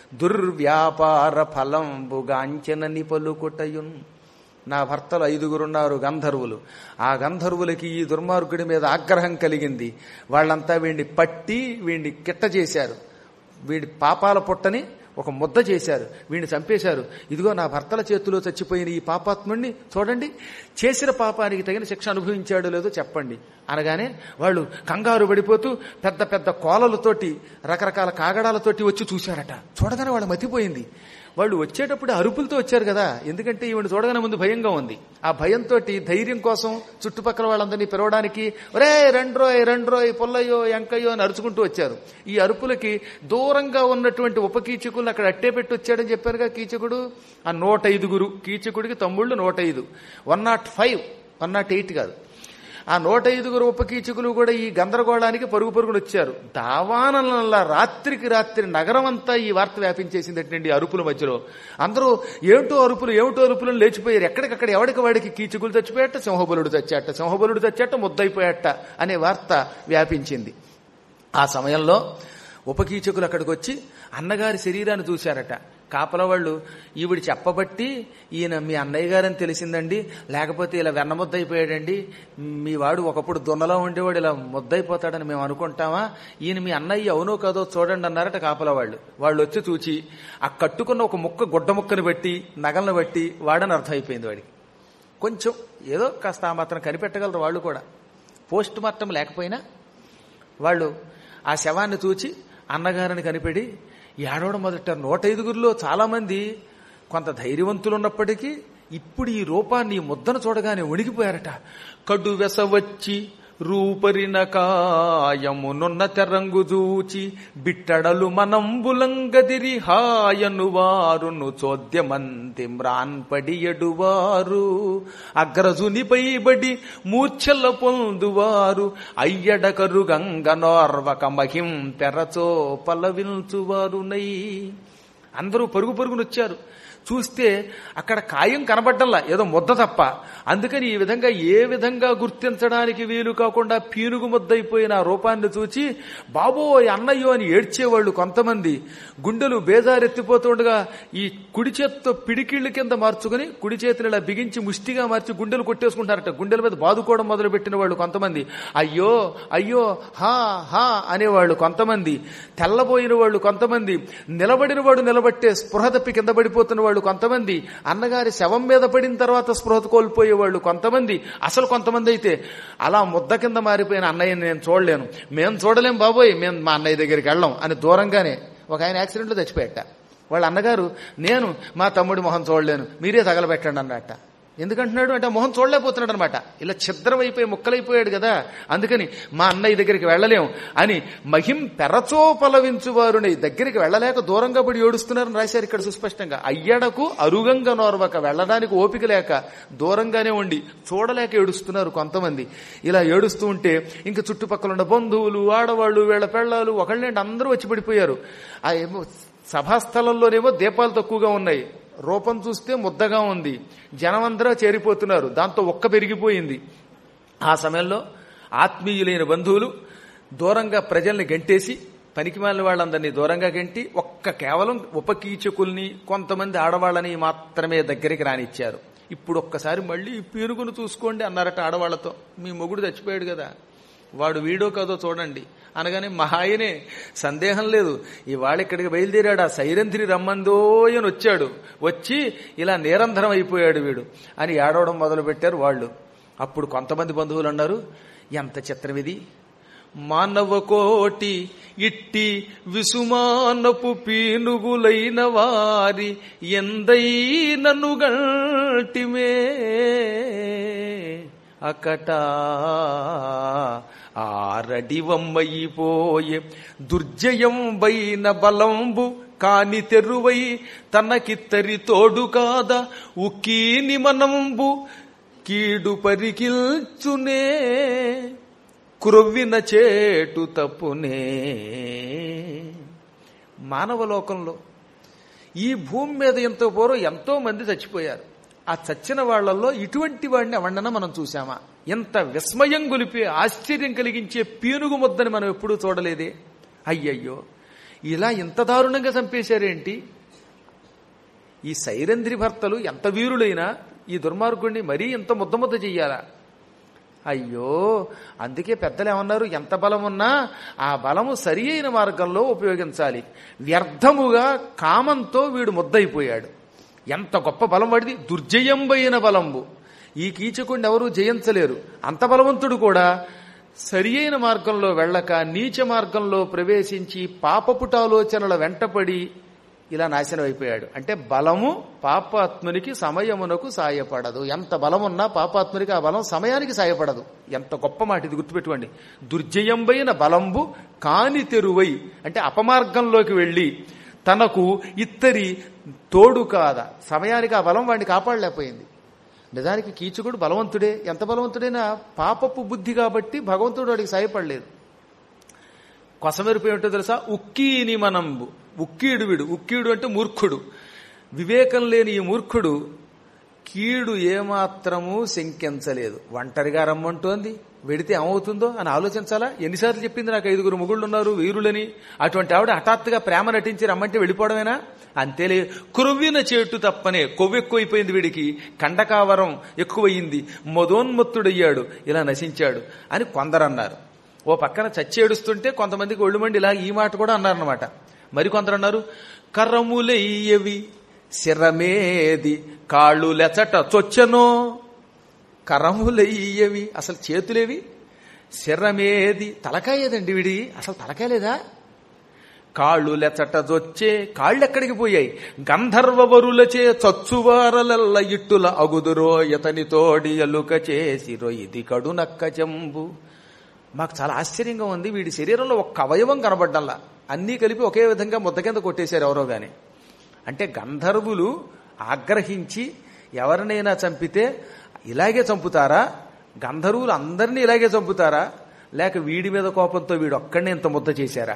దుర్వ్యాపార ఫలంబుగాంచనని పలుకుటయున్ నా భర్తలు ఐదుగురున్నారు గంధర్వులు ఆ గంధర్వులకి ఈ దుర్మార్గుడి మీద ఆగ్రహం కలిగింది వాళ్ళంతా వీడిని పట్టి వీడిని కిట్ట చేశారు వీడి పాపాల పుట్టని ఒక ముద్ద చేశారు వీడిని చంపేశారు ఇదిగో నా భర్తల చేతిలో చచ్చిపోయిన ఈ పాపాత్ముడిని చూడండి చేసిన పాపానికి తగిన శిక్ష అనుభవించాడో లేదో చెప్పండి అనగానే వాళ్ళు కంగారు పడిపోతూ పెద్ద పెద్ద కోలలతోటి రకరకాల కాగడాలతోటి వచ్చి చూశారట చూడగానే వాళ్ళు మతిపోయింది వాళ్ళు వచ్చేటప్పుడు అరుపులతో వచ్చారు కదా ఎందుకంటే ఈవిడ చూడగానే ముందు భయంగా ఉంది ఆ భయంతో ధైర్యం కోసం చుట్టుపక్కల వాళ్ళందరినీ పిలవడానికి ఒరే రండ్రోయ్ రండ్రోయ్ పొల్లయ్యో ఎంకయ్యో అని అరుచుకుంటూ వచ్చారు ఈ అరుపులకి దూరంగా ఉన్నటువంటి ఉప కీచకులను అక్కడ అట్టే పెట్టి వచ్చాడని చెప్పారుగా కీచకుడు ఆ నూట ఐదుగురు కీచకుడికి తమ్ముళ్ళు నూట ఐదు one not five one not eight కాదు ఆ నూట ఐదుగురు ఉపకీచకులు కూడా ఈ గందరగోళానికి పరుగు పరుగులు వచ్చారు దావానంలా రాత్రికి రాత్రి నగరం అంతా ఈ వార్త వ్యాపించేసిందటండి అరుపుల మధ్యలో అందరూ ఏమిటో అరుపులు ఏమిటో అరుపులు అని లేచిపోయారు ఎక్కడికక్కడ ఎవడికి వాడికి కీచకులు చచ్చిపోయాట సింహబలుడు చచ్చాట సింహబలుడు చచ్చాట ముద్దయిపోయాట అనే వార్త వ్యాపించింది ఆ సమయంలో ఉపకీచకులు అక్కడికి వచ్చి అన్నగారి శరీరాన్ని చూశారట కాపల వాళ్ళు ఈవిడ చెప్పబట్టి ఈయన మీ అన్నయ్య గారని తెలిసిందండి లేకపోతే ఇలా వెన్న ముద్దయిపోయాడండి మీ వాడు ఒకప్పుడు దున్నలో ఉండేవాడు ఇలా ముద్దయిపోతాడని మేము అనుకుంటామా ఈయన మీ అన్నయ్య అవునో కాదో చూడండి అన్నారట కాపల వాళ్ళు వాళ్ళు వచ్చి చూచి ఆ కట్టుకున్న ఒక ముక్క గుడ్డ ముక్కని బట్టి నగలను బట్టి వాడని అర్థమైపోయింది వాడికి కొంచెం ఏదో కాస్త ఆ మాత్రం కనిపెట్టగలరు వాళ్ళు కూడా పోస్ట్ మార్టం లేకపోయినా వాళ్ళు ఆ శవాన్ని చూచి అన్నగారిని కనిపెడి ఏడవడం మొదట నూట ఐదుగురిలో చాలా మంది కొంత ధైర్యవంతులు ఉన్నప్పటికీ ఇప్పుడు ఈ రూపాన్ని ఈ ముద్దను చూడగానే వణికిపోయారట కడు వెసవచ్చి రూపరిన కాయమునున్న తెరంగు చూచి బిట్టడలు మనంబులంగదిరి హాయను వారును చోద్యమంతి మ్రాన్పడియడువారు అగ్రజునిపై బడి మూర్ఛల పొందువారు అయ్యడకరు గంగ నోర్వక మహిం తెరచో పలవిల్చువారునై అందరూ పరుగు పరుగునొచ్చారు చూస్తే అక్కడ కాయం కనబడ్డంలా ఏదో ముద్ద తప్ప అందుకని ఈ విధంగా ఏ విధంగా గుర్తించడానికి వీలు కాకుండా పీనుగు ముద్దయిపోయిన ఆ రూపాన్ని చూచి బాబోయ్ అన్నయ్యో అని ఏడ్చేవాళ్ళు కొంతమంది గుండెలు బేజారెత్తిపోతుండగా ఈ కుడి చేత్తో పిడికిళ్ళ కింద మార్చుకుని కుడి చేతిని ఇలా బిగించి ముష్టిగా మార్చి గుండెలు కొట్టేసుకుంటారట గుండెల మీద బాదుకోవడం మొదలు పెట్టిన వాళ్ళు కొంతమంది అయ్యో అయ్యో హా హా అనేవాళ్ళు కొంతమంది తెల్లబోయిన వాళ్ళు కొంతమంది నిలబడిన వాడు నిలబట్టే స్పృహ తప్పి కింద పడిపోతున్న వాళ్ళు కొంతమంది అన్నగారి శవం మీద పడిన తర్వాత స్పృహ కోల్పోయే వాళ్ళు కొంతమంది అసలు కొంతమంది అయితే అలా ముద్ద కింద మారిపోయిన అన్నయ్యని నేను చూడలేను మేము చూడలేం బాబోయ్ మేము మా అన్నయ్య దగ్గరికి వెళ్ళాం అని దూరంగానే ఒక ఆయన యాక్సిడెంట్లో చచ్చిపోయాట వాళ్ళ అన్నగారు నేను మా తమ్ముడి మొహం చూడలేను మీరే తగలబెట్టండి అన్నట్ట ఎందుకంటున్నాడు అంటే ఆ మొహం చూడలేకపోతున్నాడు అనమాట ఇలా ఛిద్రమైపోయి ముక్కలైపోయాడు కదా అందుకని మా అన్నయ్య దగ్గరికి వెళ్ళలేం అని మహిం పెరచోపలవించువారుని దగ్గరికి వెళ్ళలేక దూరంగా పడి ఏడుస్తున్నారని రాశారు ఇక్కడ సుస్పష్టంగా అయ్యడకు అరుగంగా నోర్వక వెళ్ళడానికి ఓపిక లేక దూరంగానే ఉండి చూడలేక ఏడుస్తున్నారు కొంతమంది ఇలా ఏడుస్తూ ఉంటే ఇంక చుట్టుపక్కల ఉన్న బంధువులు ఆడవాళ్ళు వీళ్ళ పెళ్ళాలు ఒకళ్ళేంటి అందరూ వచ్చి పడిపోయారు ఆ ఏమో సభాస్థలంలోనేమో దీపాలు తక్కువగా ఉన్నాయి రూపం చూస్తే ముద్దగా ఉంది జనమందరూ చేరిపోతున్నారు దాంతో ఒక్క పెరిగిపోయింది ఆ సమయంలో ఆత్మీయులైన బంధువులు దూరంగా ప్రజల్ని గంటేసి పనికిమాలిన వాళ్ళందరినీ దూరంగా గంటి ఒక్క కేవలం ఉపకీచకుల్ని కొంతమంది ఆడవాళ్ళని మాత్రమే దగ్గరికి రానిచ్చారు ఇప్పుడు ఒక్కసారి మళ్ళీ పీరుగును చూసుకోండి అన్నారట ఆడవాళ్లతో మీ మొగుడు చచ్చిపోయాడు కదా వాడు వీడో కాదో చూడండి అనగానే మహాయనే సందేహం లేదు ఇవాళ ఇక్కడికి బయలుదేరాడు ఆ సైరంధ్రి రమ్మందోయని వచ్చాడు వచ్చి ఇలా నిరంధరం అయిపోయాడు వీడు అని ఏడవడం మొదలు పెట్టారు వాళ్ళు అప్పుడు కొంతమంది బంధువులు అన్నారు ఎంత చిత్రం ఇది మానవ కోటి ఇట్టి విసుమానపు పీనుగులైన వారి ఎందైనను గంటిమే అకట ఆరడివమ్మయిపోయే దుర్జయం బైన బలంబు కాని తెరువై తనకిత్తరి తోడు కాద ఉకీని మనంబు కీడు పరికిల్చునే క్రొవ్విన చేటు తప్పునే మానవ లోకంలో ఈ భూమి మీద ఎంతో పూర్వం ఎంతో మంది చచ్చిపోయారు ఆ చచ్చిన వాళ్లలో ఇటువంటి వాడిని ఎవడన్నా మనం చూసామా ఎంత విస్మయం గొలిపే ఆశ్చర్యం కలిగించే పీనుగు ముద్దని మనం ఎప్పుడూ చూడలేదే అయ్యయ్యో ఇలా ఇంత దారుణంగా చంపేశారేంటి ఈ సైరంధ్రి భర్తలు ఎంత వీరులైనా ఈ దుర్మార్గుణ్ణి మరీ ఇంత ముద్ద ముద్ద చెయ్యాలా అయ్యో అందుకే పెద్దలు ఏమన్నారు ఎంత బలం ఉన్నా ఆ బలము సరి అయిన మార్గంలో ఉపయోగించాలి వ్యర్థముగా కామంతో వీడు ముద్దయిపోయాడు ఎంత గొప్ప బలం వాడిది దుర్జయంబైన బలంబు ఈ కీచకుడిని ఎవరూ జయించలేరు అంత బలవంతుడు కూడా సరి అయిన మార్గంలో వెళ్ళక నీచ మార్గంలో ప్రవేశించి పాపపుటాలోచనల వెంటపడి ఇలా నాశనం అయిపోయాడు అంటే బలము పాపాత్మునికి సమయమునకు సాయపడదు ఎంత బలమున్నా పాపాత్మునికి ఆ బలం సమయానికి సాయపడదు ఎంత గొప్ప మాట ఇది గుర్తుపెట్టుకోండి దుర్జయంబైన బలంబు కాని తెరువై అంటే అపమార్గంలోకి వెళ్ళి తనకు ఇత్తరి తోడు కాద సమయానికి ఆ బలం వాడిని కాపాడలేకపోయింది నిజానికి కీచకుడు బలవంతుడే ఎంత బలవంతుడైనా పాపపు బుద్ధి కాబట్టి భగవంతుడు వాడికి సాయపడలేదు కొసమెరుపు ఏమిటో తెలుసా ఉక్కీని మనంబు ఉక్కీడు వీడు ఉక్కీడు అంటే మూర్ఖుడు వివేకం లేని ఈ మూర్ఖుడు కీడు ఏమాత్రము శంకించలేదు ఒంటరిగా రమ్మంటోంది వెడితే ఏమవుతుందో అని ఆలోచించాలా ఎన్నిసార్లు చెప్పింది నాకు ఐదుగురు ముగుళ్ళు ఉన్నారు వీరులని అటువంటి ఆవిడ హఠాత్తుగా ప్రేమ నటించి రమ్మంటే వెళ్ళిపోవడమేనా అంతేలే కురువిన చేటు తప్పనే కొవ్వెక్కువైపోయింది వీడికి కండకావరం ఎక్కువయింది మదోన్మత్తుడయ్యాడు ఇలా నశించాడు అని కొందరన్నారు ఓ పక్కన చచ్చేడుస్తుంటే కొంతమందికి ఒళ్ళు మండి ఇలా ఈ మాట కూడా అన్నారనమాట మరి కొందరు అన్నారు కర్రములెయ్యవి శిరమేది కాళ్ళు లెచట చొచ్చనో కరములయ్యవి అసలు చేతులేవి శిరమేది తలకాయేదండి విడి అసలు తలకాయ లేదా కాళ్ళు లెచట జొచ్చే కాళ్ళెక్కడికి పోయాయి గంధర్వవరులచే చచ్చువారలల్ల ఇట్టుల అగుదురో ఇతని తోడి ఎలుక చేసిరో ఇది కడునక్క చెంబు మాకు చాలా ఆశ్చర్యంగా ఉంది వీడి శరీరంలో ఒక్క అవయవం కనబడ్డల్లా అన్నీ కలిపి ఒకే విధంగా ముద్ద కింద కొట్టేశారు ఎవరో గాని అంటే గంధర్వులు ఆగ్రహించి ఎవరినైనా చంపితే ఇలాగే చంపుతారా గంధర్వులు అందరినీ ఇలాగే చంపుతారా లేక వీడి మీద కోపంతో వీడు ఒక్కడిని ఇంత ముద్ద చేశారా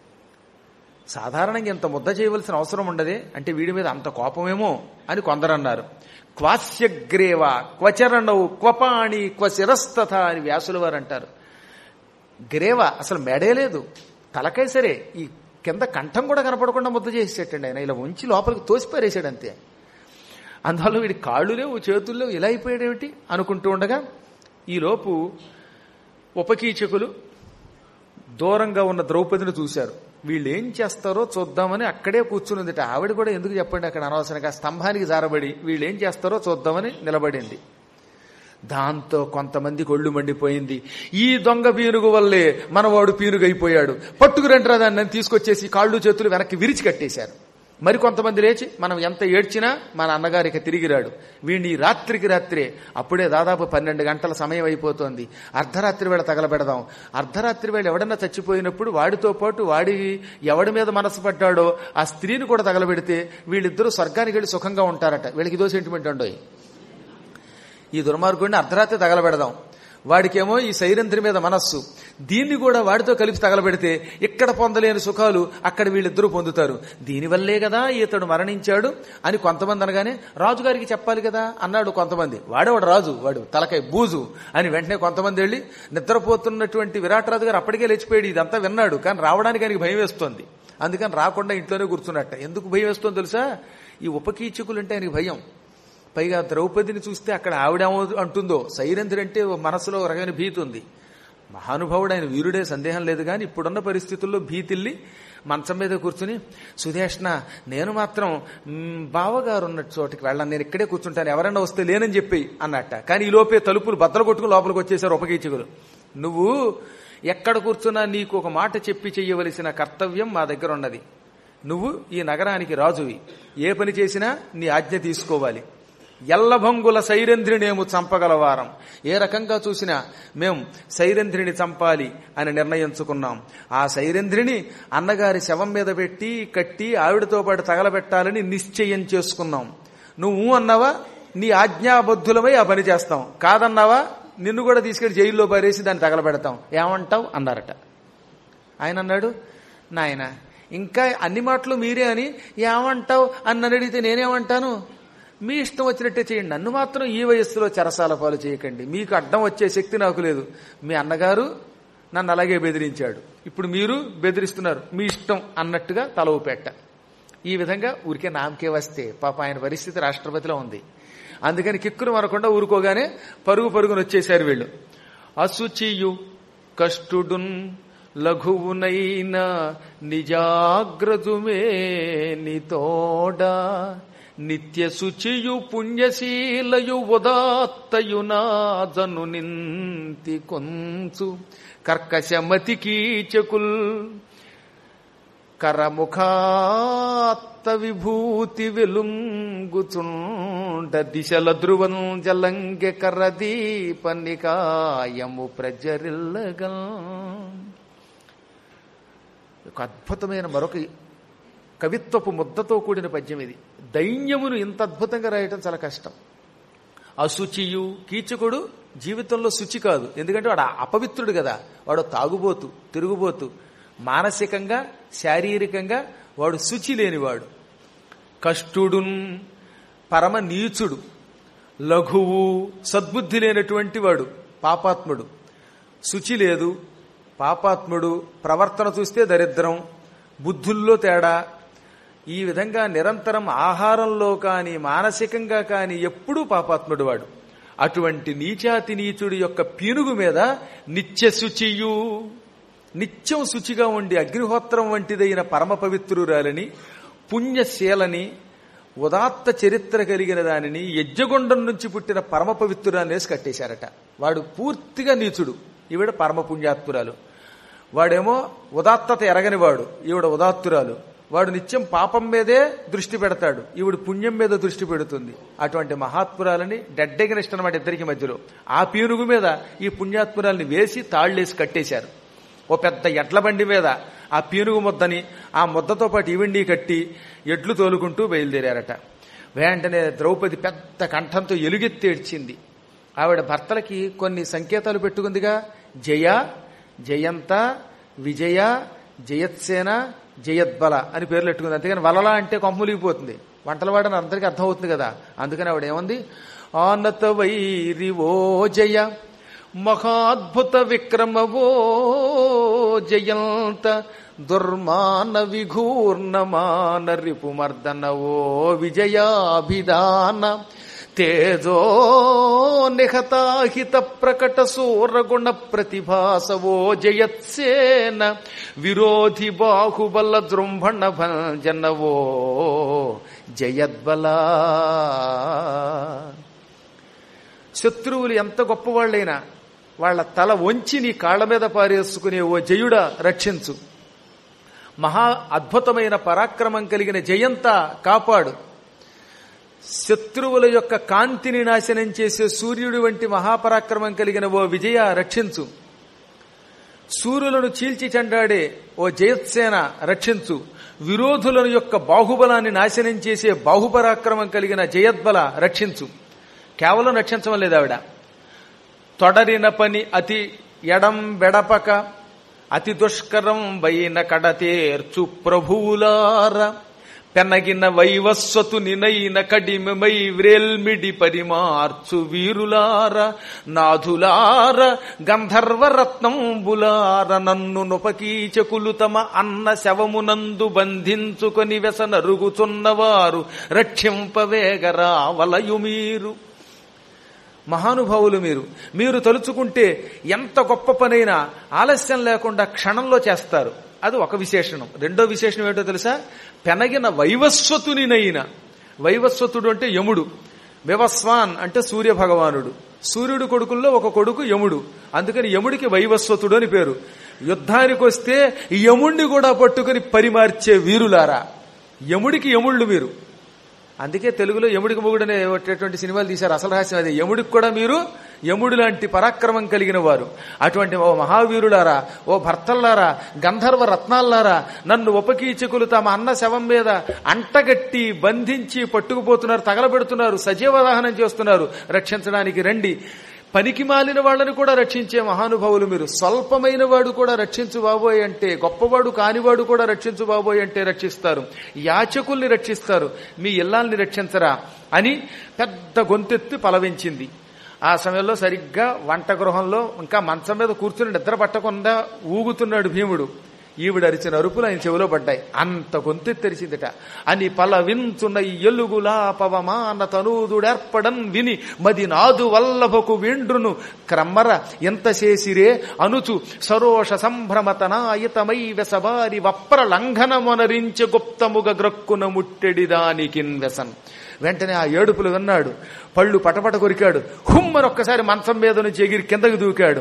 సాధారణంగా ఇంత ముద్ద చేయవలసిన అవసరం ఉండదే అంటే వీడి మీద అంత కోపమేమో అని కొందరన్నారు క్వాస్యగ్రేవ క్వచరణవు క్వపాణి క్వశిరస్తథ అని వ్యాసుల వారు అంటారు గ్రేవ అసలు మెడే లేదు తలకాయ సరే ఈ కింద కంఠం కూడా కనపడకుండా ముద్ద చేసేటండి ఆయన ఇలా ఉంచి లోపలికి తోసిపారేసాడు అంతే అందువల్ల వీడి కాళ్ళు లేవు చేతులు లేవు ఇలా అయిపోయాడేమిటి అనుకుంటూ ఉండగా ఈలోపు ఉపకీచకులు దూరంగా ఉన్న ద్రౌపదిని చూశారు వీళ్ళు ఏం చేస్తారో చూద్దామని అక్కడే కూర్చునిందిట ఆవిడ కూడా ఎందుకు చెప్పండి అక్కడ అనవసరంగా స్తంభానికి జారబడి వీళ్ళు ఏం చేస్తారో చూద్దామని నిలబడింది దాంతో కొంతమంది కొళ్ళు మండిపోయింది ఈ దొంగ పీనుగు వల్లే మనవాడు పీనుగైపోయాడు పట్టుకురంటారా దాన్ని తీసుకొచ్చేసి కాళ్ళు చేతులు వెనక్కి విరిచి కట్టేశారు మరి కొంతమంది లేచి మనం ఎంత ఏడ్చినా మన అన్నగారికి తిరిగిరాడు వీడిని రాత్రికి రాత్రే అప్పుడే దాదాపు పన్నెండు గంటల సమయం అయిపోతోంది అర్ధరాత్రి వేళ తగలబెడదాం అర్ధరాత్రి వేళ ఎవడన్నా చచ్చిపోయినప్పుడు వాడితో పాటు వాడి ఎవడి మీద మనసు పడ్డాడో ఆ స్త్రీని కూడా తగలబెడితే వీళ్ళిద్దరూ స్వర్గానికి వెళ్ళి సుఖంగా ఉంటారట వీళ్ళకి ఇదో సెంటిమెంట్ ఉండోయి ఈ దుర్మార్గుడిని అర్ధరాత్రి తగలబెడదాం వాడికేమో ఈ సైరంధ్రి మీద మనస్సు దీన్ని కూడా వాడితో కలిపి తగలబెడితే ఇక్కడ పొందలేని సుఖాలు అక్కడ వీళ్ళిద్దరూ పొందుతారు దీనివల్లే కదా ఇతడు మరణించాడు అని కొంతమంది అనగానే రాజుగారికి చెప్పాలి కదా అన్నాడు కొంతమంది వాడేవాడు రాజు వాడు తలకాయ బూజు అని వెంటనే కొంతమంది వెళ్ళి నిద్రపోతున్నటువంటి విరాటరాజు గారు అప్పటికే లేచిపోయాడు ఇదంతా విన్నాడు కానీ రావడానికి ఆయనకి భయం వేస్తోంది అందుకని రాకుండా ఇంట్లోనే కూర్చున్నట్ట ఎందుకు భయం వేస్తోంది తెలుసా ఈ ఉపకీచకులు అంటే ఆయనకి భయం పైగా ద్రౌపదిని చూస్తే అక్కడ ఆవిడేమో అంటుందో సైరంధ్రి అంటే మనసులో ఒక రకమైన భీతి ఉంది మహానుభావుడు ఆయన వీరుడే సందేహం లేదు కానీ ఇప్పుడున్న పరిస్థితుల్లో భీతిల్లి మంచం మీద కూర్చుని సుధేష్ణ నేను మాత్రం మ్, బావగారు ఉన్న చోటికి వెళ్ళాను నేను ఇక్కడే కూర్చుంటాను ఎవరైనా వస్తే లేనని చెప్పి అన్నట్ట కానీ ఈ లోపే తలుపులు బద్దలు కొట్టుకుని లోపలికి వచ్చేసారు ఉపకీచకులు నువ్వు ఎక్కడ కూర్చున్నా నీకు ఒక మాట చెప్పి చెయ్యవలసిన కర్తవ్యం మా దగ్గర ఉన్నది నువ్వు ఈ నగరానికి రాజువి ఏ పని చేసినా నీ ఆజ్ఞ తీసుకోవాలి ఎల్లభంగుల సైరంధ్రినేము చంపగలవారం ఏ రకంగా చూసినా మేం సైరంధ్రిని చంపాలి అని నిర్ణయించుకున్నాం ఆ సైరంధ్రిని అన్నగారి శవం మీద పెట్టి కట్టి ఆవిడతో పాటు తగలబెట్టాలని నిశ్చయం చేసుకున్నాం నువ్వు అన్నావా నీ ఆజ్ఞాబద్ధులమై ఆ పని చేస్తాం కాదన్నావా నిన్ను కూడా తీసుకెళ్లి జైల్లో పారేసి దాన్ని తగలబెడతాం ఏమంటావు అన్నారట ఆయన అన్నాడు నాయన ఇంకా అన్ని మాటలు మీరే అని ఏమంటావు అని నన్ను అడిగితే నేనేమంటాను మీ ఇష్టం వచ్చినట్టే చేయండి నన్ను మాత్రం ఈ వయస్సులో చెరసాల పాలు చేయకండి మీకు అడ్డం వచ్చే శక్తి నాకు లేదు మీ అన్నగారు నన్ను అలాగే బెదిరించాడు ఇప్పుడు మీరు బెదిరిస్తున్నారు మీ ఇష్టం అన్నట్టుగా తల ఊపెట్ట ఈ విధంగా ఊరికే నామకే వస్తే పాప ఆయన పరిస్థితి రాష్ట్రపతిలో ఉంది అందుకని కిక్కులు మరకుండా ఊరుకోగానే పరుగు పరుగును వచ్చేశారు వీళ్ళు అశుచియు కష్టుడున్ లఘువునైన నిజాగ్రజుమే నితోడా నిత్య శుచియు పుణ్యశీలయు ఉదాత్తయునాజను నింతి కొంచు కర్కశమతి కీచకుల్ కరముఖాత్త విభూతి వెలుంగుచుండ దిశల ధ్రువం జలంగె కరదీపనికాయము ప్రజరిల్లగం ఒక అద్భుతమైన మరొక కవిత్వపు ముద్దతో కూడిన పద్యం ఇది దైన్యమును ఇంత అద్భుతంగా రాయటం చాలా కష్టం అశుచియు కీచకుడు జీవితంలో శుచి కాదు ఎందుకంటే వాడు అపవిత్రుడు కదా వాడు తాగుబోతు తిరుగుబోతు మానసికంగా శారీరకంగా వాడు శుచి లేనివాడు కష్టుడున్ పరమ నీచుడు లఘువు సద్బుద్ధి లేనటువంటి వాడు పాపాత్ముడు శుచి లేదు పాపాత్ముడు ప్రవర్తన చూస్తే దరిద్రం బుద్ధుల్లో తేడా ఈ విధంగా నిరంతరం ఆహారంలో కానీ మానసికంగా కానీ ఎప్పుడూ పాపాత్ముడు వాడు అటువంటి నీచాతి నీచుడి యొక్క పీనుగు మీద నిత్య శుచియు నిత్యం శుచిగా ఉండి అగ్నిహోత్రం వంటిదైన పరమ పవిత్రురాలని పుణ్యశీలని ఉదాత్త చరిత్ర కలిగిన దానిని యజ్ఞగుండం నుంచి పుట్టిన పరమ పవిత్రురాన్ని వేసి కట్టేశారట వాడు పూర్తిగా నీచుడు ఈవిడ పరమ పుణ్యాత్మురాలు వాడేమో ఉదాత్తత ఎరగనివాడు ఈవిడ ఉదాత్తురాలు వాడు నిత్యం పాపం మీదే దృష్టి పెడతాడు ఈవిడ పుణ్యం మీద దృష్టి పెడుతుంది అటువంటి మహాత్మురాలని డెడ్డెగినిస్ట్ అనమాట ఇద్దరికి మధ్యలో ఆ పీనుగు మీద ఈ పుణ్యాత్మురాల్ని వేసి తాళ్లేసి కట్టేశారు ఓ పెద్ద ఎడ్ల బండి మీద ఆ పీనుగు ముద్దని ఆ ముద్దతో పాటు ఈవిండి కట్టి ఎడ్లు తోలుకుంటూ బయలుదేరారట వెంటనే ద్రౌపది పెద్ద కంఠంతో ఎలుగెత్తి ఏడ్చింది ఆవిడ భర్తలకి కొన్ని సంకేతాలు పెట్టుకుందిగా జయ జయంత విజయ జయత్సేన జయద్బల అని పేర్లు పెట్టుకుంది అంతేగాని వలల అంటే కొమ్ములిగిపోతుంది వంటలవాడని అందరికీ అర్థమవుతుంది కదా అందుకని ఆవిడ ఏమంది ఆనత వైరి ఓ జయ మహాద్భుత విక్రమవో జయంత దుర్మాన విఘూర్ణమాన రిపుమర్దనవో విజయాభిధాన తేజో నిహతాహిత ప్రకట సూరగుణ ప్రతిభాసవో జయత్సేన విరోధి బాహుబల జృంభణ భంజనవో జయద్బలా శత్రువులు ఎంత గొప్పవాళ్ళైనా వాళ్ళ తల వంచి నీ కాళ్ల మీద పారేసుకునే ఓ జయుడా రక్షించు మహా అద్భుతమైన పరాక్రమం కలిగిన జయంత కాపాడు శత్రువుల యొక్క కాంతిని నాశనం చేసే సూర్యుడి వంటి మహాపరాక్రమం కలిగిన ఓ విజయ రక్షించు సూర్యులను చీల్చి చెండాడే ఓ జయత్సేన రక్షించు విరోధుల యొక్క బాహుబలాన్ని నాశనం చేసే బాహుపరాక్రమం కలిగిన జయద్బల రక్షించు కేవలం రక్షించడం లేదు ఆవిడ తొడరిన పని అతి ఎడం వెడపక అతి దుష్కరం వైన కడతేర్చు ప్రభువులార పెనగిన వైవస్వతు నినైన కడిమై వ్రేల్మిడి పరిమార్చు వీరులార నాథులార గంధర్వరత్నంబులార నన్ను నుపకీచకులు తమ అన్న శవమునందు బంధించుకొని వెసనరుగుచున్నవారు రక్షింపవేగరా వలయు మీరు మహానుభావులు మీరు మీరు తలుచుకుంటే ఎంత గొప్ప పనైనా ఆలస్యం లేకుండా క్షణంలో చేస్తారు అది ఒక విశేషణం రెండో విశేషణం ఏంటో తెలుసా పెనగిన వైవస్వతునినైన వైవస్వతుడు అంటే యముడు వివస్వాన్ అంటే సూర్య భగవానుడు సూర్యుడు కొడుకుల్లో ఒక కొడుకు యముడు అందుకని యముడికి వైవస్వతుడు అని పేరు యుద్ధానికి వస్తే యముణ్ణి కూడా పట్టుకుని పరిమార్చే వీరులారా యముడికి యముళ్ళు మీరు అందుకే తెలుగులో యముడికి మొగుడు అనేటటువంటి సినిమాలు తీశారు అసలు రహస్యం అదే యముడికి కూడా మీరు యముడు లాంటి పరాక్రమం కలిగిన వారు అటువంటి ఓ మహావీరులారా ఓ భర్తల్లారా గంధర్వ రత్నాల్లారా నన్ను ఉపకీచకులు తమ అన్న శవం మీద అంటగట్టి బంధించి పట్టుకుపోతున్నారు తగలబెడుతున్నారు సజీవ దహనం చేస్తున్నారు రక్షించడానికి రండి పనికి మాలిన వాళ్ళని కూడా రక్షించే మహానుభావులు మీరు స్వల్పమైన వాడు కూడా రక్షించు బాబోయ్ అంటే గొప్పవాడు కానివాడు కూడా రక్షించు బాబోయ్ అంటే రక్షిస్తారు యాచకుల్ని రక్షిస్తారు మీ ఇల్లాల్ని రక్షించరా అని పెద్ద గొంతెత్తి పలవించింది ఆ సమయంలో సరిగ్గా వంట గృహంలో ఇంకా మంచం మీద కూర్చుని నిద్ర పట్టకుండా ఊగుతున్నాడు భీముడు ఈవిడ అరిచిన అరుపులు ఆయన చెవిలో పడ్డాయి అంత గొంతు తెరిచిందట అని పల వించున్న ఈ ఎలుగులా పవమాన తనూదుడేర్పడన్ విని మది నాదు వల్లభకు విండ్రును క్రమ్మర ఎంత చేసిరే అనుచు సరోష సంభ్రమతనాయతమై వెసబారి వప్ర లంఘనమొనరించె గుప్తముగ గ్రక్కున ముట్టెడి దానికిన్ వెసన్ వెంటనే ఆ ఏడుపులు విన్నాడు పళ్ళు పటపట కొరికాడు హుమ్మని ఒక్కసారి మంచం మీద నుంచి ఎగిరి కిందకి దూకాడు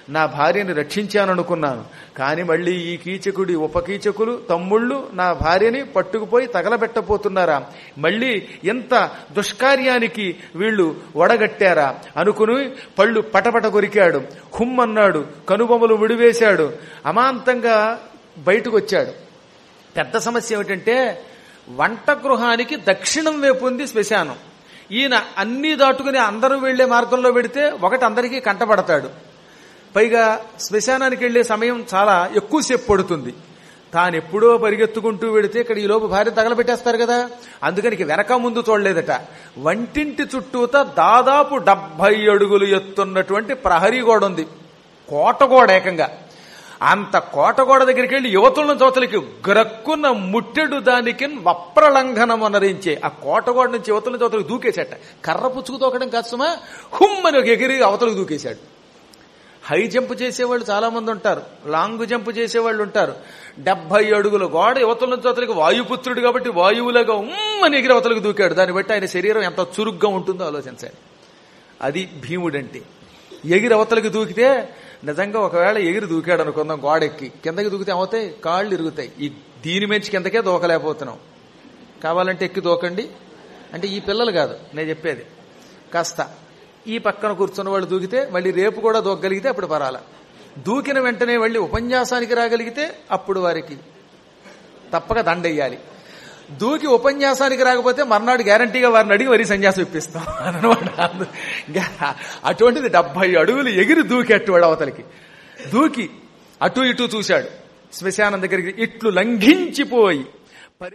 నా భార్యని రక్షించాననుకున్నాను కానీ మళ్ళీ ఈ కీచకుడి ఉపకీచకులు తమ్ముళ్ళు నా భార్యని పట్టుకుపోయి తగలబెట్టపోతున్నారా మళ్ళీ ఎంత దుష్కార్యానికి వీళ్ళు ఒడగట్టారా అనుకుని పళ్ళు పటపట కొరికాడు హుమ్మన్నాడు కనుబొమ్మలు విడివేశాడు అమాంతంగా బయటకు వచ్చాడు పెద్ద సమస్య ఏమిటంటే వంట గృహానికి దక్షిణం వైపు ఉంది శ్మశానం ఈయన అన్ని దాటుకుని అందరూ వెళ్లే మార్గంలో పెడితే ఒకటి అందరికీ కంటపడతాడు పైగా శ్మశానానికి వెళ్లే సమయం చాలా ఎక్కువసేపు పడుతుంది తాను ఎప్పుడో పరిగెత్తుకుంటూ వెడితే ఇక్కడ ఈ లోపు భార్య తగలబెట్టేస్తారు కదా అందుకని ఇక వెనక ముందు చూడలేదట వంటింటి చుట్టూత దాదాపు డెబ్బై అడుగులు ఎత్తున్నటువంటి ప్రహరీ గోడ ఉంది కోట గోడ ఏకంగా అంత కోటగోడ దగ్గరికి వెళ్ళి యువతులను చోతలకి గ్రక్కున్న ముట్టెడు దానికి వప్రలంఘనం అనరించే ఆ కోటగోడ నుంచి యువతుల చోతలకు దూకేశాట కర్ర పుచ్చుకు తోకడం కాదు సుమా హుమ్మని ఒక ఎగిరి అవతలకు దూకేశాడు హై జంప్ చేసేవాళ్ళు చాలా మంది ఉంటారు లాంగ్ జంప్ చేసేవాళ్ళు ఉంటారు డెబ్బై అడుగుల గోడ యువతల నుంచి అవతలకి వాయుపుత్రుడు కాబట్టి వాయువులాగా ఉమ్మని ఎగిరి అవతలకు దూకాడు దాన్ని బట్టి ఆయన శరీరం ఎంత చురుగ్గా ఉంటుందో ఆలోచించాలి అది భీముడంటే ఎగిరి అవతలకి దూకితే నిజంగా ఒకవేళ ఎగిరి దూకాడు అనుకుందాం గోడెక్కి కిందకి దూకితే అవుతాయి కాళ్ళు ఇరుగుతాయి ఈ దీని మించి కిందకే దూకలేకపోతున్నాం కావాలంటే ఎక్కి దూకండి అంటే ఈ పిల్లలు కాదు నేను చెప్పేది కాస్త ఈ పక్కన కూర్చున్న వాళ్ళు దూకితే మళ్ళీ రేపు కూడా దూకగలిగితే అప్పుడు పరాల దూకిన వెంటనే వెళ్ళి ఉపన్యాసానికి రాగలిగితే అప్పుడు వారికి తప్పక దండెయ్యాలి దూకి ఉపన్యాసానికి రాకపోతే మర్నాడు గ్యారంటీగా వారిని అడిగి వరి సన్యాసం ఇప్పిస్తాం అనమాట అటువంటిది డెబ్బై అడుగులు ఎగిరి దూకి అట్టువాడు అవతలికి దూకి అటు ఇటు చూశాడు శ్మశానం దగ్గరికి ఇట్లు లంఘించిపోయి పరే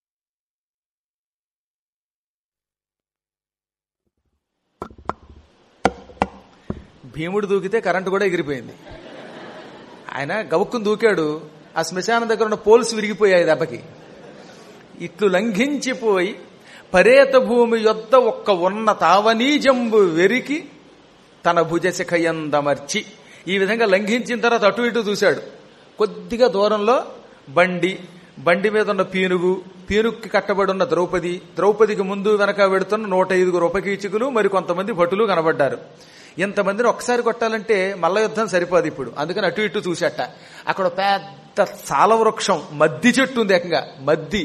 భీముడు దూకితే కరెంటు కూడా ఎగిరిపోయింది ఆయన గవుక్కుని దూకాడు ఆ శ్మశానం దగ్గర ఉన్న పోల్స్ విరిగిపోయాయి దెబ్బకి ఇట్లు లంఘించిపోయి పరేత భూమి యొద్ద ఒక్క ఉన్న తావనీజంబు వెరికి తన భుజశిఖయందమర్చి ఈ విధంగా లంఘించిన తర్వాత అటు ఇటు చూశాడు కొద్దిగా దూరంలో బండి బండి మీద ఉన్న పీనుగు పీనుక్కి కట్టబడి ఉన్న ద్రౌపది ద్రౌపదికి ముందు వెనక వెడుతున్న నూట ఐదుగురు ఉపకీచకులు మరి కొంతమంది భటులు కనబడ్డారు ఇంతమందిని ఒక్కసారి కొట్టాలంటే మల్ల యుద్ధం సరిపోదు ఇప్పుడు అందుకని అటు ఇటు చూశాట అక్కడ పెద్ద సాల వృక్షం మద్ది చెట్టు ఉంది ఏకంగా మద్ది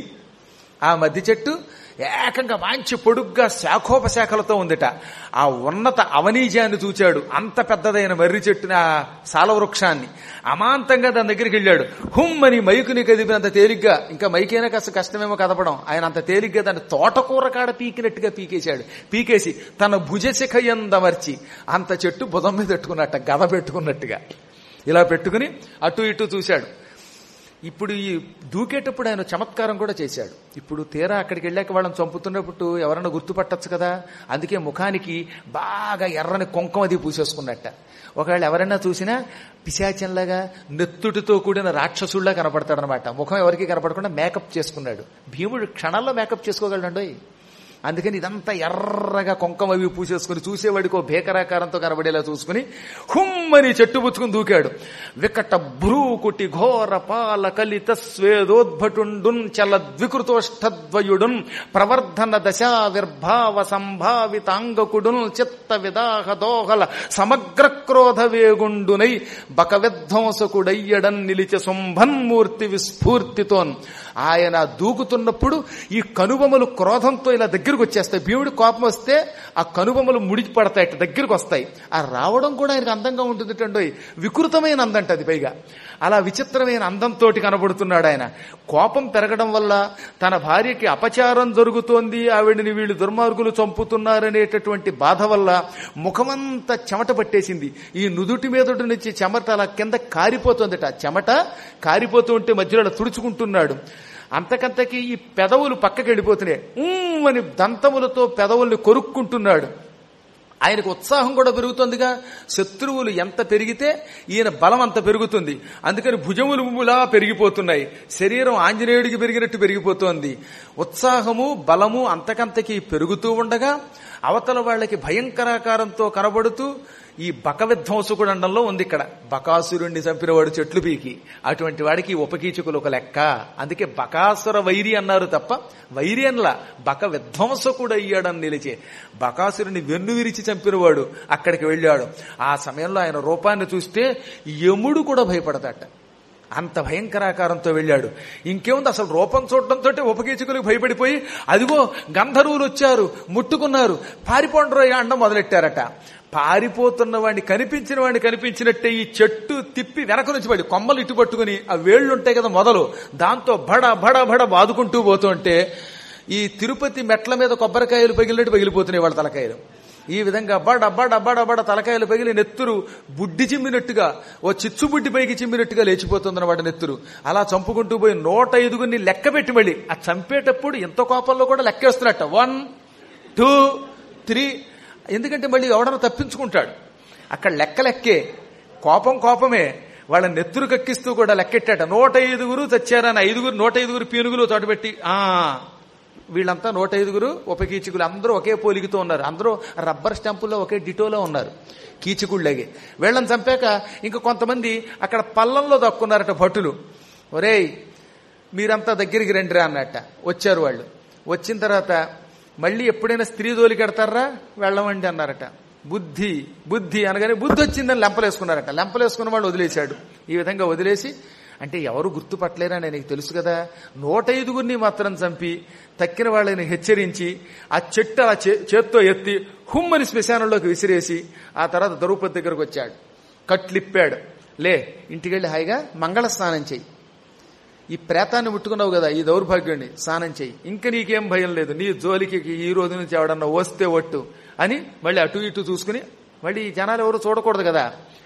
ఆ మద్ది చెట్టు ఏకంగా మంచి పొడుగ్గా శాఖోపశాఖలతో ఉందిట ఆ ఉన్నత అవనీజాన్ని చూచాడు అంత పెద్దదైన మర్రి చెట్టుని ఆ సాలవృక్షాన్ని అమాంతంగా దాని దగ్గరికి వెళ్ళాడు హుమ్మని మైకుని కదిపినంత తేలిగ్గా ఇంకా మైకైనా కాస్త కష్టమేమో కదపడం ఆయన అంత తేలిగ్గా దాన్ని తోటకూర కాడ పీకినట్టుగా పీకేశాడు పీకేసి తన భుజశిఖ ఎందమర్చి అంత చెట్టు భుజం మీద పెట్టుకున్నట్ట గద పెట్టుకున్నట్టుగా ఇలా పెట్టుకుని అటు ఇటు చూశాడు ఇప్పుడు ఈ దూకేటప్పుడు ఆయన చమత్కారం కూడా చేశాడు ఇప్పుడు తీరా అక్కడికి వెళ్ళాక వాళ్ళని చంపుతున్నప్పుడు ఎవరన్నా గుర్తుపట్టచ్చు కదా అందుకే ముఖానికి బాగా ఎర్రని కుంకం అది పూసేసుకున్నట్ట ఒకవేళ ఎవరైనా చూసినా పిశాచంలాగా నెత్తుటితో కూడిన రాక్షసుల్లా కనపడతాడనమాట ముఖం ఎవరికి కనపడకుండా మేకప్ చేసుకున్నాడు భీముడు క్షణాల్లో మేకప్ చేసుకోగలండోయ్ అందుకని ఇదంతా ఎర్రగా కుంకం అవి పూసేసుకుని చూసేవాడికి ఓ భీకరాకారంతో కనబడేలా చూసుకుని హుమ్మని చెట్టు పుచ్చుకుని దూకాడు వికట భ్రూకుటి ఘోర పాల కలిత స్వేదోద్భటుండున్ చల ద్వికృతోష్టద్వయుడున్ ప్రవర్ధన దశావిర్భావ సంభావితాంగకుడున్ చిత్త విదాహ దోహల సమగ్ర క్రోధ వేగుండునై బక విధ్వంసకుడయ్యడన్ నిలిచ శుంభన్మూర్తి విస్ఫూర్తితోన్ ఆయన దూకుతున్నప్పుడు ఈ కనుబొమలు క్రోధంతో ఇలా దగ్గరకు వచ్చేస్తాయి భీముడి కోపం వస్తే ఆ కనుబొమలు ముడిచి పడతాయి దగ్గరకు వస్తాయి ఆ రావడం కూడా ఆయనకు అందంగా ఉంటుంది టండోయ్ వికృతమైన అందంట అది పైగా అలా విచిత్రమైన అందంతో కనబడుతున్నాడు ఆయన కోపం పెరగడం వల్ల తన భార్యకి అపచారం జరుగుతోంది ఆవిడని వీళ్ళు దుర్మార్గులు చంపుతున్నారనేటటువంటి బాధ వల్ల ముఖమంతా చెమట పట్టేసింది ఈ నుదుటి మీద నుంచి చెమట అలా కింద కారిపోతుందట చెమట కారిపోతూ ఉంటే మధ్యలో అలా తుడుచుకుంటున్నాడు అంతకంతకి ఈ పెదవులు పక్కకి వెళ్ళిపోతున్నాయి ఊ అని దంతములతో పెదవుల్ని కొరుక్కుంటున్నాడు ఆయనకు ఉత్సాహం కూడా పెరుగుతుందిగా శత్రువులు ఎంత పెరిగితే ఈయన బలం అంత పెరుగుతుంది అందుకని భుజములు ములా పెరిగిపోతున్నాయి శరీరం ఆంజనేయుడికి పెరిగినట్టు పెరిగిపోతోంది ఉత్సాహము బలము అంతకంతకి పెరుగుతూ ఉండగా అవతల వాళ్ళకి భయంకరాకారంతో కనబడుతూ ఈ బక విధ్వంసకుడు అండంలో ఉంది ఇక్కడ బకాసురుణ్ణి చంపినవాడు చెట్లు పీకి అటువంటి వాడికి ఈ ఉపకీచకులు ఒక లెక్క అందుకే బకాసుర వైరి అన్నారు తప్ప వైరి అనలా బక విధ్వంసకుడు అయ్యాడని నిలిచే బకాసురుని వెన్ను విరిచి చంపినవాడు అక్కడికి వెళ్ళాడు ఆ సమయంలో ఆయన రూపాన్ని చూస్తే యముడు కూడా భయపడతాట అంత భయంకరాకారంతో వెళ్ళాడు ఇంకేముంది అసలు రూపం చూడటంతో ఉపకీచకులకు భయపడిపోయి అదిగో గంధర్వులు వచ్చారు ముట్టుకున్నారు పారిపోండ్రో అండం మొదలెట్టారట పారిపోతున్న వాడిని కనిపించిన వాడిని కనిపించినట్టే ఈ చెట్టు తిప్పి వెనక నుంచి పడి కొమ్మలు ఇటు పట్టుకుని ఆ వేళ్లు ఉంటాయి కదా మొదలు దాంతో బడ బడ బడ బాదుకుంటూ పోతుంటే ఈ తిరుపతి మెట్ల మీద కొబ్బరికాయలు పగిలినట్టు పగిలిపోతున్నాయి వాళ్ళ తలకాయలు ఈ విధంగా బడ బడ బడ బడ తలకాయలు పగిలి నెత్తురు బుడ్డి చిమ్మినట్టుగా ఓ చిచ్చు బుడ్డి పైకి చిమ్మినట్టుగా లేచిపోతుంది వాడి నెత్తురు అలా చంపుకుంటూ పోయి నూట ఐదుగురిని లెక్క పెట్టి మళ్ళీ ఆ చంపేటప్పుడు ఎంత కోపంలో కూడా లెక్కేస్తున్నట్ట వన్ టూ త్రీ ఎందుకంటే మళ్ళీ ఎవడన్నా తప్పించుకుంటాడు అక్కడ లెక్క లెక్కే కోపం కోపమే వాళ్ళ నెత్తురు కక్కిస్తూ కూడా లెక్కెట్టాట నూట ఐదుగురు చచ్చారని ఐదుగురు నూట ఐదుగురు పీనుగులు తోటపెట్టి ఆ వీళ్ళంతా నూట ఐదుగురు ఉపకీచకులు అందరూ ఒకే పోలికతో ఉన్నారు అందరూ రబ్బర్ స్టాంపుల్లో ఒకే డిటోలో ఉన్నారు కీచకుళ్ళగే వీళ్ళని చంపాక ఇంకా కొంతమంది అక్కడ పల్లంలో దక్కున్నారట భటులు ఒరేయ్ మీరంతా దగ్గరికి రండిరా అన్నట్ట వచ్చారు వాళ్ళు వచ్చిన తర్వాత మళ్ళీ ఎప్పుడైనా స్త్రీ దోలికెడతారా వెళ్ళమండి అన్నారట బుద్ధి బుద్ధి అనగానే బుద్ధి వచ్చిందని లెంపలేసుకున్నారట లెంపలేసుకున్న వాళ్ళు వదిలేశాడు ఈ విధంగా వదిలేసి అంటే ఎవరు గుర్తుపట్టలేరని నీకు తెలుసు కదా నూట ఐదుగురిని మాత్రం చంపి తక్కిన వాళ్ళని హెచ్చరించి ఆ చెట్టు అలా చే- చేత్తో ఎత్తి హుమ్మని శ్మశానంలోకి విసిరేసి ఆ తర్వాత ద్రౌపది దగ్గరకు వచ్చాడు కట్లిప్పాడు లే ఇంటికెళ్ళి హాయిగా మంగళ స్నానం చెయ్యి ఈ ప్రేతాన్ని ముట్టుకున్నావు కదా ఈ దౌర్భాగ్యాన్ని స్నానం చెయ్యి ఇంక నీకేం భయం లేదు నీ జోలికి ఈ రోజు నుంచి ఎవడన్నా వస్తే ఒట్టు అని మళ్ళీ అటు ఇటు చూసుకుని మళ్ళీ ఈ జనాలు ఎవరు చూడకూడదు కదా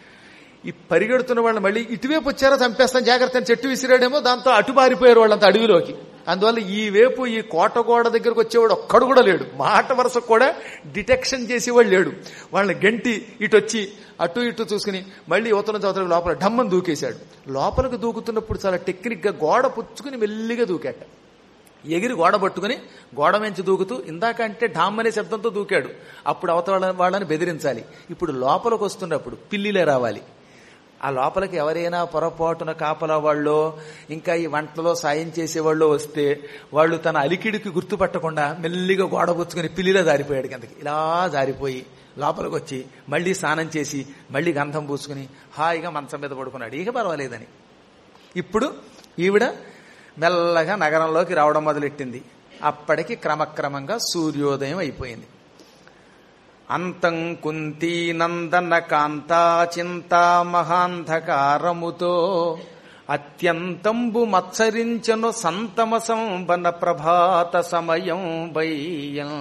ఈ పరిగెడుతున్న వాళ్ళు మళ్ళీ ఇటువైపు వచ్చారో చంపేస్తాం జాగ్రత్త అని చెట్టు విసిరాడేమో దాంతో అటు పారిపోయారు వాళ్ళంతా అడవిలోకి అందువల్ల ఈ వైపు ఈ కోట గోడ దగ్గరకు వచ్చేవాడు ఒక్కడు కూడా లేడు మాట వరుసకు కూడా డిటెక్షన్ చేసేవాడు లేడు వాళ్ళని గంటి ఇటు వచ్చి అటు ఇటు చూసుకుని మళ్ళీ యువతల చవతల లోపల ఢమ్మని దూకేశాడు లోపలికి దూకుతున్నప్పుడు చాలా టెక్నిక్ గా గోడ పుచ్చుకుని మెల్లిగా దూకాట ఎగిరి గోడ పట్టుకుని గోడ వెంచి దూకుతూ ఇందాక అంటే ఢామ్ అనే శబ్దంతో దూకాడు అప్పుడు అవతల వాళ్ళని బెదిరించాలి ఇప్పుడు లోపలికి వస్తున్నప్పుడు పిల్లిలే రావాలి ఆ లోపలికి ఎవరైనా పొరపాటున కాపలా వాళ్ళో ఇంకా ఈ వంటలో సాయం చేసేవాళ్ళు వస్తే వాళ్ళు తన అలికిడికి గుర్తుపట్టకుండా మెల్లిగా గోడ పుచ్చుకుని పిల్లిలో జారిపోయాడు కిందకి ఇలా జారిపోయి లోపలికి వచ్చి మళ్ళీ స్నానం చేసి మళ్ళీ గంధం పూసుకుని హాయిగా మంచం మీద పడుకున్నాడు ఇక పర్వాలేదని ఇప్పుడు ఈవిడ మెల్లగా నగరంలోకి రావడం మొదలెట్టింది అప్పటికి క్రమక్రమంగా సూర్యోదయం అయిపోయింది అంతం కుంతీ నందన కాంతా చింతా మహాంధకారముతో అత్యంతంబు మత్సరించను సంతమ సంబన ప్రభాత సమయం వయ్యం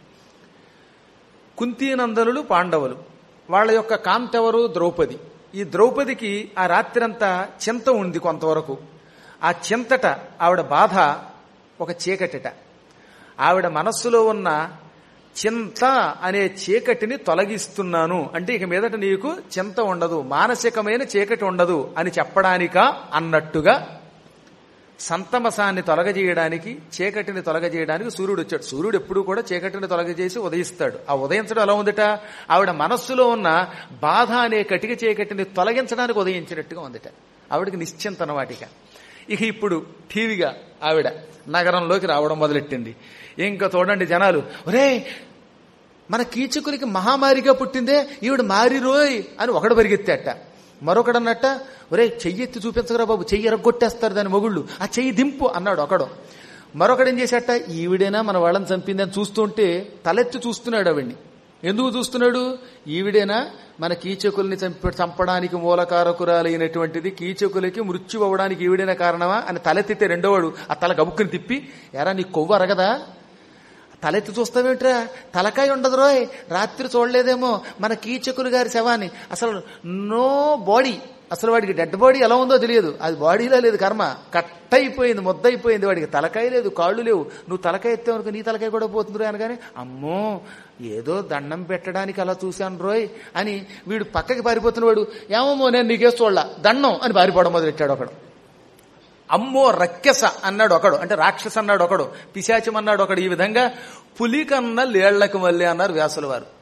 కుంతీనందనులు పాండవులు వాళ్ళ యొక్క కాంతెవరు ద్రౌపది ఈ ద్రౌపదికి ఆ రాత్రంతా చింత ఉంది కొంతవరకు ఆ చింతట ఆవిడ బాధ ఒక చీకటిట ఆవిడ మనస్సులో ఉన్న చింత అనే చీకటిని తొలగిస్తున్నాను అంటే ఇక మీదట నీకు చింత ఉండదు మానసికమైన చీకటి ఉండదు అని చెప్పడానికా అన్నట్టుగా సంతమసాన్ని తొలగజేయడానికి చీకటిని తొలగజేయడానికి సూర్యుడు వచ్చాడు సూర్యుడు ఎప్పుడూ కూడా చీకటిని తొలగజేసి ఉదయిస్తాడు ఆ ఉదయించడం ఎలా ఉందిట ఆవిడ మనస్సులో ఉన్న బాధ అనే కటిక చీకటిని తొలగించడానికి ఉదయించినట్టుగా ఉందిట ఆవిడకి నిశ్చింతన వాటిక ఇక ఇప్పుడు టీవీగా ఆవిడ నగరంలోకి రావడం మొదలెట్టింది ఇంకా చూడండి జనాలు ఒరే మన కీచకులకి మహామారిగా పుట్టిందే ఈవిడ మారిరోయ్ అని ఒకడు పరిగెత్తాట మరొకడన్నట్ట ఒరే చెయ్యి ఎత్తి చూపించగరా బాబు చెయ్యి ఎరగొట్టేస్తారు దాని మొగుళ్ళు ఆ చెయ్యి దింపు అన్నాడు ఒకడు మరొకడు ఏం చేశాట ఈవిడేనా మన వాళ్ళని చంపిందని చూస్తుంటే తలెత్తి చూస్తున్నాడు ఆవిడ్ని ఎందుకు చూస్తున్నాడు ఈవిడేనా మన కీచకుల్ని చంప చంపడానికి మూలకారకురాలైనటువంటిది కీచకులకి మృత్యు అవ్వడానికి ఈవిడైన కారణమా అని తలెత్తితే రెండోవాడు ఆ తల గబుక్కుని తిప్పి ఎరా నీ కొవ్వు అరగదా తలెత్తి చూస్తావేంట్రా తలకాయ ఉండదు రోయ్ రాత్రి చూడలేదేమో మన కీచకులు గారి శవాన్ని అసలు నో బాడీ అసలు వాడికి డెడ్ బాడీ ఎలా ఉందో తెలియదు అది బాడీలో లేదు కర్మ కట్ అయిపోయింది ముద్ద అయిపోయింది వాడికి తలకాయ లేదు కాళ్ళు లేవు నువ్వు తలకాయ ఎత్తావనుకో నీ తలకాయ కూడా పోతుంది రోయ్ అనగానే అమ్మో ఏదో దండం పెట్టడానికి అలా చూశాను రోయ్ అని వీడు పక్కకి పారిపోతున్నవాడు ఏమమ్మో నేను నీకేసి చూడలా దండం అని పారిపోవడం మొదలెట్టాడు ఒకడు అమ్మో రక్కెస అన్నాడు ఒకడు అంటే రాక్షస అన్నాడు ఒకడు పిశాచం అన్నాడు ఒకడు ఈ విధంగా పులి కన్నా లేళ్లకు మళ్ళీ అన్నారు వ్యాసుల వారు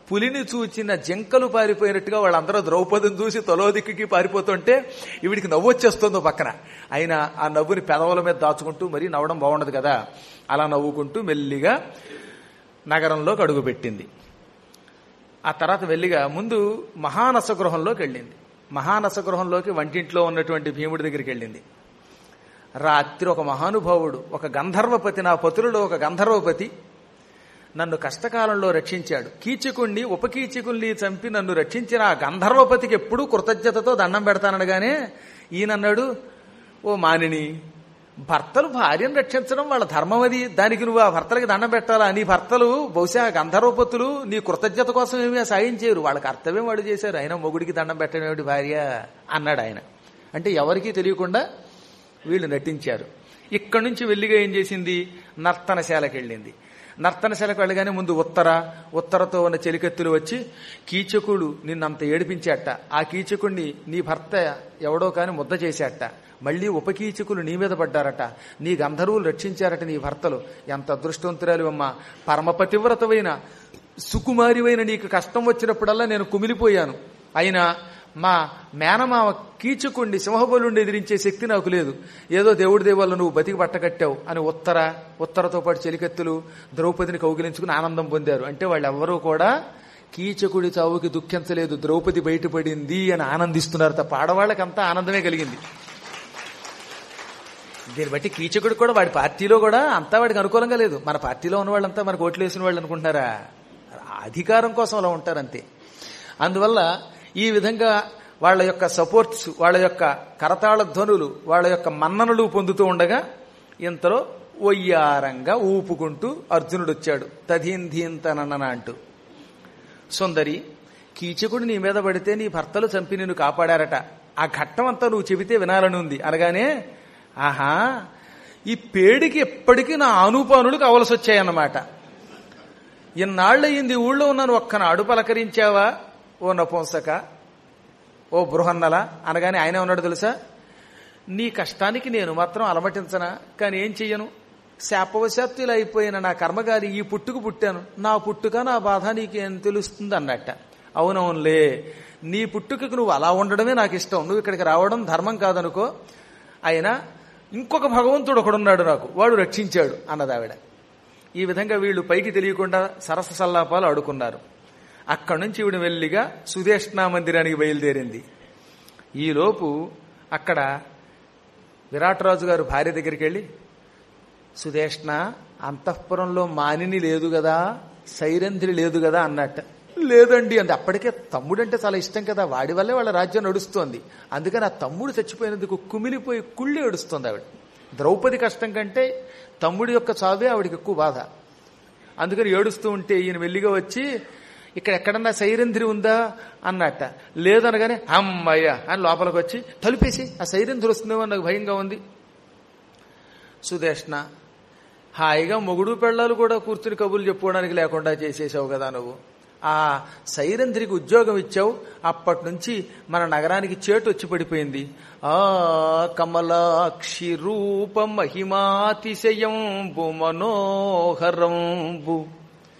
పులిని చూచిన జింకలు పారిపోయినట్టుగా వాళ్ళందరూ ద్రౌపదిని చూసి తలో దిక్కుకి పారిపోతుంటే ఈవిడికి నవ్వు వచ్చేస్తుందో పక్కన అయినా ఆ నవ్వుని పెదవుల మీద దాచుకుంటూ మరీ నవ్వడం బాగుండదు కదా అలా నవ్వుకుంటూ మెల్లిగా నగరంలోకి అడుగుపెట్టింది ఆ తర్వాత వెళ్ళిగా ముందు మహానస గృహంలోకి వెళ్ళింది మహానస గృహంలోకి వంటింట్లో ఉన్నటువంటి భీముడి దగ్గరికి వెళ్ళింది రాత్రి ఒక మహానుభావుడు ఒక గంధర్వపతి నా పతులలో ఒక గంధర్వపతి నన్ను కష్టకాలంలో రక్షించాడు కీచకుణ్ణి ఉపకీచకుల్ని చంపి నన్ను రక్షించిన ఆ గంధర్వపతికి ఎప్పుడూ కృతజ్ఞతతో దండం పెడతానడగానే ఈయనన్నాడు ఓ మానిని భర్తలు భార్యను రక్షించడం వాళ్ళ ధర్మం అది దానికి నువ్వు ఆ భర్తలకి దండం పెట్టాలా నీ భర్తలు బహుశా గంధర్వపతులు నీ కృతజ్ఞత కోసం ఏమీ సాయం చేయరు వాళ్ళ కర్తవ్యం వాళ్ళు చేశారు అయినా మొగుడికి దండం పెట్టడం ఏమిటి భార్య అన్నాడు ఆయన అంటే ఎవరికీ తెలియకుండా వీళ్ళు నటించారు ఇక్కడి నుంచి వెళ్ళిగా ఏం చేసింది నర్తనశాలకు వెళ్ళింది నర్తనశాలకు వెళ్ళగానే ముందు ఉత్తర ఉత్తరతో ఉన్న చెలికత్తులు వచ్చి కీచకుడు నిన్నంత ఏడిపించాట ఆ కీచకుడిని నీ భర్త ఎవడో కాని ముద్ద చేశాట మళ్ళీ ఉపకీచకులు నీ మీద పడ్డారట నీ గంధర్వులు రక్షించారట నీ భర్తలు ఎంత అదృష్టవంతురాలు అమ్మ పరమపతివ్రతమైన సుకుమారివైన నీకు కష్టం వచ్చినప్పుడల్లా నేను కుమిలిపోయాను అయినా మా మేనమామ కీచుకుండి సింహబలుండి ఎదిరించే శక్తి నాకు లేదు ఏదో దేవుడి దేవాళ్ళు నువ్వు బతికి పట్టకట్టావు అని ఉత్తర ఉత్తరతో పాటు చెలికెత్తులు ద్రౌపదిని కౌగిలించుకుని ఆనందం పొందారు అంటే వాళ్ళెవ్వరూ కూడా కీచకుడి చావుకి దుఃఖించలేదు ద్రౌపది బయటపడింది అని ఆనందిస్తున్నారు తప్ప ఆడవాళ్ళకంతా ఆనందమే కలిగింది దీన్ని బట్టి కీచకుడు కూడా వాడి పార్టీలో కూడా అంతా వాడికి అనుకూలంగా లేదు మన పార్టీలో ఉన్న వాళ్ళంతా మనకు ఓట్లు వేసిన వాళ్ళు అనుకుంటారా అధికారం కోసం అలా ఉంటారు అంతే అందువల్ల ఈ విధంగా వాళ్ళ యొక్క సపోర్ట్స్ వాళ్ళ యొక్క కరతాళ ధ్వనులు వాళ్ళ యొక్క మన్ననలు పొందుతూ ఉండగా ఇంతలో ఒయ్యారంగా ఊపుకుంటూ అర్జునుడు వచ్చాడు తధీంధీంతనన్న అంటూ సుందరి కీచకుడు నీ మీద పడితే నీ భర్తలు చంపి నిన్ను కాపాడారట ఆ ఘట్టం అంతా నువ్వు చెబితే వినాలని ఉంది అనగానే ఆహా ఈ పేడికి ఎప్పటికీ నా ఆనుపానులు కావలసి వచ్చాయన్నమాట ఇన్నాళ్ళయింది ఊళ్ళో ఉన్నాను ఒక్కనాడు పలకరించావా ఓ నపుంసక ఓ బృహన్నల అనగానే ఆయన ఉన్నాడు తెలుసా నీ కష్టానికి నేను మాత్రం అలమటించనా కానీ ఏం చెయ్యను శాపవశాత్తు ఇలా అయిపోయిన నా కర్మగారి ఈ పుట్టుకు పుట్టాను నా పుట్టుక నా బాధ నీకేం తెలుస్తుంది అన్నట్ట అవునవునులే నీ పుట్టుకకు నువ్వు అలా ఉండడమే నాకు ఇష్టం నువ్వు ఇక్కడికి రావడం ధర్మం కాదనుకో అయినా ఇంకొక భగవంతుడు ఒకడున్నాడు నాకు వాడు రక్షించాడు అన్నదావిడ ఈ విధంగా వీళ్ళు పైకి తెలియకుండా సరస సల్లాపాలు ఆడుకున్నారు అక్కడి నుంచి ఈవిడ వెళ్ళిగా సుదేష్ణా మందిరానికి బయలుదేరింది ఈలోపు అక్కడ విరాటరాజు గారు భార్య దగ్గరికి వెళ్ళి సుదేష్ణ అంతఃపురంలో మానిని లేదు కదా సైరంధ్రి లేదు కదా అన్నట్ట లేదండి అంది అప్పటికే తమ్ముడంటే చాలా ఇష్టం కదా వాడి వల్లే వాళ్ళ రాజ్యం నడుస్తోంది అందుకని ఆ తమ్ముడు చచ్చిపోయినందుకు కుమిలిపోయి కుళ్ళి ఏడుస్తోంది ఆవిడ ద్రౌపది కష్టం కంటే తమ్ముడి యొక్క చావే ఆవిడకి ఎక్కువ బాధ అందుకని ఏడుస్తూ ఉంటే ఈయన వెళ్ళిగా వచ్చి ఇక్కడ ఎక్కడన్నా సైరంధ్రి ఉందా అన్నట్ట లేదనగానే అమ్మయ్య అని లోపలికి వచ్చి తలుపేసి ఆ సైరంధ్రి వస్తుందేమో నాకు భయంగా ఉంది సుదేష్ణ హాయిగా మొగుడు పెళ్ళాలు కూడా కూర్చుని కబుర్లు చెప్పుకోవడానికి లేకుండా చేసేసావు కదా నువ్వు ఆ సైరంధ్రికి ఉద్యోగం ఇచ్చావు అప్పటి నుంచి మన నగరానికి చేటు వచ్చి పడిపోయింది ఆ కమలాక్షి రూప మహిమాతిశయంబు మనోహరంబు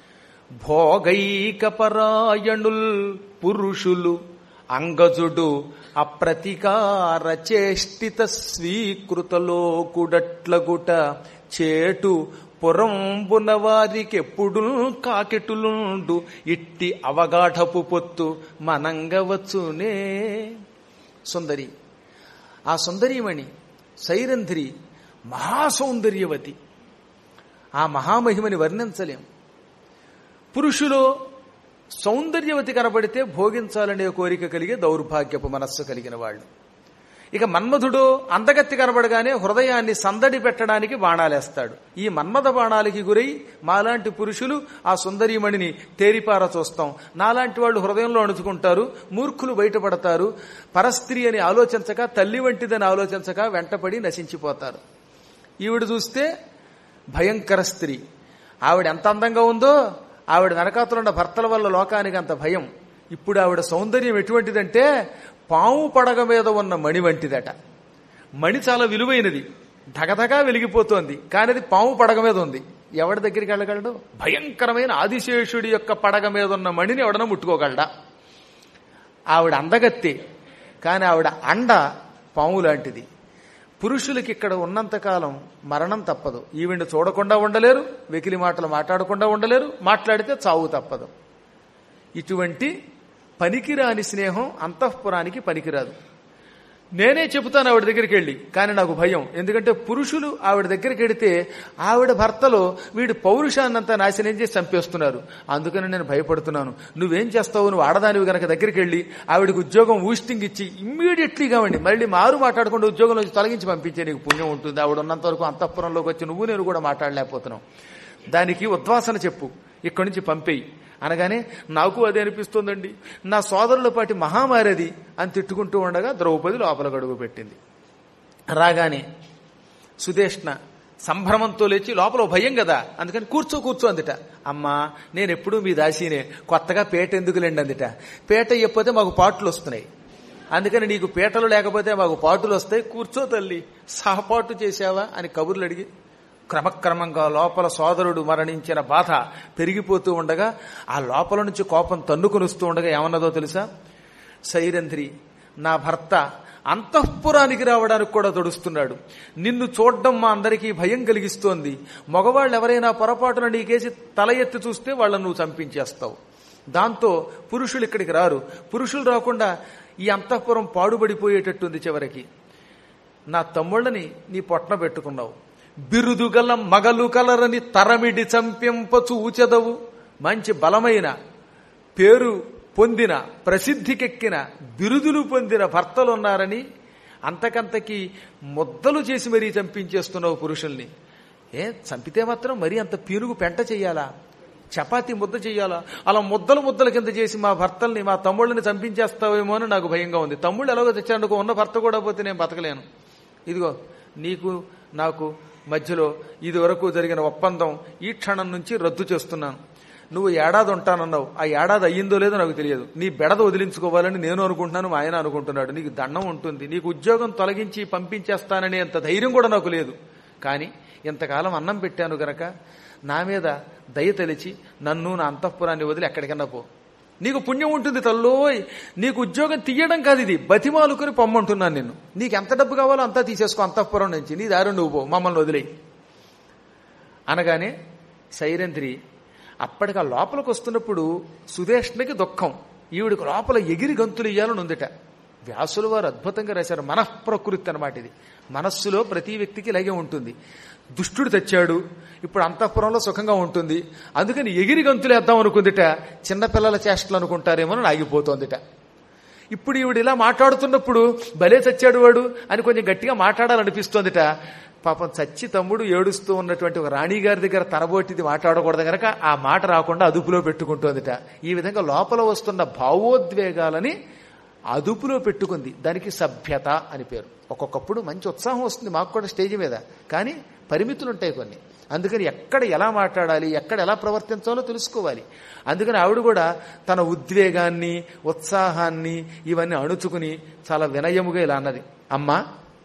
భోగైకపరాయణుల్ పురుషులు అంగజుడు అప్రతికార చేష్టిత స్వీకృతలో కుడట్లగుట చేటు పురంబున వారికెప్పుడు కాకెటులుండు ఇట్టి అవగాఢపు పొత్తు మనంగవచ్చునే సుందరి ఆ సుందరీమణి సైరంధ్రి మహాసౌందర్యవతి ఆ మహామహిమని వర్ణించలేం పురుషులో సౌందర్యవతి కనబడితే భోగించాలనే కోరిక కలిగే దౌర్భాగ్యపు మనస్సు కలిగిన వాళ్ళు ఇక మన్మధుడు అందగత్తి కనబడగానే హృదయాన్ని సందడి పెట్టడానికి బాణాలేస్తాడు ఈ మన్మథ బాణాలకి గురై మాలాంటి పురుషులు ఆ సుందరీమణిని తేరిపార చూస్తాం నాలాంటి వాళ్ళు హృదయంలో అణుచుకుంటారు మూర్ఖులు బయటపడతారు పరస్త్రీ అని ఆలోచించక తల్లి వంటిదని ఆలోచించక వెంటపడి నశించిపోతారు ఈవిడ చూస్తే భయంకర స్త్రీ ఆవిడ ఎంత అందంగా ఉందో ఆవిడ వెనకాతలున్న భర్తల వల్ల లోకానికి అంత భయం ఇప్పుడు ఆవిడ సౌందర్యం ఎటువంటిదంటే పాము పడగ మీద ఉన్న మణి వంటిదట మణి చాలా విలువైనది ధగధగా వెలిగిపోతోంది కానీ అది పాము పడగ మీద ఉంది ఎవడి దగ్గరికి వెళ్ళగలడు భయంకరమైన ఆదిశేషుడి యొక్క పడగ మీద ఉన్న మణిని ఎవడన్నా ముట్టుకోగలడా ఆవిడ అందగత్తి కానీ ఆవిడ అండ పాము లాంటిది పురుషులకి ఇక్కడ ఉన్నంతకాలం మరణం తప్పదు ఈవిడ చూడకుండా ఉండలేరు వెకిలి మాటలు మాట్లాడకుండా ఉండలేరు మాట్లాడితే చావు తప్పదు ఇటువంటి పనికిరాని స్నేహం అంతఃపురానికి పనికిరాదు నేనే చెబుతాను ఆవిడ దగ్గరికి వెళ్ళి కానీ నాకు భయం ఎందుకంటే పురుషులు ఆవిడ దగ్గరికి వెడితే ఆవిడ భర్తలో వీడి పౌరుషాన్నంతా నాశనం చేసి చంపేస్తున్నారు అందుకని నేను భయపడుతున్నాను నువ్వేం చేస్తావు నువ్వు ఆడదానివి గనక దగ్గరికి వెళ్ళి ఆవిడకి ఉద్యోగం ఊస్టింగ్ ఇచ్చి ఇమ్మీడియట్లీ కావండి మళ్ళీ మారు మాట్లాడకుండా ఉద్యోగం నుంచి తొలగించి పంపించే నీకు పుణ్యం ఉంటుంది ఆవిడ ఉన్నంత వరకు అంతఃపురంలోకి వచ్చి నువ్వు నేను కూడా మాట్లాడలేకపోతున్నావు దానికి ఉద్వాసన చెప్పు ఇక్కడి నుంచి పంపేయి అనగానే నాకు అదే అనిపిస్తోందండి నా సోదరుల పాటి మహామారది అని తిట్టుకుంటూ ఉండగా ద్రౌపది లోపల గడుగు పెట్టింది రాగానే సుదేష్ణ సంభ్రమంతో లేచి లోపల ఓ భయం కదా అందుకని కూర్చో కూర్చో అందిట అమ్మా నేను ఎప్పుడూ మీ దాసీనే కొత్తగా పేట ఎందుకులేండి అందిట పేట ఇవ్వకపోతే మాకు పాటలు వస్తున్నాయి అందుకని నీకు పీటలు లేకపోతే మాకు పాటులు వస్తాయి కూర్చో తల్లి సహపాటు చేశావా అని కబుర్లు అడిగి క్రమక్రమంగా లోపల సోదరుడు మరణించిన బాధ పెరిగిపోతూ ఉండగా ఆ లోపల నుంచి కోపం తన్నుకునిస్తూ ఉండగా ఏమన్నదో తెలుసా సైరంధ్రి నా భర్త అంతఃపురానికి రావడానికి కూడా తొడుస్తున్నాడు నిన్ను చూడడం మా అందరికీ భయం కలిగిస్తోంది మగవాళ్ళు ఎవరైనా పొరపాటున నీకేసి తల ఎత్తి చూస్తే వాళ్ళను నువ్వు చంపించేస్తావు దాంతో పురుషులు ఇక్కడికి రారు పురుషులు రాకుండా ఈ అంతఃపురం పాడుబడిపోయేటట్టుంది చివరికి నా తమ్ముళ్ళని నీ పొట్న పెట్టుకున్నావు బిరుదుగల మగలు కలరని తరమిడి చంపింపచు ఊచెదవు మంచి బలమైన పేరు పొందిన ప్రసిద్ధికెక్కిన బిరుదులు పొందిన భర్తలు ఉన్నారని అంతకంతకి ముద్దలు చేసి మరీ చంపించేస్తున్నావు పురుషుల్ని ఏ చంపితే మాత్రం మరీ అంత పీనుగు పెంట చెయ్యాలా చపాతి ముద్ద చెయ్యాలా అలా ముద్దలు ముద్దల కింద చేసి మా భర్తల్ని మా తమ్ముళ్ళని చంపించేస్తావేమో అని నాకు భయంగా ఉంది తమ్ముళ్ళు ఎలాగో తెచ్చాడు ఉన్న భర్త కూడా పోతే నేను బతకలేను ఇదిగో నీకు నాకు మధ్యలో ఇది వరకు జరిగిన ఒప్పందం ఈ క్షణం నుంచి రద్దు చేస్తున్నాను నువ్వు ఏడాది ఉంటానన్నావు ఆ ఏడాది అయ్యిందో లేదో నాకు తెలియదు నీ బెడద వదిలించుకోవాలని నేను అనుకుంటున్నాను మా ఆయన అనుకుంటున్నాడు నీకు దండం ఉంటుంది నీకు ఉద్యోగం తొలగించి పంపించేస్తాననే అంత ధైర్యం కూడా నాకు లేదు కానీ ఇంతకాలం అన్నం పెట్టాను గనక నా మీద దయ తెలిచి నన్ను నా అంతఃపురాన్ని వదిలి ఎక్కడికన్నా పో నీకు పుణ్యం ఉంటుంది తల్లోయ్ నీకు ఉద్యోగం తీయడం కాదు ఇది బతిమాలుకుని పొమ్మంటున్నాను నేను నీకు ఎంత డబ్బు కావాలో అంతా తీసేసుకో అంతఃపురం నుంచి నీ దారి నువ్వు పో మమ్మల్ని వదిలేయి అనగానే సైరంధ్రి అప్పటికి ఆ లోపలికి వస్తున్నప్పుడు సుదేష్ణకి దుఃఖం ఈవిడికి లోపల ఎగిరి గంతులు ఇయ్యాలని ఉందిట వ్యాసులు వారు అద్భుతంగా రాశారు మనఃప్రకృతి అనమాట ఇది మనస్సులో ప్రతి వ్యక్తికి ఇలాగే ఉంటుంది దుష్టుడు తెచ్చాడు ఇప్పుడు అంతఃపురంలో సుఖంగా ఉంటుంది అందుకని ఎగిరి గంతులేద్దాం అనుకుందిట చిన్నపిల్లల చేష్టలు అనుకుంటారేమో అని ఆగిపోతోందిట ఇప్పుడు ఈవిడ ఇలా మాట్లాడుతున్నప్పుడు భలే చచ్చాడు వాడు అని కొంచెం గట్టిగా మాట్లాడాలనిపిస్తోందిట పాపం చచ్చి తమ్ముడు ఏడుస్తూ ఉన్నటువంటి ఒక రాణి గారి దగ్గర తనబోటిది మాట్లాడకూడదు గనక ఆ మాట రాకుండా అదుపులో పెట్టుకుంటోందిట ఈ విధంగా లోపల వస్తున్న భావోద్వేగాలని అదుపులో పెట్టుకుంది దానికి సభ్యత అని పేరు ఒక్కొక్కప్పుడు మంచి ఉత్సాహం వస్తుంది మాకు కూడా స్టేజ్ మీద కానీ పరిమితులు ఉంటాయి కొన్ని అందుకని ఎక్కడ ఎలా మాట్లాడాలి ఎక్కడ ఎలా ప్రవర్తించాలో తెలుసుకోవాలి అందుకని ఆవిడ కూడా తన ఉద్వేగాన్ని ఉత్సాహాన్ని ఇవన్నీ అణుచుకుని చాలా వినయముగా ఇలా అన్నది అమ్మా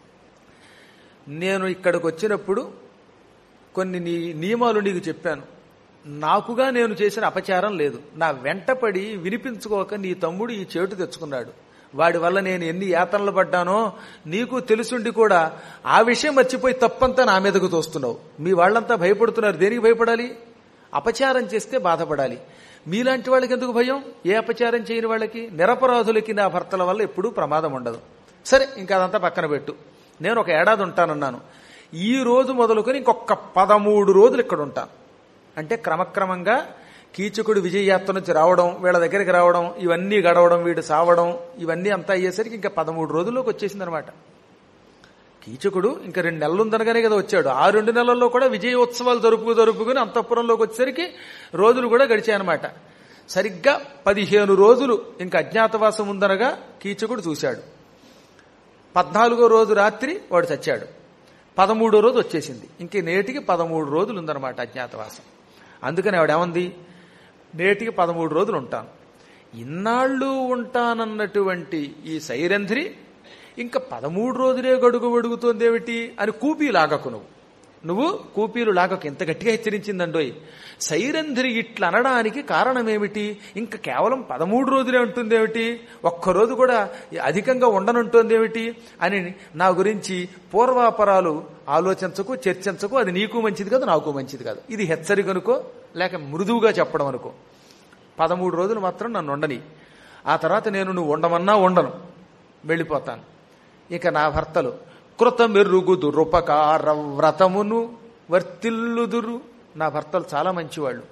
నేను ఇక్కడికి వచ్చినప్పుడు కొన్ని నీ నియమాలు నీకు చెప్పాను నాకుగా నేను చేసిన అపచారం లేదు నా వెంటపడి వినిపించుకోక నీ తమ్ముడు ఈ చేటు తెచ్చుకున్నాడు వాడి వల్ల నేను ఎన్ని యాతనలు పడ్డానో నీకు తెలుసుండి కూడా ఆ విషయం మర్చిపోయి తప్పంతా నా మీదకు తోస్తున్నావు మీ వాళ్ళంతా భయపడుతున్నారు దేనికి భయపడాలి అపచారం చేస్తే బాధపడాలి మీలాంటి వాళ్ళకి ఎందుకు భయం ఏ అపచారం చేయని వాళ్ళకి నిరపరాధులకి నా భర్తల వల్ల ఎప్పుడూ ప్రమాదం ఉండదు సరే ఇంకా అదంతా పక్కన పెట్టు నేను ఒక ఏడాది ఉంటానన్నాను ఈ రోజు మొదలుకొని ఇంకొక పదమూడు రోజులు ఇక్కడ ఉంటాను అంటే క్రమక్రమంగా కీచకుడు విజయయాత్ర నుంచి రావడం వీళ్ళ దగ్గరికి రావడం ఇవన్నీ గడవడం వీడు సావడం ఇవన్నీ అంతా అయ్యేసరికి ఇంకా పదమూడు రోజుల్లోకి వచ్చేసింది అనమాట కీచకుడు ఇంకా రెండు నెలలు ఉందనగానే కదా వచ్చాడు ఆ రెండు నెలల్లో కూడా విజయోత్సవాలు జరుపుకు జరుపుకుని అంతఃపురంలోకి వచ్చేసరికి రోజులు కూడా గడిచాయన్నమాట సరిగ్గా పదిహేను రోజులు ఇంకా అజ్ఞాతవాసం ఉందనగా కీచకుడు చూశాడు పద్నాలుగో రోజు రాత్రి వాడు చచ్చాడు పదమూడో రోజు వచ్చేసింది ఇంక నేటికి పదమూడు రోజులు ఉందన్నమాట అజ్ఞాతవాసం అందుకని ఆవిడేమంది నేటికి పదమూడు రోజులు ఉంటాను ఇన్నాళ్ళు ఉంటానన్నటువంటి ఈ సైరంధ్రి ఇంకా పదమూడు రోజులే గడుగు అడుగుతోందేమిటి అని కూపి లాగకు నువ్వు నువ్వు కూపీలు లాగకు ఎంత గట్టిగా హెచ్చరించిందండోయ్ సైరంధ్రి ఇట్లా అనడానికి కారణమేమిటి ఇంకా కేవలం పదమూడు రోజులే ఉంటుందేమిటి ఒక్కరోజు కూడా అధికంగా ఉండనుంటుందేమిటి అని నా గురించి పూర్వాపరాలు ఆలోచించకు చర్చించకు అది నీకు మంచిది కాదు నాకు మంచిది కాదు ఇది హెచ్చరికనుకో లేక మృదువుగా చెప్పడం అనుకో పదమూడు రోజులు మాత్రం నన్ను ఉండని ఆ తర్వాత నేను నువ్వు ఉండమన్నా ఉండను వెళ్ళిపోతాను ఇక నా భర్తలు కృతమెరుగుదురుపకార వ్రతమును వర్తిల్లుదురు నా భర్తలు చాలా మంచివాళ్ళు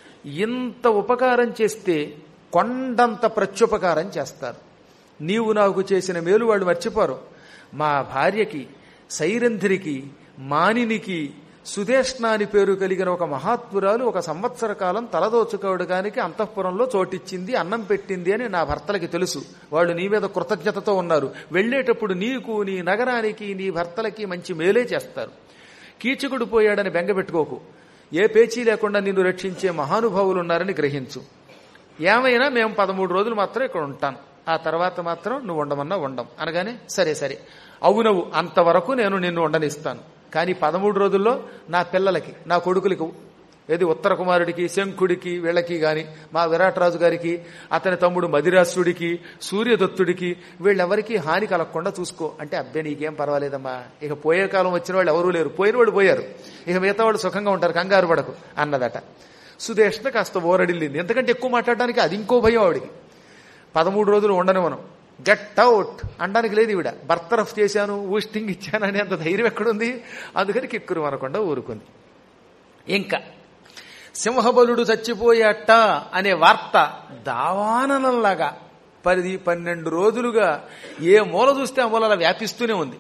ఇంత ఉపకారం చేస్తే కొండంత ప్రత్యుపకారం చేస్తారు నీవు నాకు చేసిన మేలు వాళ్ళు మర్చిపోరు మా భార్యకి సైరంధ్రికి మానినికి సుదేష్ణ అని పేరు కలిగిన ఒక మహాత్మురాలు ఒక సంవత్సర కాలం తలదోచుకోవడానికి అంతఃపురంలో చోటిచ్చింది అన్నం పెట్టింది అని నా భర్తలకి తెలుసు వాళ్ళు నీ మీద కృతజ్ఞతతో ఉన్నారు వెళ్ళేటప్పుడు నీకు నీ నగరానికి నీ భర్తలకి మంచి మేలే చేస్తారు కీచకుడు పోయాడని బెంగ పెట్టుకోకు ఏ పేచీ లేకుండా నిన్ను రక్షించే మహానుభావులు ఉన్నారని గ్రహించు ఏమైనా మేము పదమూడు రోజులు మాత్రం ఇక్కడ ఉంటాను ఆ తర్వాత మాత్రం నువ్వు ఉండమన్నా ఉండం అనగానే సరే సరే అవునవు అంతవరకు నేను నిన్ను ఉండనిస్తాను కానీ పదమూడు రోజుల్లో నా పిల్లలకి నా కొడుకులకి ఏది ఉత్తర కుమారుడికి శంఖుడికి వీళ్ళకి గాని మా విరాటరాజు గారికి అతని తమ్ముడు మదిరాసుడికి సూర్యదత్తుడికి వీళ్ళెవరికి హాని కలగకుండా చూసుకో అంటే అబ్బే నీకేం పర్వాలేదమ్మా ఇక పోయే కాలం వచ్చిన వాళ్ళు ఎవరూ లేరు పోయిన వాళ్ళు పోయారు ఇక మిగతా వాళ్ళు సుఖంగా ఉంటారు కంగారు పడకు అన్నదట సుదేష్ణ కాస్త ఓరడిల్లింది ఎందుకంటే ఎక్కువ మాట్లాడడానికి అది ఇంకో భయం ఆవిడికి పదమూడు రోజులు ఉండని మనం గెట్ అవుట్ అనడానికి లేదు ఈవిడ బర్తరఫ్ చేశాను ఊస్టింగ్ ఇచ్చాను అనే అంత ధైర్యం ఎక్కడుంది అందుకని కిక్కురు అనకుండా ఊరుకుంది ఇంకా సింహబలుడు చచ్చిపోయాట అనే వార్త దావాననంలాగా పది పన్నెండు రోజులుగా ఏ మూల చూస్తే ఆ మూల అలా వ్యాపిస్తూనే ఉంది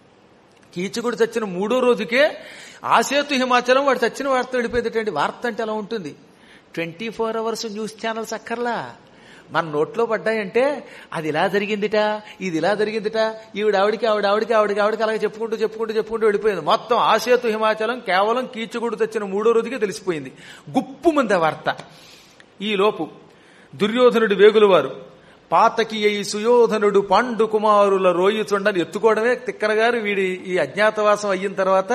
కీచకుడు చచ్చిన మూడో రోజుకే ఆసేతు హిమాచలం వాడు చచ్చిన వార్త వెళ్ళిపోయేటటువంటి వార్త అంటే అలా ఉంటుంది twenty four hours news channels అక్కర్లా మన నోట్లో పడ్డాయంటే అది ఇలా జరిగిందిట ఇది ఇలా జరిగిందిట ఈవిడ ఆవిడికి ఆవిడ ఆవిడికి ఆవిడికి ఆవిడికి అలాగే చెప్పుకుంటూ చెప్పుకుంటూ చెప్పుకుంటూ వెళ్ళిపోయింది మొత్తం ఆసేతు హిమాచలం కేవలం కీచుకుడు తెచ్చిన మూడో రోజుకే తెలిసిపోయింది గుప్పు మంది ఆ వార్త ఈ లోపు దుర్యోధనుడు వేగులు వారు పాతకి అయి సుయోధనుడు పాండు కుమారుల రోయిచుండని ఎత్తుకోవడమే తిక్కన గారు వీడి ఈ అజ్ఞాతవాసం అయిన తర్వాత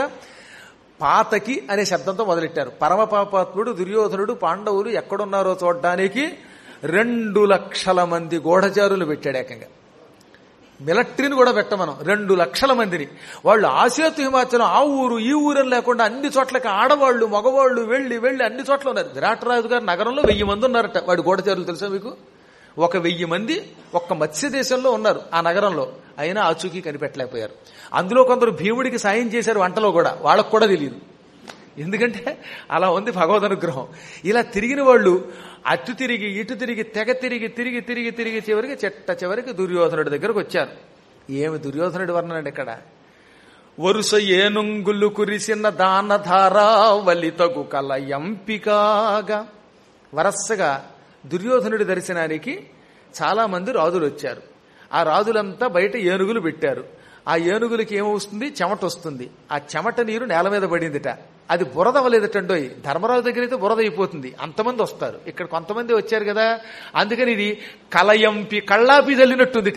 పాతకి అనే శబ్దంతో మొదలెట్టారు పరమ పాపాత్ముడు దుర్యోధనుడు పాండవులు ఎక్కడున్నారో చూడడానికి రెండు లక్షల మంది గూఢచారులు పెట్టాడు ఏకంగా మిలిటరీని కూడా పెట్టమనం రెండు లక్షల మందిని వాళ్ళు ఆసేతు హిమాచలం ఆ ఊరు ఈ ఊరని లేకుండా అన్ని చోట్లకి ఆడవాళ్ళు మగవాళ్ళు వెళ్ళి వెళ్ళి అన్ని చోట్ల ఉన్నారు విరాటరాజు గారి నగరంలో వెయ్యి మంది ఉన్నారట వాడి గూఢచారులు తెలుసా మీకు ఒక వెయ్యి మంది ఒక్క మత్స్య దేశంలో ఉన్నారు ఆ నగరంలో అయినా ఆచూకీ కనిపెట్టలేకపోయారు అందులో కొందరు భీముడికి సాయం చేశారు వంటలో కూడా వాళ్ళకు కూడా తెలియదు ఎందుకంటే అలా ఉంది భగవద్ అనుగ్రహం ఇలా తిరిగిన వాళ్ళు అటు తిరిగి ఇటు తిరిగి తెగ తిరిగి తిరిగి తిరిగి తిరిగి చివరికి చెట్ట చివరికి దుర్యోధనుడి దగ్గరకు వచ్చారు ఏమి దుర్యోధనుడి వర్ణనండి ఇక్కడ వరుస ఏనుంగులు కురిసిన దానధారా వలితగు కల ఎంపికగా వరసగా దుర్యోధనుడి దర్శనానికి చాలా మంది రాజులు వచ్చారు ఆ రాజులంతా బయట ఏనుగులు పెట్టారు ఆ ఏనుగులకి ఏమవుతుంది చెమట వస్తుంది ఆ చెమట నీరు నేల మీద పడిందిట అది బురద అవ్వలేదటండోయ్ ధర్మరాజు దగ్గర అయితే బురద అయిపోతుంది అంతమంది వస్తారు ఇక్కడ కొంతమంది వచ్చారు కదా అందుకని ఇది కలయంపి కళ్ళాపి జల్లినట్టుందిట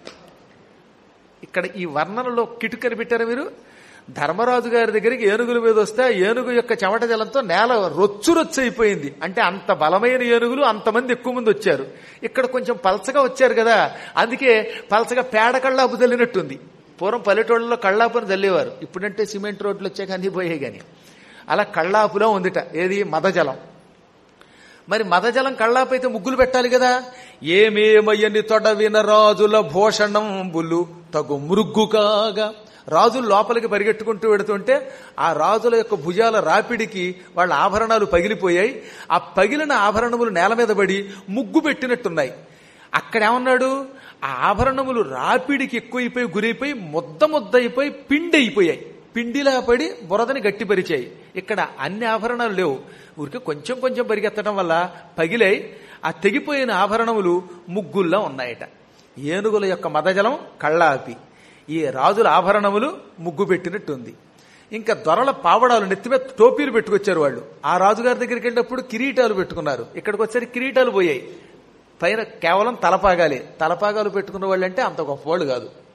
ఇక్కడ ఈ వర్ణనలో కిటుకని పెట్టారా మీరు ధర్మరాజు గారి దగ్గరికి ఏనుగుల మీద వస్తే ఆ ఏనుగు యొక్క చెమట జలంతో నేల రొచ్చు రొచ్చు అయిపోయింది అంటే అంత బలమైన ఏనుగులు అంతమంది ఎక్కువ మంది వచ్చారు ఇక్కడ కొంచెం పలచగా వచ్చారు కదా అందుకే పలచగా పేడ కళ్ళాపు జల్లినట్టుంది పూర్వం పల్లెటూళ్ళలో కళ్ళాపుని జల్లేవారు ఇప్పుడంటే సిమెంట్ రోడ్లు వచ్చాక అన్ని పోయాయి గాని అలా కళ్ళాపులో ఉందిట ఏది మదజలం మరి మదజలం కళ్ళాపైతే ముగ్గులు పెట్టాలి కదా ఏమేమయ్యని తొడవిన రాజుల భూషణంబులు తగు మృగ్గు కాగా రాజులు లోపలికి పరిగెట్టుకుంటూ వెడుతుంటే ఆ రాజుల యొక్క భుజాల రాపిడికి వాళ్ళ ఆభరణాలు పగిలిపోయాయి ఆ పగిలిన ఆభరణములు నేల మీద పడి ముగ్గు పెట్టినట్టున్నాయి అక్కడ ఏమన్నాడు ఆ ఆభరణములు రాపిడికి ఎక్కువైపోయి గురైపోయి ముద్ద ముద్ద అయిపోయి పిండి అయిపోయాయి పిండిలా పడి బురదని గట్టిపరిచాయి ఇక్కడ అన్ని ఆభరణాలు లేవు ఊరికే కొంచెం కొంచెం పరిగెత్తడం వల్ల పగిలాయి ఆ తెగిపోయిన ఆభరణములు ముగ్గుల్లా ఉన్నాయట ఏనుగుల యొక్క మదజలం కళ్ళాపి ఈ రాజుల ఆభరణములు ముగ్గు పెట్టినట్టుంది ఇంకా దొరల పావడాలు నెత్తిమే టోపీలు పెట్టుకొచ్చారు వాళ్ళు ఆ రాజుగారి దగ్గరికి వెళ్ళినప్పుడు కిరీటాలు పెట్టుకున్నారు ఇక్కడికి వచ్చారు కిరీటాలు పోయాయి పైన కేవలం తలపాగాలే తలపాగాలు పెట్టుకున్న వాళ్ళు అంటే అంత గొప్పవాళ్ళు కాదు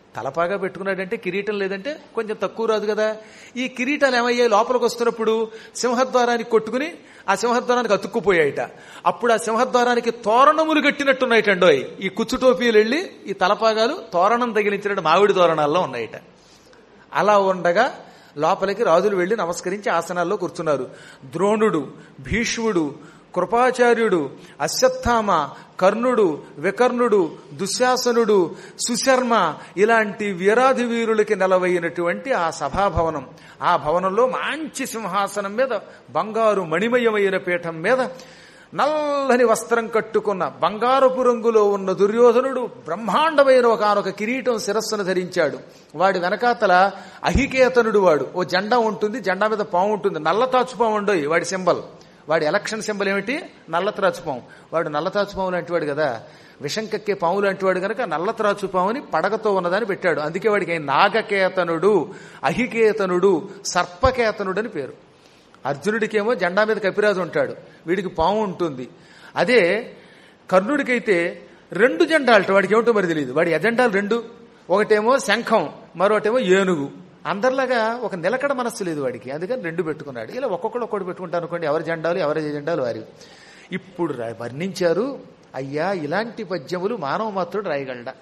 తలపాగా పెట్టుకున్నాడంటే కిరీటం లేదంటే కొంచెం తక్కువ రాదు కదా ఈ కిరీటాలు ఏమయ్యాయి లోపలికి వస్తున్నప్పుడు సింహద్వారానికి కొట్టుకుని ఆ సింహద్వారానికి అతుక్కుపోయాయిట అప్పుడు ఆ సింహద్వారానికి తోరణములు కట్టినట్టున్నాయిటండోయ్ ఈ కుచ్చు టోపీలు వెళ్ళి ఈ తలపాగాలు తోరణం తగిలించినట్టు మామిడి తోరణాల్లో ఉన్నాయిట అలా ఉండగా లోపలికి రాజులు వెళ్లి నమస్కరించి ఆసనాల్లో కూర్చున్నారు ద్రోణుడు భీష్ముడు కృపాచార్యుడు అశ్వత్థామ కర్ణుడు వికర్ణుడు దుశ్శాసనుడు సుశర్మ ఇలాంటి వీరాధి వీరులకి నెలవైనటువంటి ఆ సభాభవనం ఆ భవనంలో మంచి సింహాసనం మీద బంగారు మణిమయమైన పీఠం మీద నల్లని వస్త్రం కట్టుకున్న బంగారపు రంగులో ఉన్న దుర్యోధనుడు బ్రహ్మాండమైన ఒకనొక కిరీటం శిరస్సును ధరించాడు వాడి వెనకాతల అహికేతనుడు వాడు ఓ జెండా ఉంటుంది జెండా మీద పాము ఉంటుంది నల్ల తాచుపాము ఉండోయి వాడి సింబల్ వాడి ఎలక్షన్ సింబల్ ఏమిటి నల్ల త్రాచుపాము వాడు నల్ల తాచుపాము లాంటి వాడు కదా విషం కక్కే పాము లాంటి వాడు కనుక నల్ల త్రాచుపాముని పడగతో ఉన్నదాన్ని పెట్టాడు అందుకే వాడికి నాగకేతనుడు అహికేతనుడు సర్పకేతనుడు అని పేరు అర్జునుడికేమో జెండా మీద కపిరాజు ఉంటాడు వీడికి పాము ఉంటుంది అదే కర్ణుడికైతే రెండు జెండాలట వాడికి ఏమిటో మరి తెలియదు వాడి ఎజెండాలు రెండు ఒకటేమో శంఖం మరొకటేమో ఏనుగు అందరిలాగా ఒక నిలకడ మనస్సు లేదు వాడికి అందుకని రెండు పెట్టుకున్నాడు ఇలా ఒక్కొక్కడు ఒక్కటి పెట్టుకుంటారు అనుకోండి ఎవరి జెండాలు ఎవరి జెండాలు వారి ఇప్పుడు రా- వర్ణించారు అయ్యా ఇలాంటి పద్యములు మానవ మాత్రుడు రాయగలడా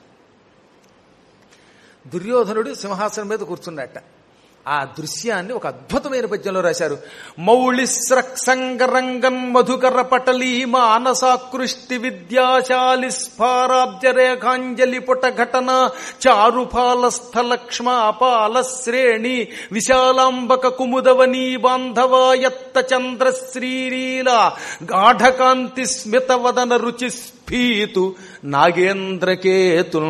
దుర్యోధనుడు సింహాసనం మీద కూర్చున్నట్ట ఆ దృశ్యాన్ని ఒక అద్భుతమైన పద్యంలో రాశారు మౌళి స్రక్సంగరంగన్ మధుకర పటలీ మానసాకృష్టి విద్యాశాలి స్ఫారాబ్జ రేఖాంజలి పుట ఘటన చారుపాల స్థలక్ష్మాపాల శ్రేణి విశాలాంబక కుముదవనీ బాంధవాయత్త చంద్ర శ్రీలీల గాఢకాంతి స్మిత వదన రుచి స్ఫీతు నాగేంద్రకేతు